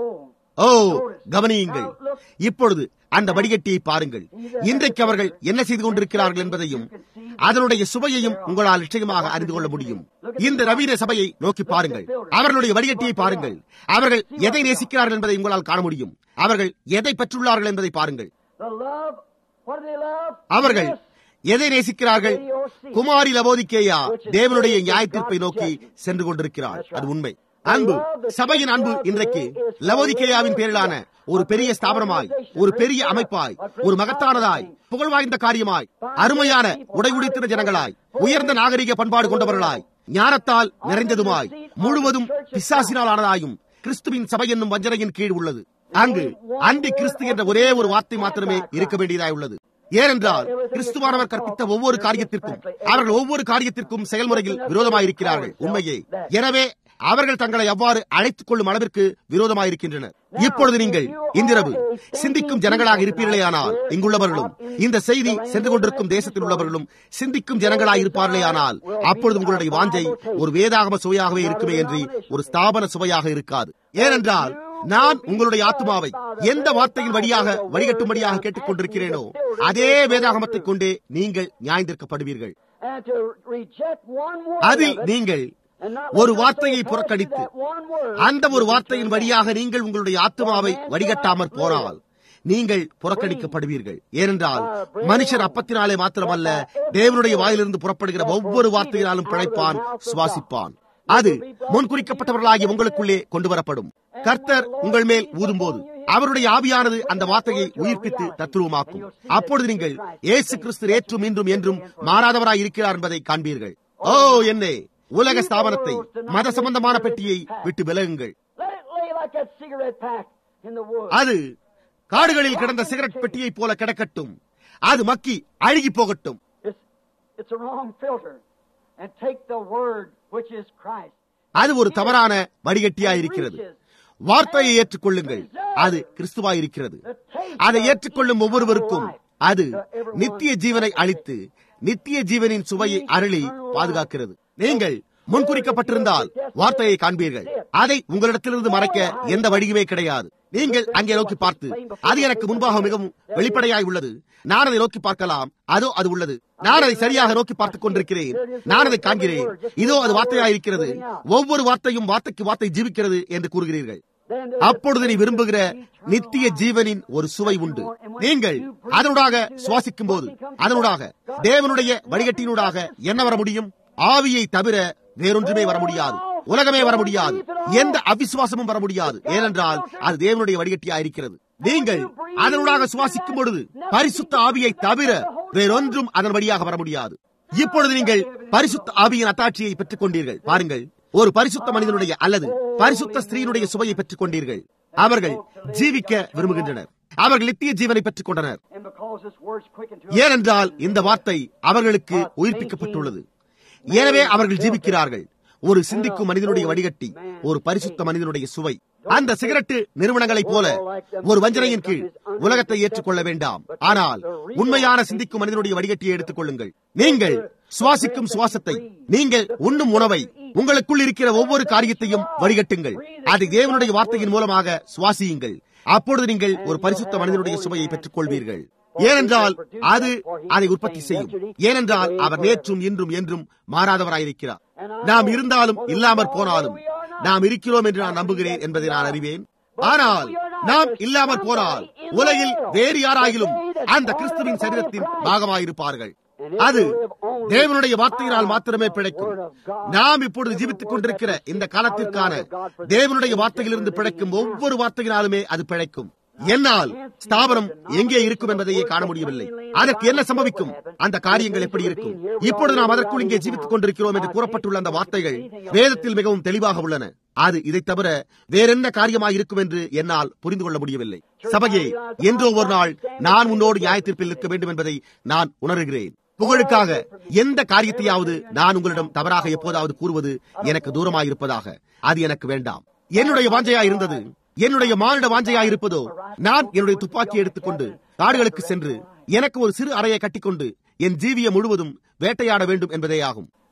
Oh, ஓ கவனியுங்கள் இப்பொழுது அந்த வடிகட்டியை பாருங்கள் இன்றைக்கு அவர்கள் என்ன செய்து கொண்டிருக்கிறார்கள் என்பதையும் அதனுடைய சுவையையும் உங்களால் நிச்சயமாக அறிந்து கொள்ள முடியும் இந்த நவீன சபையை நோக்கி பாருங்கள் அவர்களுடைய வடிகட்டியை பாருங்கள் அவர்கள் எதை நேசிக்கிறார்கள் என்பதை உங்களால் காண முடியும் அவர்கள் எதை பெற்றுள்ளார்கள் என்பதை பாருங்கள் the love, what do they love? அவர்கள் Yes. எதை நேசிக்கிறார்கள் குமாரி லவோதிக்கேயா தேவனுடைய நியாய தீர்ப்பை நோக்கி சென்று கொண்டிருக்கிறார் அது உண்மை அன்பு சபையின் அன்பு இன்றைக்கு லவோதிக்கேயாவின் பேரிலான ஒரு பெரிய ஸ்தாபனமாய் ஒரு பெரிய அமைப்பாய் ஒரு மகத்தானதாய் புகழ் வாய்ந்த காரியமாய் அருமையான உடை உடுத்தின ஜனங்களாய் உயர்ந்த நாகரிக பண்பாடு கொண்டவர்களாய் ஞானத்தால் நிறைந்ததுமாய் முழுவதும் பிசாசினால் ஆனதாயும் கிறிஸ்துவின் சபை என்னும் வஞ்சனையின் கீழ் உள்ளது அங்கு அந்தி கிறிஸ்து என்ற ஒரே ஒரு வார்த்தை மாத்திரமே இருக்க வேண்டியதாய் உள்ளது ஏனென்றால் கிறிஸ்துவானவர் கற்பித்த ஒவ்வொரு காரியத்திற்கும் அவர்கள் ஒவ்வொரு காரியத்திற்கும் செயல்முறையில் விரோதமாயிருக்கிறார்கள் உண்மையே எனவே அவர்கள் தங்களை அவ்வாறு அழைத்துக் கொள்ளும் அளவிற்கு விரோதமாயிருக்கின்றனர் இப்பொழுது நீங்கள் இன்றிரவு சிந்திக்கும் ஜனங்களாக இருப்பீர்களேயானால் இங்குள்ளவர்களும் இந்த செய்தி சென்று கொண்டிருக்கும் தேசத்தில் உள்ளவர்களும் சிந்திக்கும் ஜனங்களாக இருப்பார்களேயானால் அப்பொழுது உங்களுடைய வாஞ்சை ஒரு வேதாகம சுவையாகவே இருக்குமே என்று ஒரு ஸ்தாபன சுவையாக இருக்காது ஏனென்றால் நான் உங்களுடைய ஆத்மாவை எந்த வார்த்தையின் வழியாக வடிகட்டும்படியாக கேட்டுக் கொண்டிருக்கிறேனோ அதே வேதாகமத்தைக் கொண்டே நீங்கள் நியாயந்திருக்கப்படுவீர்கள் And to reject one word அதில் of it, நீங்கள் and not ஒரு let வார்த்தையை nothing புறக்கணித்து touch that one word, அந்த ஒரு வார்த்தையின் வழியாக நீங்கள் உங்களுடைய ஆத்மாவை வடிகட்டாமற் போனால் நீங்கள் புறக்கணிக்கப்படுவீர்கள் ஏனென்றால் மனுஷர் அப்பத்தினாலே மாத்திரமல்ல தேவனுடைய வாயிலிருந்து புறப்படுகிற ஒவ்வொரு வார்த்தையினாலும் பிழைப்பான் சுவாசிப்பான் அது முன்குறிக்கப்பட்டவர்களாகிய உங்களுக்குள்ளே கொண்டு வரப்படும் கர்த்தர் உங்கள் மேல் ஊதும்போது அவருடைய ஆவியானது அந்த வார்த்தையை உயிர்ப்பித்து தத்துருவமாக்கும் அப்பொழுது நீங்கள் இயேசு கிறிஸ்து ஏற்றும் இன்றும் என்றும் மாறாதவராய் இருக்கிறார் என்பதை காண்பீர்கள் ஓ என்னே உலக ஸ்தாபனத்தை மத சம்பந்தமான பெட்டியை விட்டு விலகுங்கள் Let it lay like that cigarette pack in the woods. அது காடுகளில் கிடந்த சிகரெட் பெட்டியைப் போல கிடக்கட்டும் அது மக்கி அழுகி போகட்டும் It's, it's a wrong filter. And take the word, which is Christ. அது ஒரு தவறான வடிகட்டியாய் இருக்கிறது வார்த்தையை ஏற்றுக்கொள்ளுங்கள் அது கிறிஸ்துவாய் இருக்கிறது அதை ஏற்றுக்கொள்ளும் ஒவ்வொருவருக்கும் அது நித்திய ஜீவனை அளித்து நித்திய ஜீவனின் சுவையை அருளி பாதுகாக்கிறது நீங்கள் முன்குறிக்கப்பட்டிருந்தால் வார்த்தையை காண்பீர்கள் அதை உங்களிடத்திலிருந்து மறைக்க எந்த வழியுமே கிடையாது நீங்கள் அங்கே நோக்கி பார்த்து அது எனக்கு முன்பாக மிகவும் வெளிப்படையாய் உள்ளது நான் அதை நோக்கி பார்க்கலாம் அதோ அது உள்ளது நான் அதை சரியாக நோக்கி பார்த்துக் கொண்டிருக்கிறேன் நான் அதை காண்கிறேன் இதோ அது வார்த்தையாய் இருக்கிறது ஒவ்வொரு வார்த்தையும் வார்த்தைக்கு வார்த்தை ஜீவிக்கிறது என்று கூறுகிறீர்கள் Then அப்பொழுது நீ விரும்புகிற நித்திய ஜீவனின் ஒரு சுவை உண்டு நீங்கள் அதனூடாக சுவாசிக்கும் போது அதனூடாக தேவனுடைய வடிகட்டினூடாக என்ன வர முடியும் ஆவியை தவிர வேறொன்றுமே வர முடியாது உலகமே வர முடியாது எந்த அவிசுவாசமும் வர முடியாது ஏனென்றால் அது தேவனுடைய வடிகட்டியா இருக்கிறது நீங்கள் அதனூடாக சுவாசிக்கும் பொழுது பரிசுத்த ஆவியை தவிர வேறொன்றும் அதன் வழியாக வர முடியாது இப்பொழுது நீங்கள் பரிசுத்த ஆவியின் அத்தாட்சியை பெற்றுக் கொண்டீர்கள் பாருங்கள் ஒரு பரிசுத்த மனிதனுடைய அல்லது பரிசுத்த ஸ்திரீனுடைய சுவையை பெற்றுக் கொண்டீர்கள் அவர்கள் ஜீவிக்க விரும்புகின்றனர் அவர்கள் நித்திய ஜீவனை பெற்றுக் கொண்டனர் And because this word's quickened to ஏனென்றால் இந்த வார்த்தை அவர்களுக்கு உயிர்ப்பிக்கப்பட்டுள்ளது எனவே அவர்கள் ஜீவிக்கிறார்கள் ஒரு சிந்திக்கும் மனிதனுடைய வடிகட்டி ஒரு பரிசுத்த மனிதனுடைய சுவை அந்த சிகரெட்டு நிறுவனங்களைப் போல ஒரு வஞ்சனையின் கீழ் உலகத்தை ஏற்றுக்கொள்ள வேண்டாம் ஆனால் உண்மையான சிந்திக்கும் மனிதனுடைய வடிகட்டியை எடுத்துக் கொள்ளுங்கள் நீங்கள் சுவாசிக்கும் சுவாசத்தை நீங்கள் உண்ணும் உணவை உங்களுக்குள் இருக்கிற ஒவ்வொரு காரியத்தையும் வடிகட்டுங்கள் அதை தேவனுடைய வார்த்தையின் மூலமாக சுவாசியுங்கள் அப்பொழுது நீங்கள் ஒரு பரிசுத்த மனிதனுடைய சுவையை பெற்றுக் கொள்வீர்கள் ஏனென்றால் அது அதை உற்பத்தி செய்யும் ஏனென்றால் அவர் நேற்றும் இன்றும் என்றும் மாறாதவராயிருக்கிறார் நாம் இருந்தாலும் இல்லாமற் போனாலும் நாம் இருக்கிறோம் என்று நான் நம்புகிறேன் என்பதை நான் அறிவேன் ஆனால் நாம் இல்லாமற் போனால் உலகில் வேறு யாராயிலும் அந்த கிறிஸ்துவின் சரீரத்தின் பாகமாயிருப்பார்கள் அது தேவனுடைய வார்த்தையினால் மாத்திரமே பிழைக்கும் நாம் இப்பொழுது ஜீவித்துக் கொண்டிருக்கிற இந்த காலத்திற்கான தேவனுடைய வார்த்தையிலிருந்து பிழைக்கும் ஒவ்வொரு வார்த்தையினாலுமே அது பிழைக்கும் என்னால் ஸ்தாபனம் எங்கே இருக்கும் என்பதையே காண முடியவில்லை அதற்கு என்ன சம்பவிக்கும் அந்த காரியங்கள் எப்படி இருக்கும் இப்பொழுது நாம் அதற்குள் இங்கே ஜீவித்துக் கொண்டிருக்கிறோம் என்று கூறப்பட்டுள்ள அந்த வார்த்தைகள் வேதத்தில் மிகவும் தெளிவாக உள்ளன அது இதை தவிர வேறென்ன காரியமாக இருக்கும் என்று என்னால் புரிந்து கொள்ள முடியவில்லை சபையே என்றோ ஒரு நாள் நான் உன்னோடு நியாயத்தீர்ப்பில் இருக்க வேண்டும் என்பதை நான் உணர்கிறேன் புகழுக்காக எந்த காரியத்தையாவது நான் உங்களிடம் தவறாக எப்போதாவது கூறுவது எனக்கு தூரமாயிருப்பதாக அது எனக்கு வேண்டாம் என்னுடைய வாஞ்சையா இருந்தது என்னுடைய மானிட வாஞ்சையா இருப்பதோ நான் என்னுடைய துப்பாக்கி எடுத்துக்கொண்டு காடுகளுக்கு சென்று எனக்கு ஒரு சிறு அறையை கட்டிக்கொண்டு என் ஜீவியம் முழுவதும் வேட்டையாட வேண்டும் என்பதே ஆகும்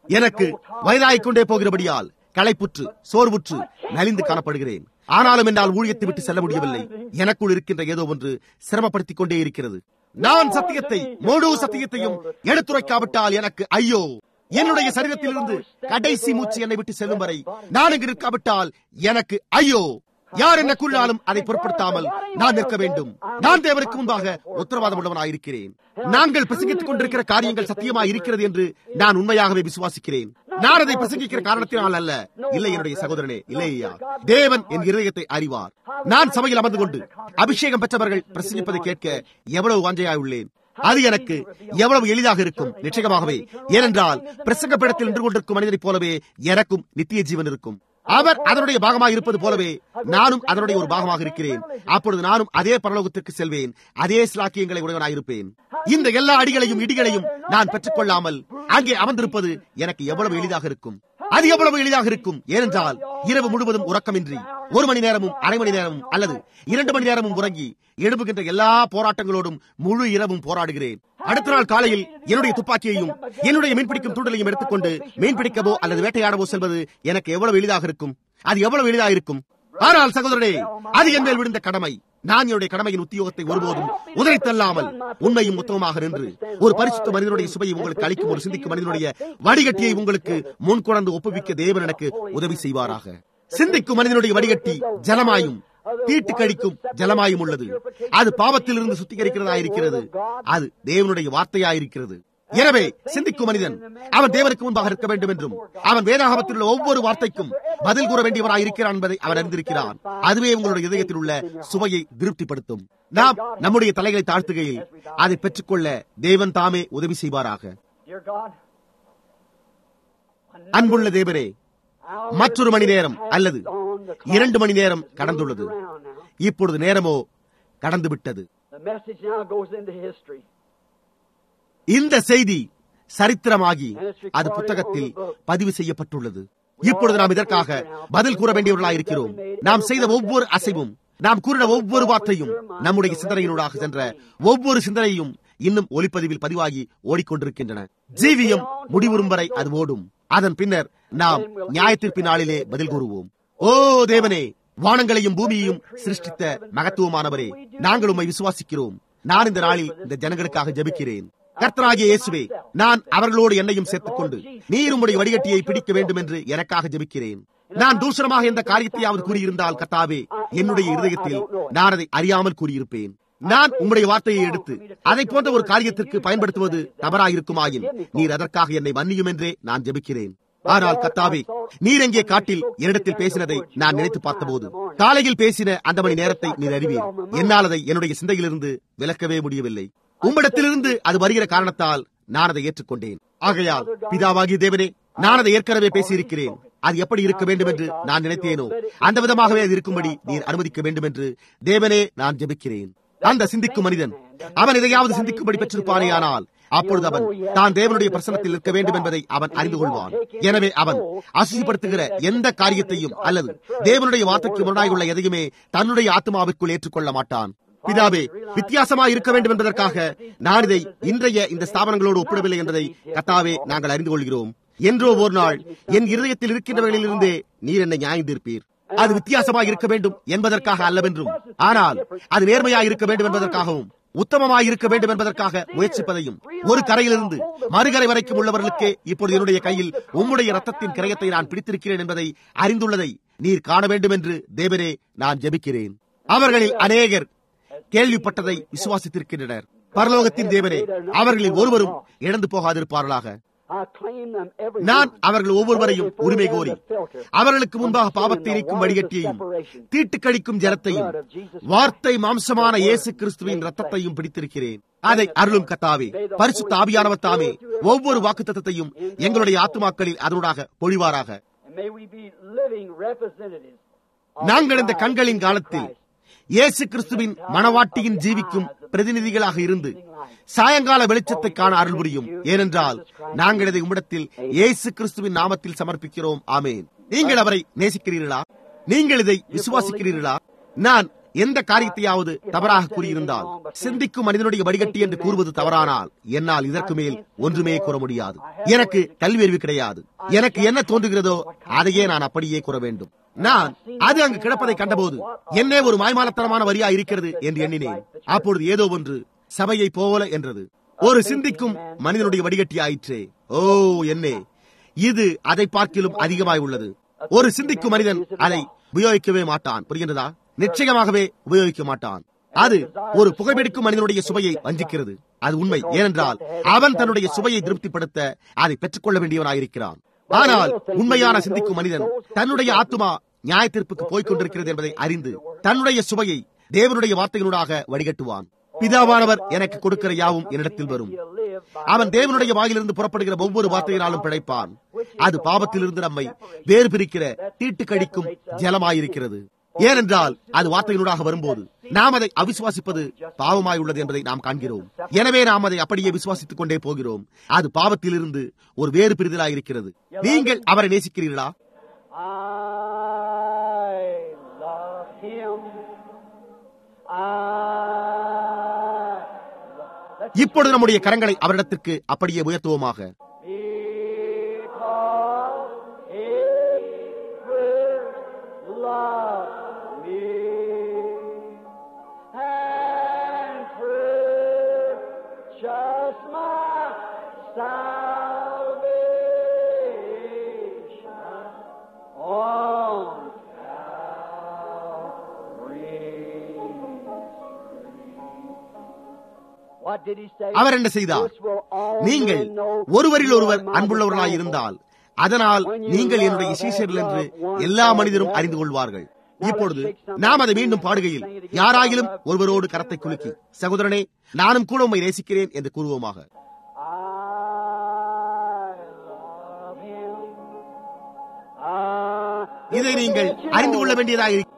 எனக்கு வயதாகிக் கொண்டே போகிறபடியால் களைப்புற்று சோர்வுற்று நலிந்து காணப்படுகிறேன் ஆனாலும் என்னால் ஊழியத்தை விட்டு செல்ல முடியவில்லை எனக்குள் இருக்கின்ற ஏதோ ஒன்று சிரமப்படுத்திக் கொண்டே இருக்கிறது நான் சத்தியத்தை முழு சத்தியத்தையும் எடுத்துரைக்காவிட்டால் எனக்கு ஐயோ என்னுடைய சரீரத்திலிருந்து கடைசி மூச்சு என்னை விட்டு செல்லும் வரை நான் இங்கு நிற்காவிட்டால் எனக்கு ஐயோ யார் என்ன கூறினாலும் அதை பொருட்படுத்தாமல் நான் நிற்க வேண்டும் நான் தேவனுக்கு முன்பாக உத்தரவாதம் உள்ளவனாயிருக்கிறேன் நாங்கள் பிரசங்கித்துக் கொண்டிருக்கிற காரியங்கள் சத்தியமாய் இருக்கிறது என்று நான் உண்மையாகவே விசுவாசிக்கிறேன் நான் அதை பிரசங்கிக்கிற காரணத்தினால் அல்ல இல்லை என்னுடைய சகோதரனே இல்லை ஐயா தேவன் என் இருதயத்தை அறிவார் நான் சபையில் அமர்ந்து கொண்டு அபிஷேகம் பெற்றவர்கள் பிரசங்கிப்பதை கேட்க எவ்வளவு வாஞ்சையாய் உள்ளேன் அது எனக்கு எவ்வளவு எளிதாக இருக்கும் நிச்சயமாகவே ஏனென்றால் பிரசங்க பீடத்தில் நின்று கொண்டிருக்கும் மனிதனைப் போலவே எனக்கும் நித்திய ஜீவன் இருக்கும் அவர் அதனுடைய பாகமாக இருப்பது போலவே நானும் அதனுடைய ஒரு பாகமாக இருக்கிறேன் அப்பொழுது நானும் அதே பரலோகத்திற்கு செல்வேன் அதே சிலாக்கியங்களை உடையவனாயிருப்பேன் இந்த எல்லா அடிகளையும் இடிகளையும் நான் பெற்றுக்கொள்ளாமல் அங்கே அமர்ந்திருப்பது எனக்கு எவ்வளவு எளிதாக இருக்கும் அது எவ்வளவு எளிதாக இருக்கும் ஏனென்றால் இரவு முழுவதும் உறக்கமின்றி ஒரு மணி நேரமும் அரை மணி நேரமும் அல்லது இரண்டு மணி நேரமும் உறங்கி எழுப்புகின்ற எல்லா போராட்டங்களோடும் முழு இரவும் போராடுகிறேன் அடுத்த நாள் காலையில் என்னுடைய துப்பாக்கியையும் என்னுடைய மீன்பிடிக்கும் தூண்டலையும் எடுத்துக்கொண்டு மீன்பிடிக்கவோ அல்லது வேட்டையாடவோ செல்வது எனக்கு எவ்வளவு எளிதாக இருக்கும் அது எவ்வளவு எளிதாக இருக்கும் ஆனால் சகோதரனே அது என் மேல் விழுந்த கடமை நான் என்னுடைய கடமையின் உத்தியோகத்தை ஒருபோதும் உதறி தள்ளாமல் உண்மையும் உத்தமமாக நின்று ஒரு பரிசுத்த மனிதனுடைய சுவையை உங்களுக்கு அளிக்கும் ஒரு சிந்திக்கும் மனிதனுடைய வடிகட்டியை உங்களுக்கு முன்கொணர்ந்து ஒப்புவிக்க தேவன் எனக்கு உதவி செய்வாராக சிந்திக்கும் மனிதனுடைய வடிகட்டி ஜலமாயும் தீட்டு கழிக்கும் ஜலமாயும் உள்ளது அது பாவத்திலிருந்து சுத்திகரிக்கிறதா இருக்கிறது அது தேவனுடைய வார்த்தையாயிருக்கிறது எனவே சிந்திக்கும் மனிதன் அவன் தேவனுக்கு முன்பாக இருக்க வேண்டும் என்றும் அவன் வேதாகமத்தில் உள்ள ஒவ்வொரு வார்த்தைக்கும் பதில் கூற வேண்டியவராய் இருக்கிறான் என்பதை அவன் அறிந்திருக்கிறான் அதுவே உங்களுடைய இதயத்தில் உள்ள சுவையை திருப்திப்படுத்தும் நாம் நம்முடைய தலைகளை தாழ்த்துகையில் அதை பெற்றுக்கொள்ள தேவன் தாமே உதவி செய்வாராக Dear God, அன்புள்ள தேவனே மற்றொரு மணி நேரம் அல்லது இரண்டு மணி நேரம் கடந்துள்ளது இப்பொழுது நேரமோ கடந்து விட்டது the message now goes into history. இந்த செய்தி சரித்திரமாகி அது புத்தகத்தில் பதிவு செய்யப்பட்டுள்ளது இப்பொழுது நாம் இதற்காக பதில் கூற வேண்டியவர்களாக இருக்கிறோம் நாம் செய்த ஒவ்வொரு அசைவும் நாம் கூறின ஒவ்வொரு வார்த்தையும் நம்முடைய சிந்தனையினூடாக சென்ற ஒவ்வொரு சிந்தனையும் இன்னும் ஒளிப்பதிவில் பதிவாகி ஓடிக்கொண்டிருக்கின்றன ஜீவியம் முடிவுறும் வரை அது ஓடும் அதன் பின்னர் நாம் நியாயத்திற்கு நாளிலே பதில் கூறுவோம் ஓ தேவனே வானங்களையும் பூமியையும் சிருஷ்டித்த மகத்துவமானவரே நாங்கள் உம்மை விசுவாசிக்கிறோம் நான் இந்த நாளில் இந்த ஜனங்களுக்காக ஜெபிக்கிறேன் கர்த்தராகிய இயேசுவே நான் அவர்களோடு என்னையும் சேர்த்துக் கொண்டு நீர் உம்முடைய வடிகட்டியை பிடிக்க வேண்டும் என்று எனக்காக ஜெபிக்கிறேன் நான் தூஷணமாக எந்த காரியத்தையாவது கூறியிருந்தால் கத்தாவே என்னுடைய இருதயத்தில் நான் அதை அறியாமல் கூறியிருப்பேன் நான் உம்முடைய வார்த்தையை எடுத்து அதை போன்ற ஒரு காரியத்திற்கு பயன்படுத்துவது தவறாயிருக்குமாயின் நீர் அதற்காக என்னை மன்னியும் என்றே நான் ஜெபிக்கிறேன் ஆனால் கத்தாவே நீர் எங்கே காட்டில் என்னிடத்தில் பேசினதை நான் நினைத்து பார்த்தபோது காலையில் பேசின அந்த மணி நேரத்தை நீர் அறிவீர் என்னால் அதை என்னுடைய சிந்தையிலிருந்து விலக்கவே முடியவில்லை உம்மிடத்திலிருந்து அது வருகிற காரணத்தால் நான் அதை ஏற்றுக்கொண்டேன் ஆகையால் பிதாவாகிய தேவனே நான் அதை ஏற்கனவே பேசியிருக்கிறேன் அது எப்படி இருக்க வேண்டும் என்று நான் நினைத்தேனோ அந்த விதமாகவே அது இருக்கும்படி நீர் அனுமதிக்க வேண்டும் என்று தேவனே நான் ஜெபிக்கிறேன் அந்த சிந்திக்கும் மனிதன் அவன் எதையாவது சிந்திக்கும்படி பெற்றிருப்பானே ஆனால் அப்பொழுது அவன் தான் தேவனுடைய பிரசனத்தில் இருக்க வேண்டும் என்பதை அவன் அறிந்து கொள்வான் எனவே அவன் அசுதிப்படுத்துகிற எந்த காரியத்தையும் அல்லது தேவனுடைய வார்த்தைக்கு முரணாய் உள்ள எதையுமே தன்னுடைய ஆத்மாவிற்குள் ஏற்றுக்கொள்ள மாட்டான் பிதாவே வித்தியாசமாக இருக்க வேண்டும் என்பதற்காக நான் இதை இன்றைய இந்த ஸ்தாபனங்களோடு ஒப்பிடவில்லை என்பதை கத்தாவே நாங்கள் அறிந்து கொள்கிறோம் என்றோ ஒரு நாள் என் இருதயத்தில் இருக்கின்றவர்களிலிருந்தே நீர் என்னை நியாயந்திருப்பீர் அது வித்தியாசமாக இருக்க வேண்டும் என்பதற்காக அல்லவென்றும் ஆனால் அது நேர்மையாக இருக்க வேண்டும் என்பதற்காகவும் உத்தமமாக இருக்க வேண்டும் என்பதற்காக முயற்சிப்பதையும் ஒரு கரையிலிருந்து மறுகரை வரைக்கும் உள்ளவர்களுக்கே இப்பொழுது என்னுடைய கையில் உம்முடைய ரத்தத்தின் கிரயத்தை நான் பிடித்திருக்கிறேன் என்பதை அறிந்துள்ளதை நீர் காண வேண்டும் என்று தேவனே நான் ஜெபிக்கிறேன் அவர்களில் அநேகர் கேள்விப்பட்டதை விசுவாசித்திருக்கின்றனர் பரலோகத்தின் தேவனே அவர்களில் ஒருவரும் இழந்து போகாதிருப்பார்களாக நான் அவர்கள் ஒவ்வொருவரையும் உரிமை கோரி அவர்களுக்கு முன்பாக பாவத்தை நீக்கும் வடிகட்டியையும் தீட்டு கழிக்கும் ஜலத்தையும் வார்த்தை மாம்சமான இயேசு கிறிஸ்துவின் ரத்தத்தையும் பிடித்திருக்கிறேன் அதை அருளும் கத்தாவே பரிசுத்த ஆவியானவர் தாமே ஒவ்வொரு வாக்குத்தத்தையும் எங்களுடைய ஆத்துமாக்களில் அதனூடாக பொழிவாராக நாங்கள் இந்த கண்களின் காலத்தில் இயேசு கிறிஸ்துவின் மனவாட்டியின் ஜீவிக்கும் பிரதிநிதிகளாக இருந்து சாயங்கால வெளிச்சத்தை காண அருள் புரியும் ஏனென்றால் நாங்கள் இதை உம்மிடத்தில் இயேசு கிறிஸ்துவின் நாமத்தில் சமர்ப்பிக்கிறோம் ஆமேன் நீங்கள் அவரை நேசிக்கிறீர்களா நீங்கள் இதை விசுவாசிக்கிறீர்களா நான் எந்த காரியத்தையாவது தவறாக கூறியிருந்தால் சிந்திக்கும் மனிதனுடைய வடிகட்டி என்று கூறுவது தவறானால் என்னால் இதற்கு மேல் ஒன்றுமே கூற முடியாது எனக்கு கல்வி அறிவு கிடையாது எனக்கு என்ன தோன்றுகிறதோ அதையே நான் அப்படியே கூற வேண்டும் நான் அது அங்கு கிடப்பதை கண்டபோது என்னே ஒரு மாய்மாலத்தனமான வரியா இருக்கிறது என்று எண்ணினேன் அப்பொழுது ஏதோ ஒன்று சபையை போல என்றது ஒரு சிந்திக்கும் மனிதனுடைய வடிகட்டி ஆயிற்றே ஓ என்னே இது அதை பார்க்கிலும் அதிகமாய் உள்ளது ஒரு சிந்திக்கும் மனிதன் அதை உபயோகிக்கவே மாட்டான் புரிகின்றதா நிச்சயமாகவே உபயோகிக்க மாட்டான் அது ஒரு புகைப்பிடிக்கும் மனிதனுடைய சுவையை வஞ்சிக்கிறது அது உண்மை ஏனென்றால் அவன் தன்னுடைய சுவையை திருப்திப்படுத்த அதை பெற்றுக்கொள்ள வேண்டியவனாயிருக்கிறான் ஆனால் உண்மையான சிந்திக்கும் மனிதன் தன்னுடைய ஆத்துமா நியாய தீர்ப்புக்கு போய்க் கொண்டிருக்கிறது என்பதை அறிந்து தன்னுடைய சுவையை தேவனுடைய வார்த்தைகளூடாக வடிகட்டுவான் பிதாவானவர் எனக்கு கொடுக்கிற யாவும் என்னிடத்தில் வரும் அவன் தேவனுடைய வாயிலிருந்து புறப்படுகிற ஒவ்வொரு வார்த்தையினாலும் பிழைப்பான் அது பாவத்திலிருந்து நம்மை வேறு பிரிக்கிற தீட்டு கழிக்கும் ஜலமாயிருக்கிறது ஏனென்றால் அது வார்த்தைகளூடாக வரும்போது நாம் அதை அவிசுவாசிப்பது பாவமாய் உள்ளது என்பதை நாம் காண்கிறோம் எனவே நாம் அதை அப்படியே விசுவாசித்துக் கொண்டே போகிறோம் அது பாவத்திலிருந்து ஒரு வேறு பிரிதலாயிருக்கிறது நீங்கள் அவரை நேசிக்கிறீர்களா I love him. I இப்பொழுது நம்முடைய கரங்களை அவரிடத்திற்கு அப்படியே உயர்த்துவோமாக அவர் என்ன செய்தார் நீங்கள் ஒருவரில் ஒருவர் அன்புள்ளவர்களாய் இருந்தால் அதனால் நீங்கள் என்னுடைய சீசர்கள் என்று எல்லா மனிதரும் அறிந்து கொள்வார்கள் இப்பொழுது நாம் அதை மீண்டும் பாடுகையில் யாராயிலும் ஒருவரோடு கரத்தை குலுக்கி சகோதரனே நானும் கூட உண்மை நேசிக்கிறேன் என்று கூறுவோமாக இதை நீங்கள் அறிந்து கொள்ள வேண்டியதாக இருக்கிறது.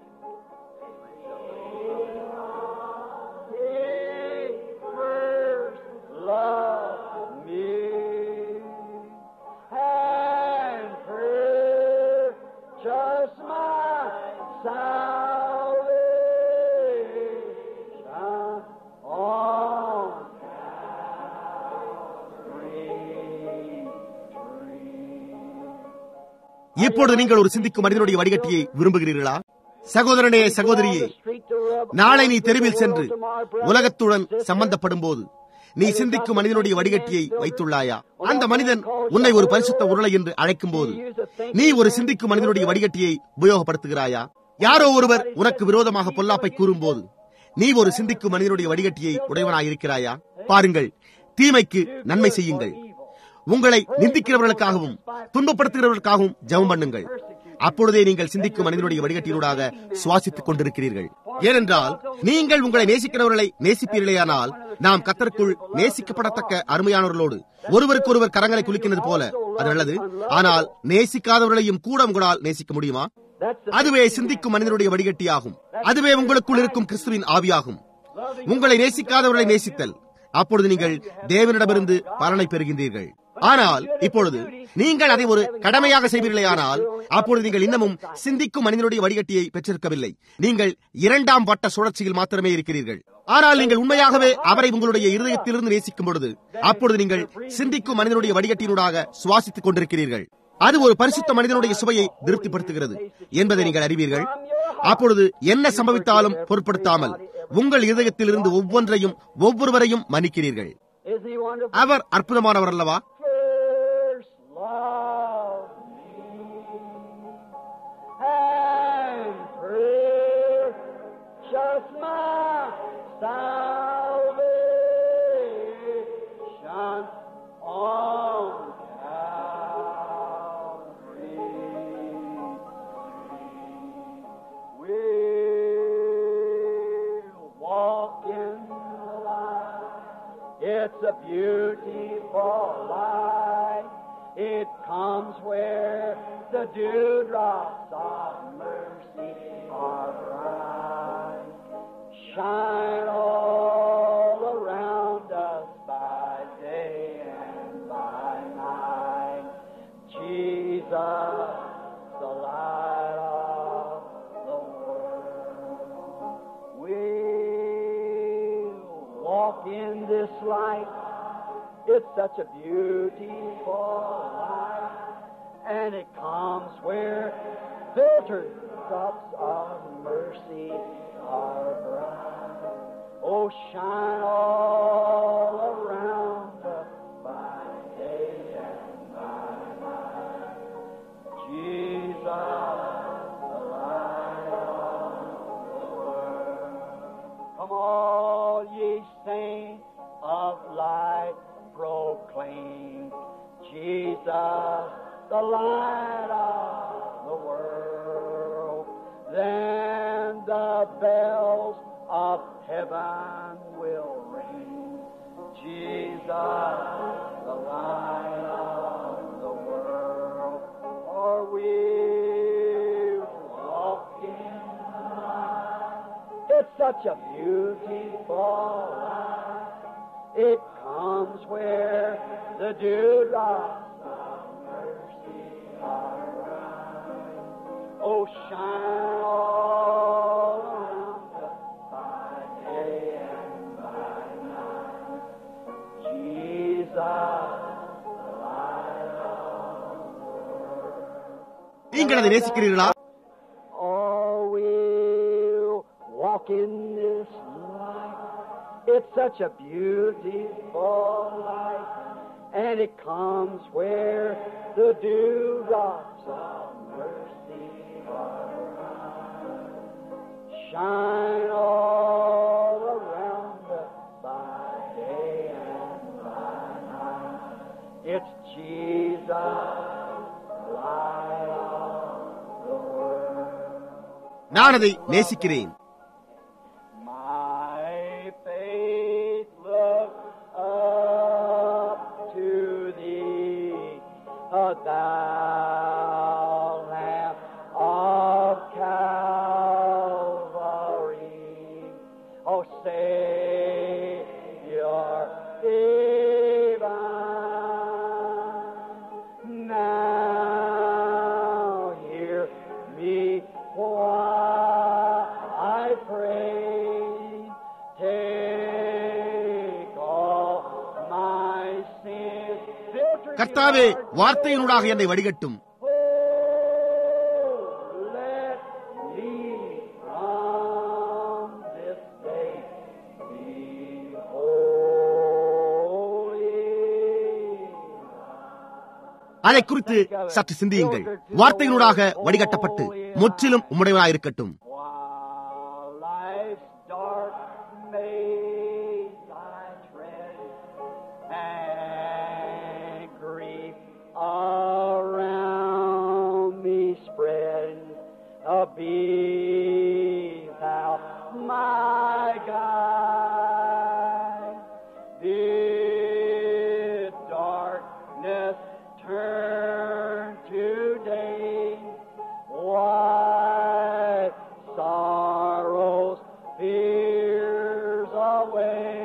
இப்பொழுது நீங்கள் ஒரு சிந்திக்கும் மனிதனுடைய வடிகட்டியை விரும்புகிறீர்களா சகோதரனே சகோதரியே நாளை நீ தெருவில் சென்று உலகத்துடன் சம்பந்தப்படும் போது நீ சிந்திக்கும் மனிதனுடைய வடிகட்டியை வைத்துள்ளாயா அந்த மனிதன் உன்னை ஒரு பரிசுத்த உருளை என்று அழைக்கும் போது நீ ஒரு சிந்திக்கும் மனிதனுடைய வடிகட்டியை உபயோகப்படுத்துகிறாயா யாரோ ஒருவர் உனக்கு விரோதமாக பொல்லாப்பை கூறும்போது நீ ஒரு சிந்திக்கும் மனிதனுடைய வடிகட்டியை உடையவனாயிருக்கிறாயா பாருங்கள் தீமைக்கு நன்மை செய்யுங்கள் உங்களை நிந்திக்கிறவர்களுக்காகவும் துன்பப்படுத்துகிறவர்களுக்காகவும் ஜெபம் பண்ணுங்கள் அப்பொழுதே நீங்கள் சிந்திக்கும் மனிதனுடைய வடிகட்டினூடாக சுவாசித்துக் கொண்டிருக்கிறீர்கள் ஏனென்றால் நீங்கள் உங்களை நேசிக்கிறவர்களை நேசிப்பீர்களேயானால் நாம் கத்தருக்குள் நேசிக்கப்படத்தக்க அருமையானவர்களோடு ஒருவருக்கொருவர் கரங்களை குலுக்கினது போல அது நல்லது ஆனால் நேசிக்காதவர்களையும் கூட உங்களால் நேசிக்க முடியுமா அதுவே சிந்திக்கும் மனிதனுடைய வடிகட்டியாகும் அதுவே உங்களுக்குள் இருக்கும் கிறிஸ்துவின் ஆவியாகும் உங்களை நேசிக்காதவர்களை நேசித்தல் அப்பொழுது நீங்கள் தேவனிடமிருந்து பலனை பெறுகின்றீர்கள் ஆனால் இப்பொழுது நீங்கள் அதை ஒரு கடமையாக செய்வீர்களே ஆனால் அப்பொழுது நீங்கள் இன்னமும் சிந்திக்கும் மனிதனுடைய வடிகட்டியை பெற்றிருக்கவில்லை நீங்கள் இரண்டாம் வட்ட சுழற்சியில் மாத்திரமே இருக்கிறீர்கள் ஆனால் நீங்கள் உண்மையாகவே அவரை உங்களுடைய இருதயத்திலிருந்து நேசிக்கும் பொழுது அப்பொழுது நீங்கள் சிந்திக்கும் மனிதனுடைய வடிகட்டினூடாக சுவாசித்துக் கொண்டிருக்கிறீர்கள் அது ஒரு பரிசுத்த மனிதனுடைய சுவையை திருப்திப்படுத்துகிறது என்பதை நீங்கள் அறிவீர்கள் அப்பொழுது என்ன சம்பவித்தாலும் பொருட்படுத்தாமல் உங்கள் இதயத்திலிருந்து ஒவ்வொன்றையும் ஒவ்வொருவரையும் மன்னிக்கிறீர்கள் அவர் அற்புதமானவர் அல்லவா first love me and purchase my salvation on Calvary. We'll walk in the light. It's a beautiful light. It comes where the dewdrops of mercy are bright. Shine all around us by day and by night. Jesus, the light of the world. It's such a beautiful life, and it comes where filtered drops of mercy are bright. Oh, shine all around us by day and by night. Jesus, the light of the world. Come all ye saints of light, proclaim Jesus, the light of the world. Then the bells of heaven will ring. Jesus, the light of the world. For we walk in the light. It's such a beautiful life. It comes where the dewdrops of mercy are rising. Oh, shine all around us by day and by night. Jesus, the light of the world. நீங்கள் அதை நேசிக்கிறீர்களா Oh, we'll walk in this light. It's such a beautiful light, and it comes where the dewdrops of mercy are rising. Shine all around us by day and by night. It's Jesus, light of the world. நான் அதை நேசிக்கிறேன் My faith looks up to thee, O thou Lamb of Calvary. O Savior divine. Now hear me while I pray. Take all my sins. filtering கர்த்தாவே your வார்த்தையினூடாக என்னை வடிகட்டும் Oh, let me from this day be holy. அதை குறித்து சற்று சிந்தியுங்கள் வார்த்தையினூடாக வடிகட்டப்பட்டு முற்றிலும் உம்முடையவனாயிருக்கட்டும் While life's dark maze I tread, and grief around me spread, uh, be thou my guide. Did darkness turn to day? Wipe sorrows, fears away,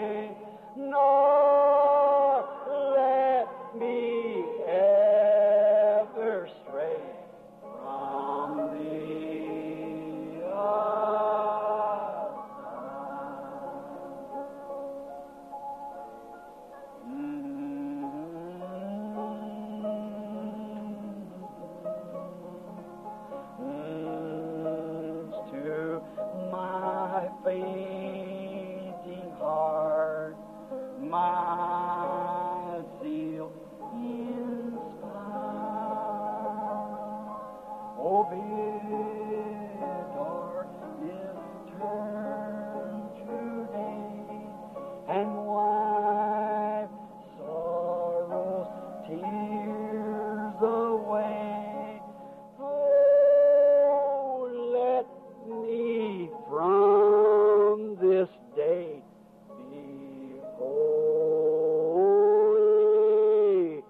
nor let me ever stray from thee. to my fainting heart, my zeal inspire. Oh, bid darkness turn to day and wipe sorrow's tears away. Oh, let me from this day be holy.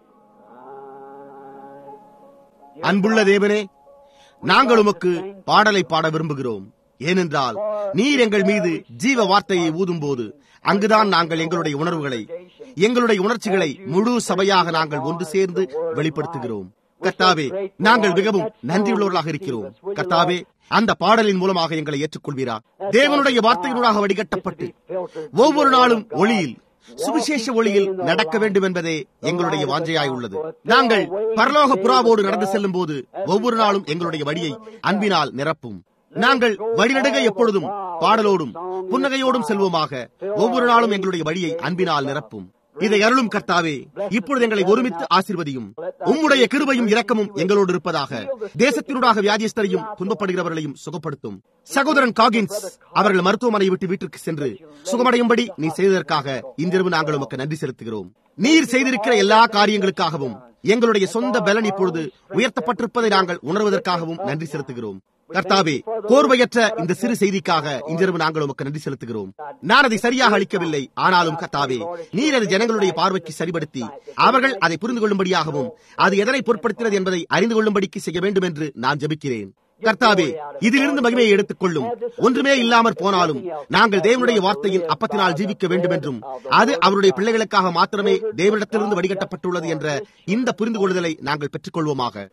அன்புள்ள தேவனே நாங்கள் உமக்கு பாடலை பாட விரும்புகிறோம் ஏனென்றால் நீர் எங்கள் மீது ஜீவ வார்த்தையை ஊதும்போது அங்குதான் நாங்கள் எங்களுடைய உணர்வுகளை எங்களுடைய உணர்ச்சிகளை முழு சபையாக நாங்கள் ஒன்று சேர்ந்து வெளிப்படுத்துகிறோம் கர்த்தாவே நாங்கள் மிகவும் நன்றியுள்ளவர்களாக இருக்கிறோம் கர்த்தாவே அந்த பாடலின் மூலமாக எங்களை ஏற்றுக்கொள்வீரா தேவனுடைய வார்த்தையினூடாக வடிகட்டப்பட்டு ஒவ்வொரு நாளும் ஒளியில் சுவிசேஷ ஒளியில் நடக்க வேண்டும் என்பதே எங்களுடைய வாஞ்சையாய் உள்ளது நாங்கள் பரலோக புறாவோடு நடந்து செல்லும் போது ஒவ்வொரு நாளும் எங்களுடைய வழியை அன்பினால் நிரப்பும் நாங்கள் வழிநடுக எப்பொழுதும் பாடலோடும் புன்னகையோடும் செல்வோமாக ஒவ்வொரு நாளும் எங்களுடைய வழியை அன்பினால் நிரப்பும் இதை அருளும் கர்த்தாவே இப்பொழுது எங்களை ஒருமித்து ஆசிர்வதியும் உம்முடைய கிருபையும் இரக்கமும் எங்களோடு இருப்பதாக தேசத்தினூடாக வியாதிஸ்தரையும் துன்பப்படுகிறவர்களையும் சுகப்படுத்தும் சகோதரன் காகின்ஸ் அவர்கள் மருத்துவமனை விட்டு வீட்டிற்கு சென்று சுகமடையும்படி நீ செய்ததற்காக இன்றிரவு நாங்கள் உமக்கு நன்றி செலுத்துகிறோம் நீர் செய்திருக்கிற எல்லா காரியங்களுக்காகவும் எங்களுடைய சொந்த பலன் இப்பொழுது உயர்த்தப்பட்டிருப்பதை நாங்கள் உணர்வதற்காகவும் நன்றி செலுத்துகிறோம் கர்த்தாவே கோர்வையற்ற இந்த சிறு செய்திக்காக இன்றிரவு நாங்கள் உமக்கு நன்றி செலுத்துகிறோம் நான் அதை சரியாக அளிக்கவில்லை ஆனாலும் கர்த்தாவே நீர் அது ஜனங்களுடைய பார்வைக்கு சரிபடுத்தி அவர்கள் அதை புரிந்து கொள்ளும்படியாகவும் அது எதனை பொருட்படுத்தினது என்பதை அறிந்து கொள்ளும்படிக்கு செய்ய வேண்டும் என்று நான் ஜபிக்கிறேன் கர்த்தாவே இதிலிருந்து மகிமையை எடுத்துக் கொள்ளும் ஒன்றுமே இல்லாமற் போனாலும் நாங்கள் தேவனுடைய வார்த்தையின் அப்பத்தினால் ஜீவிக்க வேண்டும் என்றும் அது அவருடைய பிள்ளைகளுக்காக மாத்திரமே தேவனிடத்திலிருந்து வடிகட்டப்பட்டுள்ளது என்ற இந்த புரிந்து கொள்ளுதலை நாங்கள் பெற்றுக்கொள்வோமாக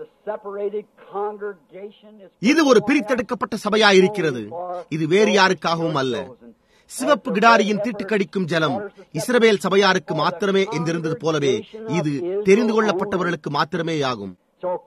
இது ஒரு பிரித்தெடுக்கப்பட்ட சபையாயிருக்கிறது இது வேறு யாருக்காகவும் அல்ல சிவப்பு கிடாரியின் தீட்டுக்கடிக்கும் ஜலம் இஸ்ரவேல் சபையாருக்கு மாத்திரமே என்றிருந்தது போலவே இது தெரிந்து கொள்ளப்பட்டவர்களுக்கு மாத்திரமே ஆகும்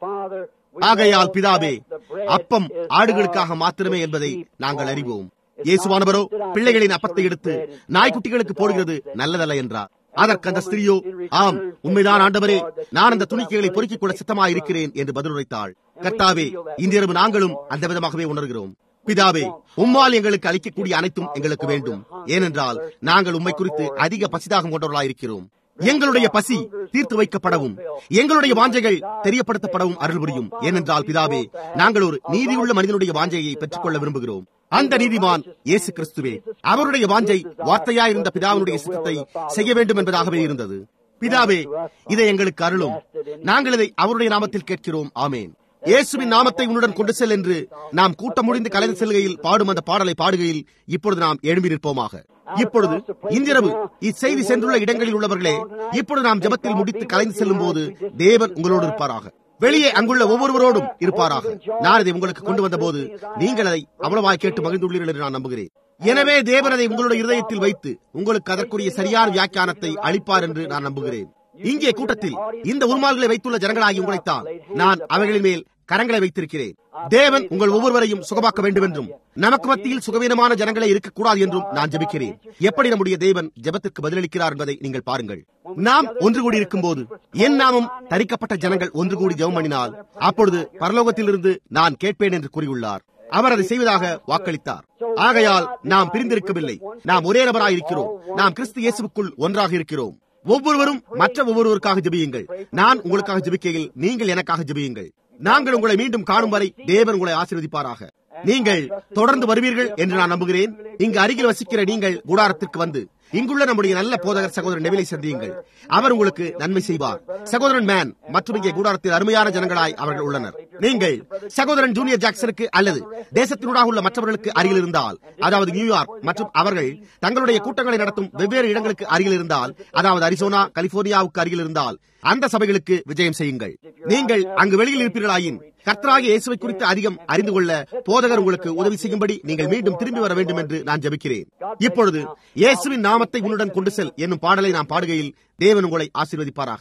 ஆகையால் பிதாவே அப்பம் ஆடுகளுக்காக மாத்திரமே என்பதை நாங்கள் அறிவோம் இயேசுவானவரோ பிள்ளைகளின் அப்பத்தை எடுத்து நாய்க்குட்டிகளுக்கு போடுகிறது நல்லதல்ல என்றார் அதற்கு அந்த ஸ்திரியோ ஆம் உண்மைதான் ஆண்டவரே நான் அந்த துணிக்கைகளை பொறுக்கிக் கொள்ள சித்தமாக இருக்கிறேன் என்று பதிலுரைத்தாள் கர்த்தாவே இன்றிரவு நாங்களும் அந்த விதமாகவே உணர்கிறோம் பிதாவே உம்மால் எங்களுக்கு அளிக்கக்கூடிய அனைத்தும் எங்களுக்கு வேண்டும் ஏனென்றால் நாங்கள் உண்மை குறித்து அதிக பசிதாகம் கொண்டவர்களாயிருக்கிறோம் எங்களுடைய பசி தீர்த்து வைக்கப்படவும் எங்களுடைய வாஞ்சைகள் தெரியப்படுத்தப்படவும் அருள் புரியும் ஏனென்றால் பிதாவே நாங்கள் ஒரு நீதியுள்ள மனிதனுடைய வாஞ்சையை பெற்றுக்கொள்ள விரும்புகிறோம் அந்த நீதிமான் இயேசு கிறிஸ்துவே அவருடைய வாஞ்சை வார்த்தையாயிருந்த பிதாவினுடைய சித்தத்தை செய்ய வேண்டும் என்பதாகவே இருந்தது பிதாவே இதை எங்களுக்கு அருளும் நாங்கள் இதை அவருடைய நாமத்தில் கேட்கிறோம் ஆமேன் இயேசுவின் நாமத்தை உன்னுடன் கொண்டு செல் என்று நாம் கூட்டம் முடிந்து கலந்து செல்கையில் பாடும் அந்த பாடலை பாடுகையில் இப்பொழுது நாம் எழும்பி நிற்போமாக இப்பொழுது இன்றிரவு இச்செய்தி சென்றுள்ள இடங்களில் உள்ளவர்களே இப்பொழுது நாம் ஜபத்தில் முடித்து கலைந்து செல்லும் போது தேவன் உங்களோடு இருப்பாராக வெளியே அங்குள்ள ஒவ்வொருவரோடும் இருப்பாராக நான் இதை உங்களுக்கு கொண்டு வந்த போது நீங்கள் அதை அவ்வளவாய் கேட்டு மகிழ்ந்துள்ளீர்கள் என்று நான் நம்புகிறேன் எனவே தேவன் அதை உங்களுடைய இருதயத்தில் வைத்து உங்களுக்கு அதற்குரிய சரியான வியாக்கியானத்தை அளிப்பார் என்று நான் நம்புகிறேன் இங்கே கூட்டத்தில் இந்த உருமால்களை வைத்துள்ள ஜனங்களாகி உங்களைத்தான் நான் அவர்களின் மேல் கரங்களை வைத்திருக்கிறேன் தேவன் உங்கள் ஒவ்வொருவரையும் சுகமாக்க வேண்டும் என்றும் நமக்கு மத்தியில் சுகவீனமான ஜனங்களே இருக்கக்கூடாது என்றும் நான் ஜபிக்கிறேன் எப்படி நம்முடைய தேவன் ஜபத்திற்கு பதிலளிக்கிறார் என்பதை நீங்கள் பாருங்கள் நாம் ஒன்று கூடி இருக்கும் போது என் நாமம் தரிக்கப்பட்ட ஜனங்கள் ஒன்று கூடி ஜெபம் பண்ணினால் அப்பொழுது பரலோகத்திலிருந்து நான் கேட்பேன் என்று கூறியுள்ளார் அவர் அதை செய்வதாக வாக்களித்தார் ஆகையால் நாம் பிரிந்திருக்கவில்லை நாம் ஒரே நபராய் இருக்கிறோம் நாம் கிறிஸ்து இயேசுக்குள் ஒன்றாக இருக்கிறோம் ஒவ்வொருவரும் மற்ற ஒவ்வொருவருக்காக ஜெபியுங்கள் நான் உங்களுக்காக ஜெபிக்கையில் நீங்கள் எனக்காக ஜெபியுங்கள் நாங்கள் உங்களை மீண்டும் காணும் வரை தேவன் உங்களை ஆசீர்வதிப்பாராக நீங்கள் தொடர்ந்து வருவீர்கள் என்று நான் நம்புகிறேன் இங்கு அருகில் வசிக்கிற நீங்கள் கூடாரத்திற்கு வந்து இங்குள்ள நம்முடைய நல்ல போதகர் சகோதரன் நெவிலை சந்தியுங்கள் அவர் உங்களுக்கு நன்மை செய்வார் சகோதரன் மேன் மற்றும் இங்கே கூடாரத்தில் அருமையான ஜனங்களாய் அவர்கள் உள்ளனர் நீங்கள் சகோதரன் ஜூனியர் ஜாக்சனுக்கு அல்லது தேசத்தினூடாக உள்ள மற்றவர்களுக்கு அருகில் இருந்தால் அதாவது நியூயார்க் மற்றும் அவர்கள் தங்களுடைய கூட்டங்களை நடத்தும் வெவ்வேறு இடங்களுக்கு அருகில் இருந்தால் அதாவது அரிசோனா கலிபோர்னியாவுக்கு அருகில் இருந்தால் அந்த சபைகளுக்கு விஜயம் செய்யுங்கள் நீங்கள் அங்கு வெளியில் இருப்பீர்களாயின் கர்த்தராகிய இயேசுவை குறித்து அதிகம் அறிந்து கொள்ள போதகர் உங்களுக்கு உதவி செய்யும்படி நீங்கள் மீண்டும் திரும்பி வர வேண்டும் என்று நான் ஜபிக்கிறேன் இப்பொழுது இயேசுவின் நாமத்தை உன்னுடன் கொண்டு செல் என்னும் பாடலை நாம் பாடுகையில் தேவன் உங்களை ஆசீர்வதிப்பாராக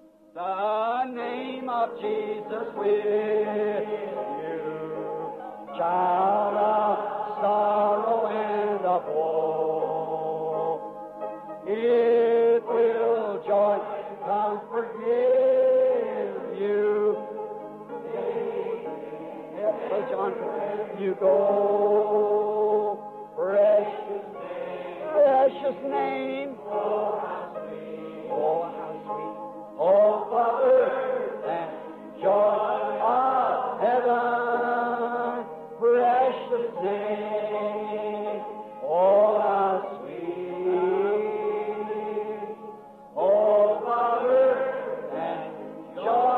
The name of Jesus with you, child of sorrow and of woe. It will joy, comfort give you. Yes, so John, you go, precious name, precious name. Oh, how sweet, oh, how sweet. Oh, Father, and joy of heaven, precious name. Oh, how sweet. Oh, Father, and joy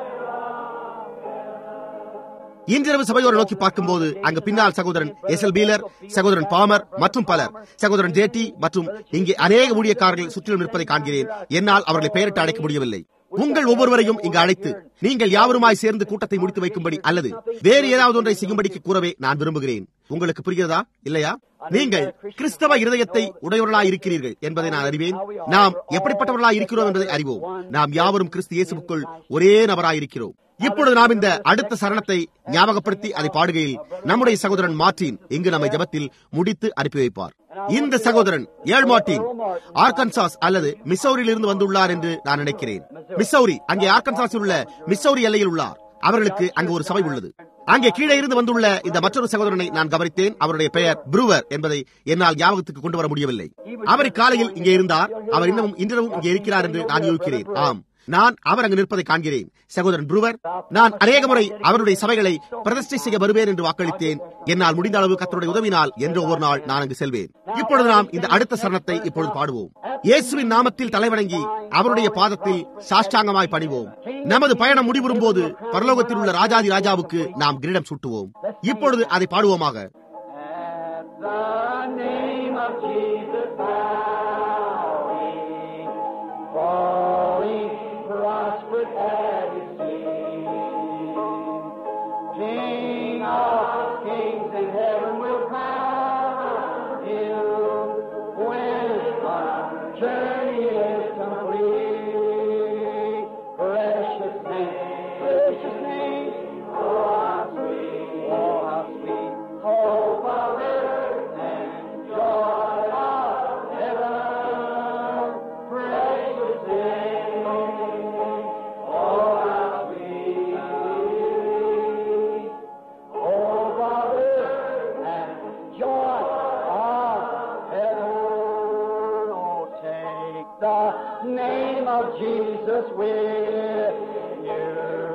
இன்றிரவு சபையோரை நோக்கி பார்க்கும்போது அங்கு பின்னால் சகோதரன் S L Beeler சகோதரன் Palmer மற்றும் பலர் சகோதரன் ஜேடி மற்றும் இங்கே அநேக ஊழியக்காரர்கள் சுற்றிலும் நிற்பதை காண்கிறேன் என்னால் அவர்களை பெயரிட்டு அழைக்க முடியவில்லை உங்கள் ஒவ்வொருவரையும் இங்கு அழைத்து நீங்கள் யாவருமாய் சேர்ந்து கூட்டத்தை முடித்து வைக்கும்படி அல்லது வேறு ஏதாவது ஒன்றை செய்யும்படிக்கு கூறவே நான் விரும்புகிறேன் உங்களுக்கு புரிகிறதா இல்லையா நீங்கள் கிறிஸ்தவ இருதயத்தை உடையவர்களாய் இருக்கிறீர்கள் என்பதை நான் அறிவேன் நாம் எப்படிப்பட்டவர்களாய் இருக்கிறோம் என்பதை அறிவோம் நாம் யாவரும் கிறிஸ்து இயேசுக்குள் ஒரே நபராய் இருக்கிறோம் இப்பொழுது நாம் இந்த அடுத்த சரணத்தை ஞாபகப்படுத்தி அதை பாடுகையில் நம்முடைய சகோதரன் மார்டின் இங்கு நம்மை ஜபத்தில் முடித்து அனுப்பி வைப்பார் இந்த சகோதரன் ஏழ் மார்டின் ஆர்கன்சாஸ் அல்லது மிசௌரியில் இருந்து வந்துள்ளார் என்று நான் நினைக்கிறேன் மிசௌரி அங்கே ஆர்கன்சாஸில் உள்ள மிசௌரி எல்லையில் உள்ளார் அவர்களுக்கு அங்கு ஒரு சபை உள்ளது அங்கே கீழே இருந்து வந்துள்ள இந்த மற்றொரு சகோதரனை நான் கவனித்தேன் அவருடைய பெயர் ப்ரூவர் என்பதை என்னால் ஞாபகத்துக்கு கொண்டு வர முடியவில்லை அவர் காலையில் இங்கே இருந்தார் அவர் இன்னமும் இன்றவும் இங்கே இருக்கிறார் என்று நான் யோசிக்கிறேன் ஆம் நான் அவர் அங்கு நிற்பதை காண்கிறேன் சகோதரன் ப்ரூவர் நான் அநேக முறை அவருடைய சபைகளை பிரதிஷ்டை செய்ய வருவேன் என்று வாக்களித்தேன் என்னால் முடிந்த அளவு கத்தருடைய உதவினால் என்று ஒரு நாள் நான் அங்கு செல்வேன் இப்பொழுது நாம் இந்த அடுத்த சரணத்தை இப்பொழுது பாடுவோம் இயேசுவின் நாமத்தில் தலைவணங்கி அவருடைய பாதத்தில் சாஷ்டாங்கமாய் பணிவோம் நமது பயணம் முடிவுறும் போது பரலோகத்தில் உள்ள ராஜாதி ராஜாவுக்கு நாம் கிரீடம் சூட்டுவோம் இப்பொழுது அதை பாடுவோமாக At the name of Jesus bowing, falling, prospered at his feet. King of kings in heaven will crown him when our journey is complete. Precious name, precious name, oh how sweet, oh how sweet, hope of earth and joy of heaven. Precious name, oh how sweet, hope of earth and joy of heaven. Oh, take the name of Jesus with you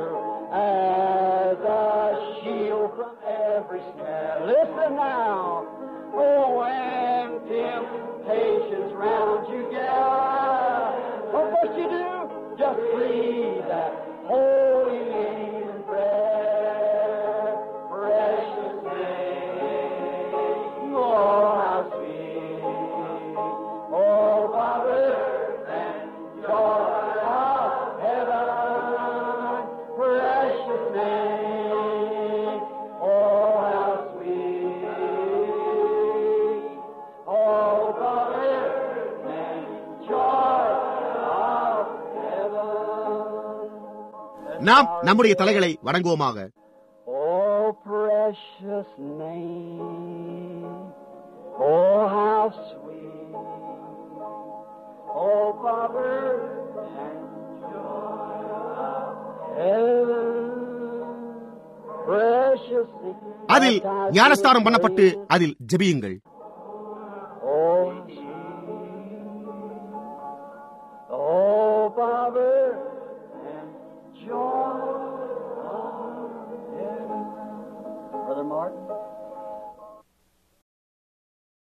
as a shield from every snare. Listen now. Oh, when temptations round you gather, what must you do? Just breathe that holy name in prayer. Precious name. Oh, how sweet. Oh, Father and joy of heaven. Precious name. Oh, how sweet. Oh, Father and joy of heaven. நாம் நம்முடைய தலைகளை வணங்குவோமாக Oh, precious name. Oh, how sweet. Oh, Father and joy of heaven. Precious name. அதில் ஞானஸ்தானம் பண்ணப்பட்டு அதில் ஜெபியுங்கள்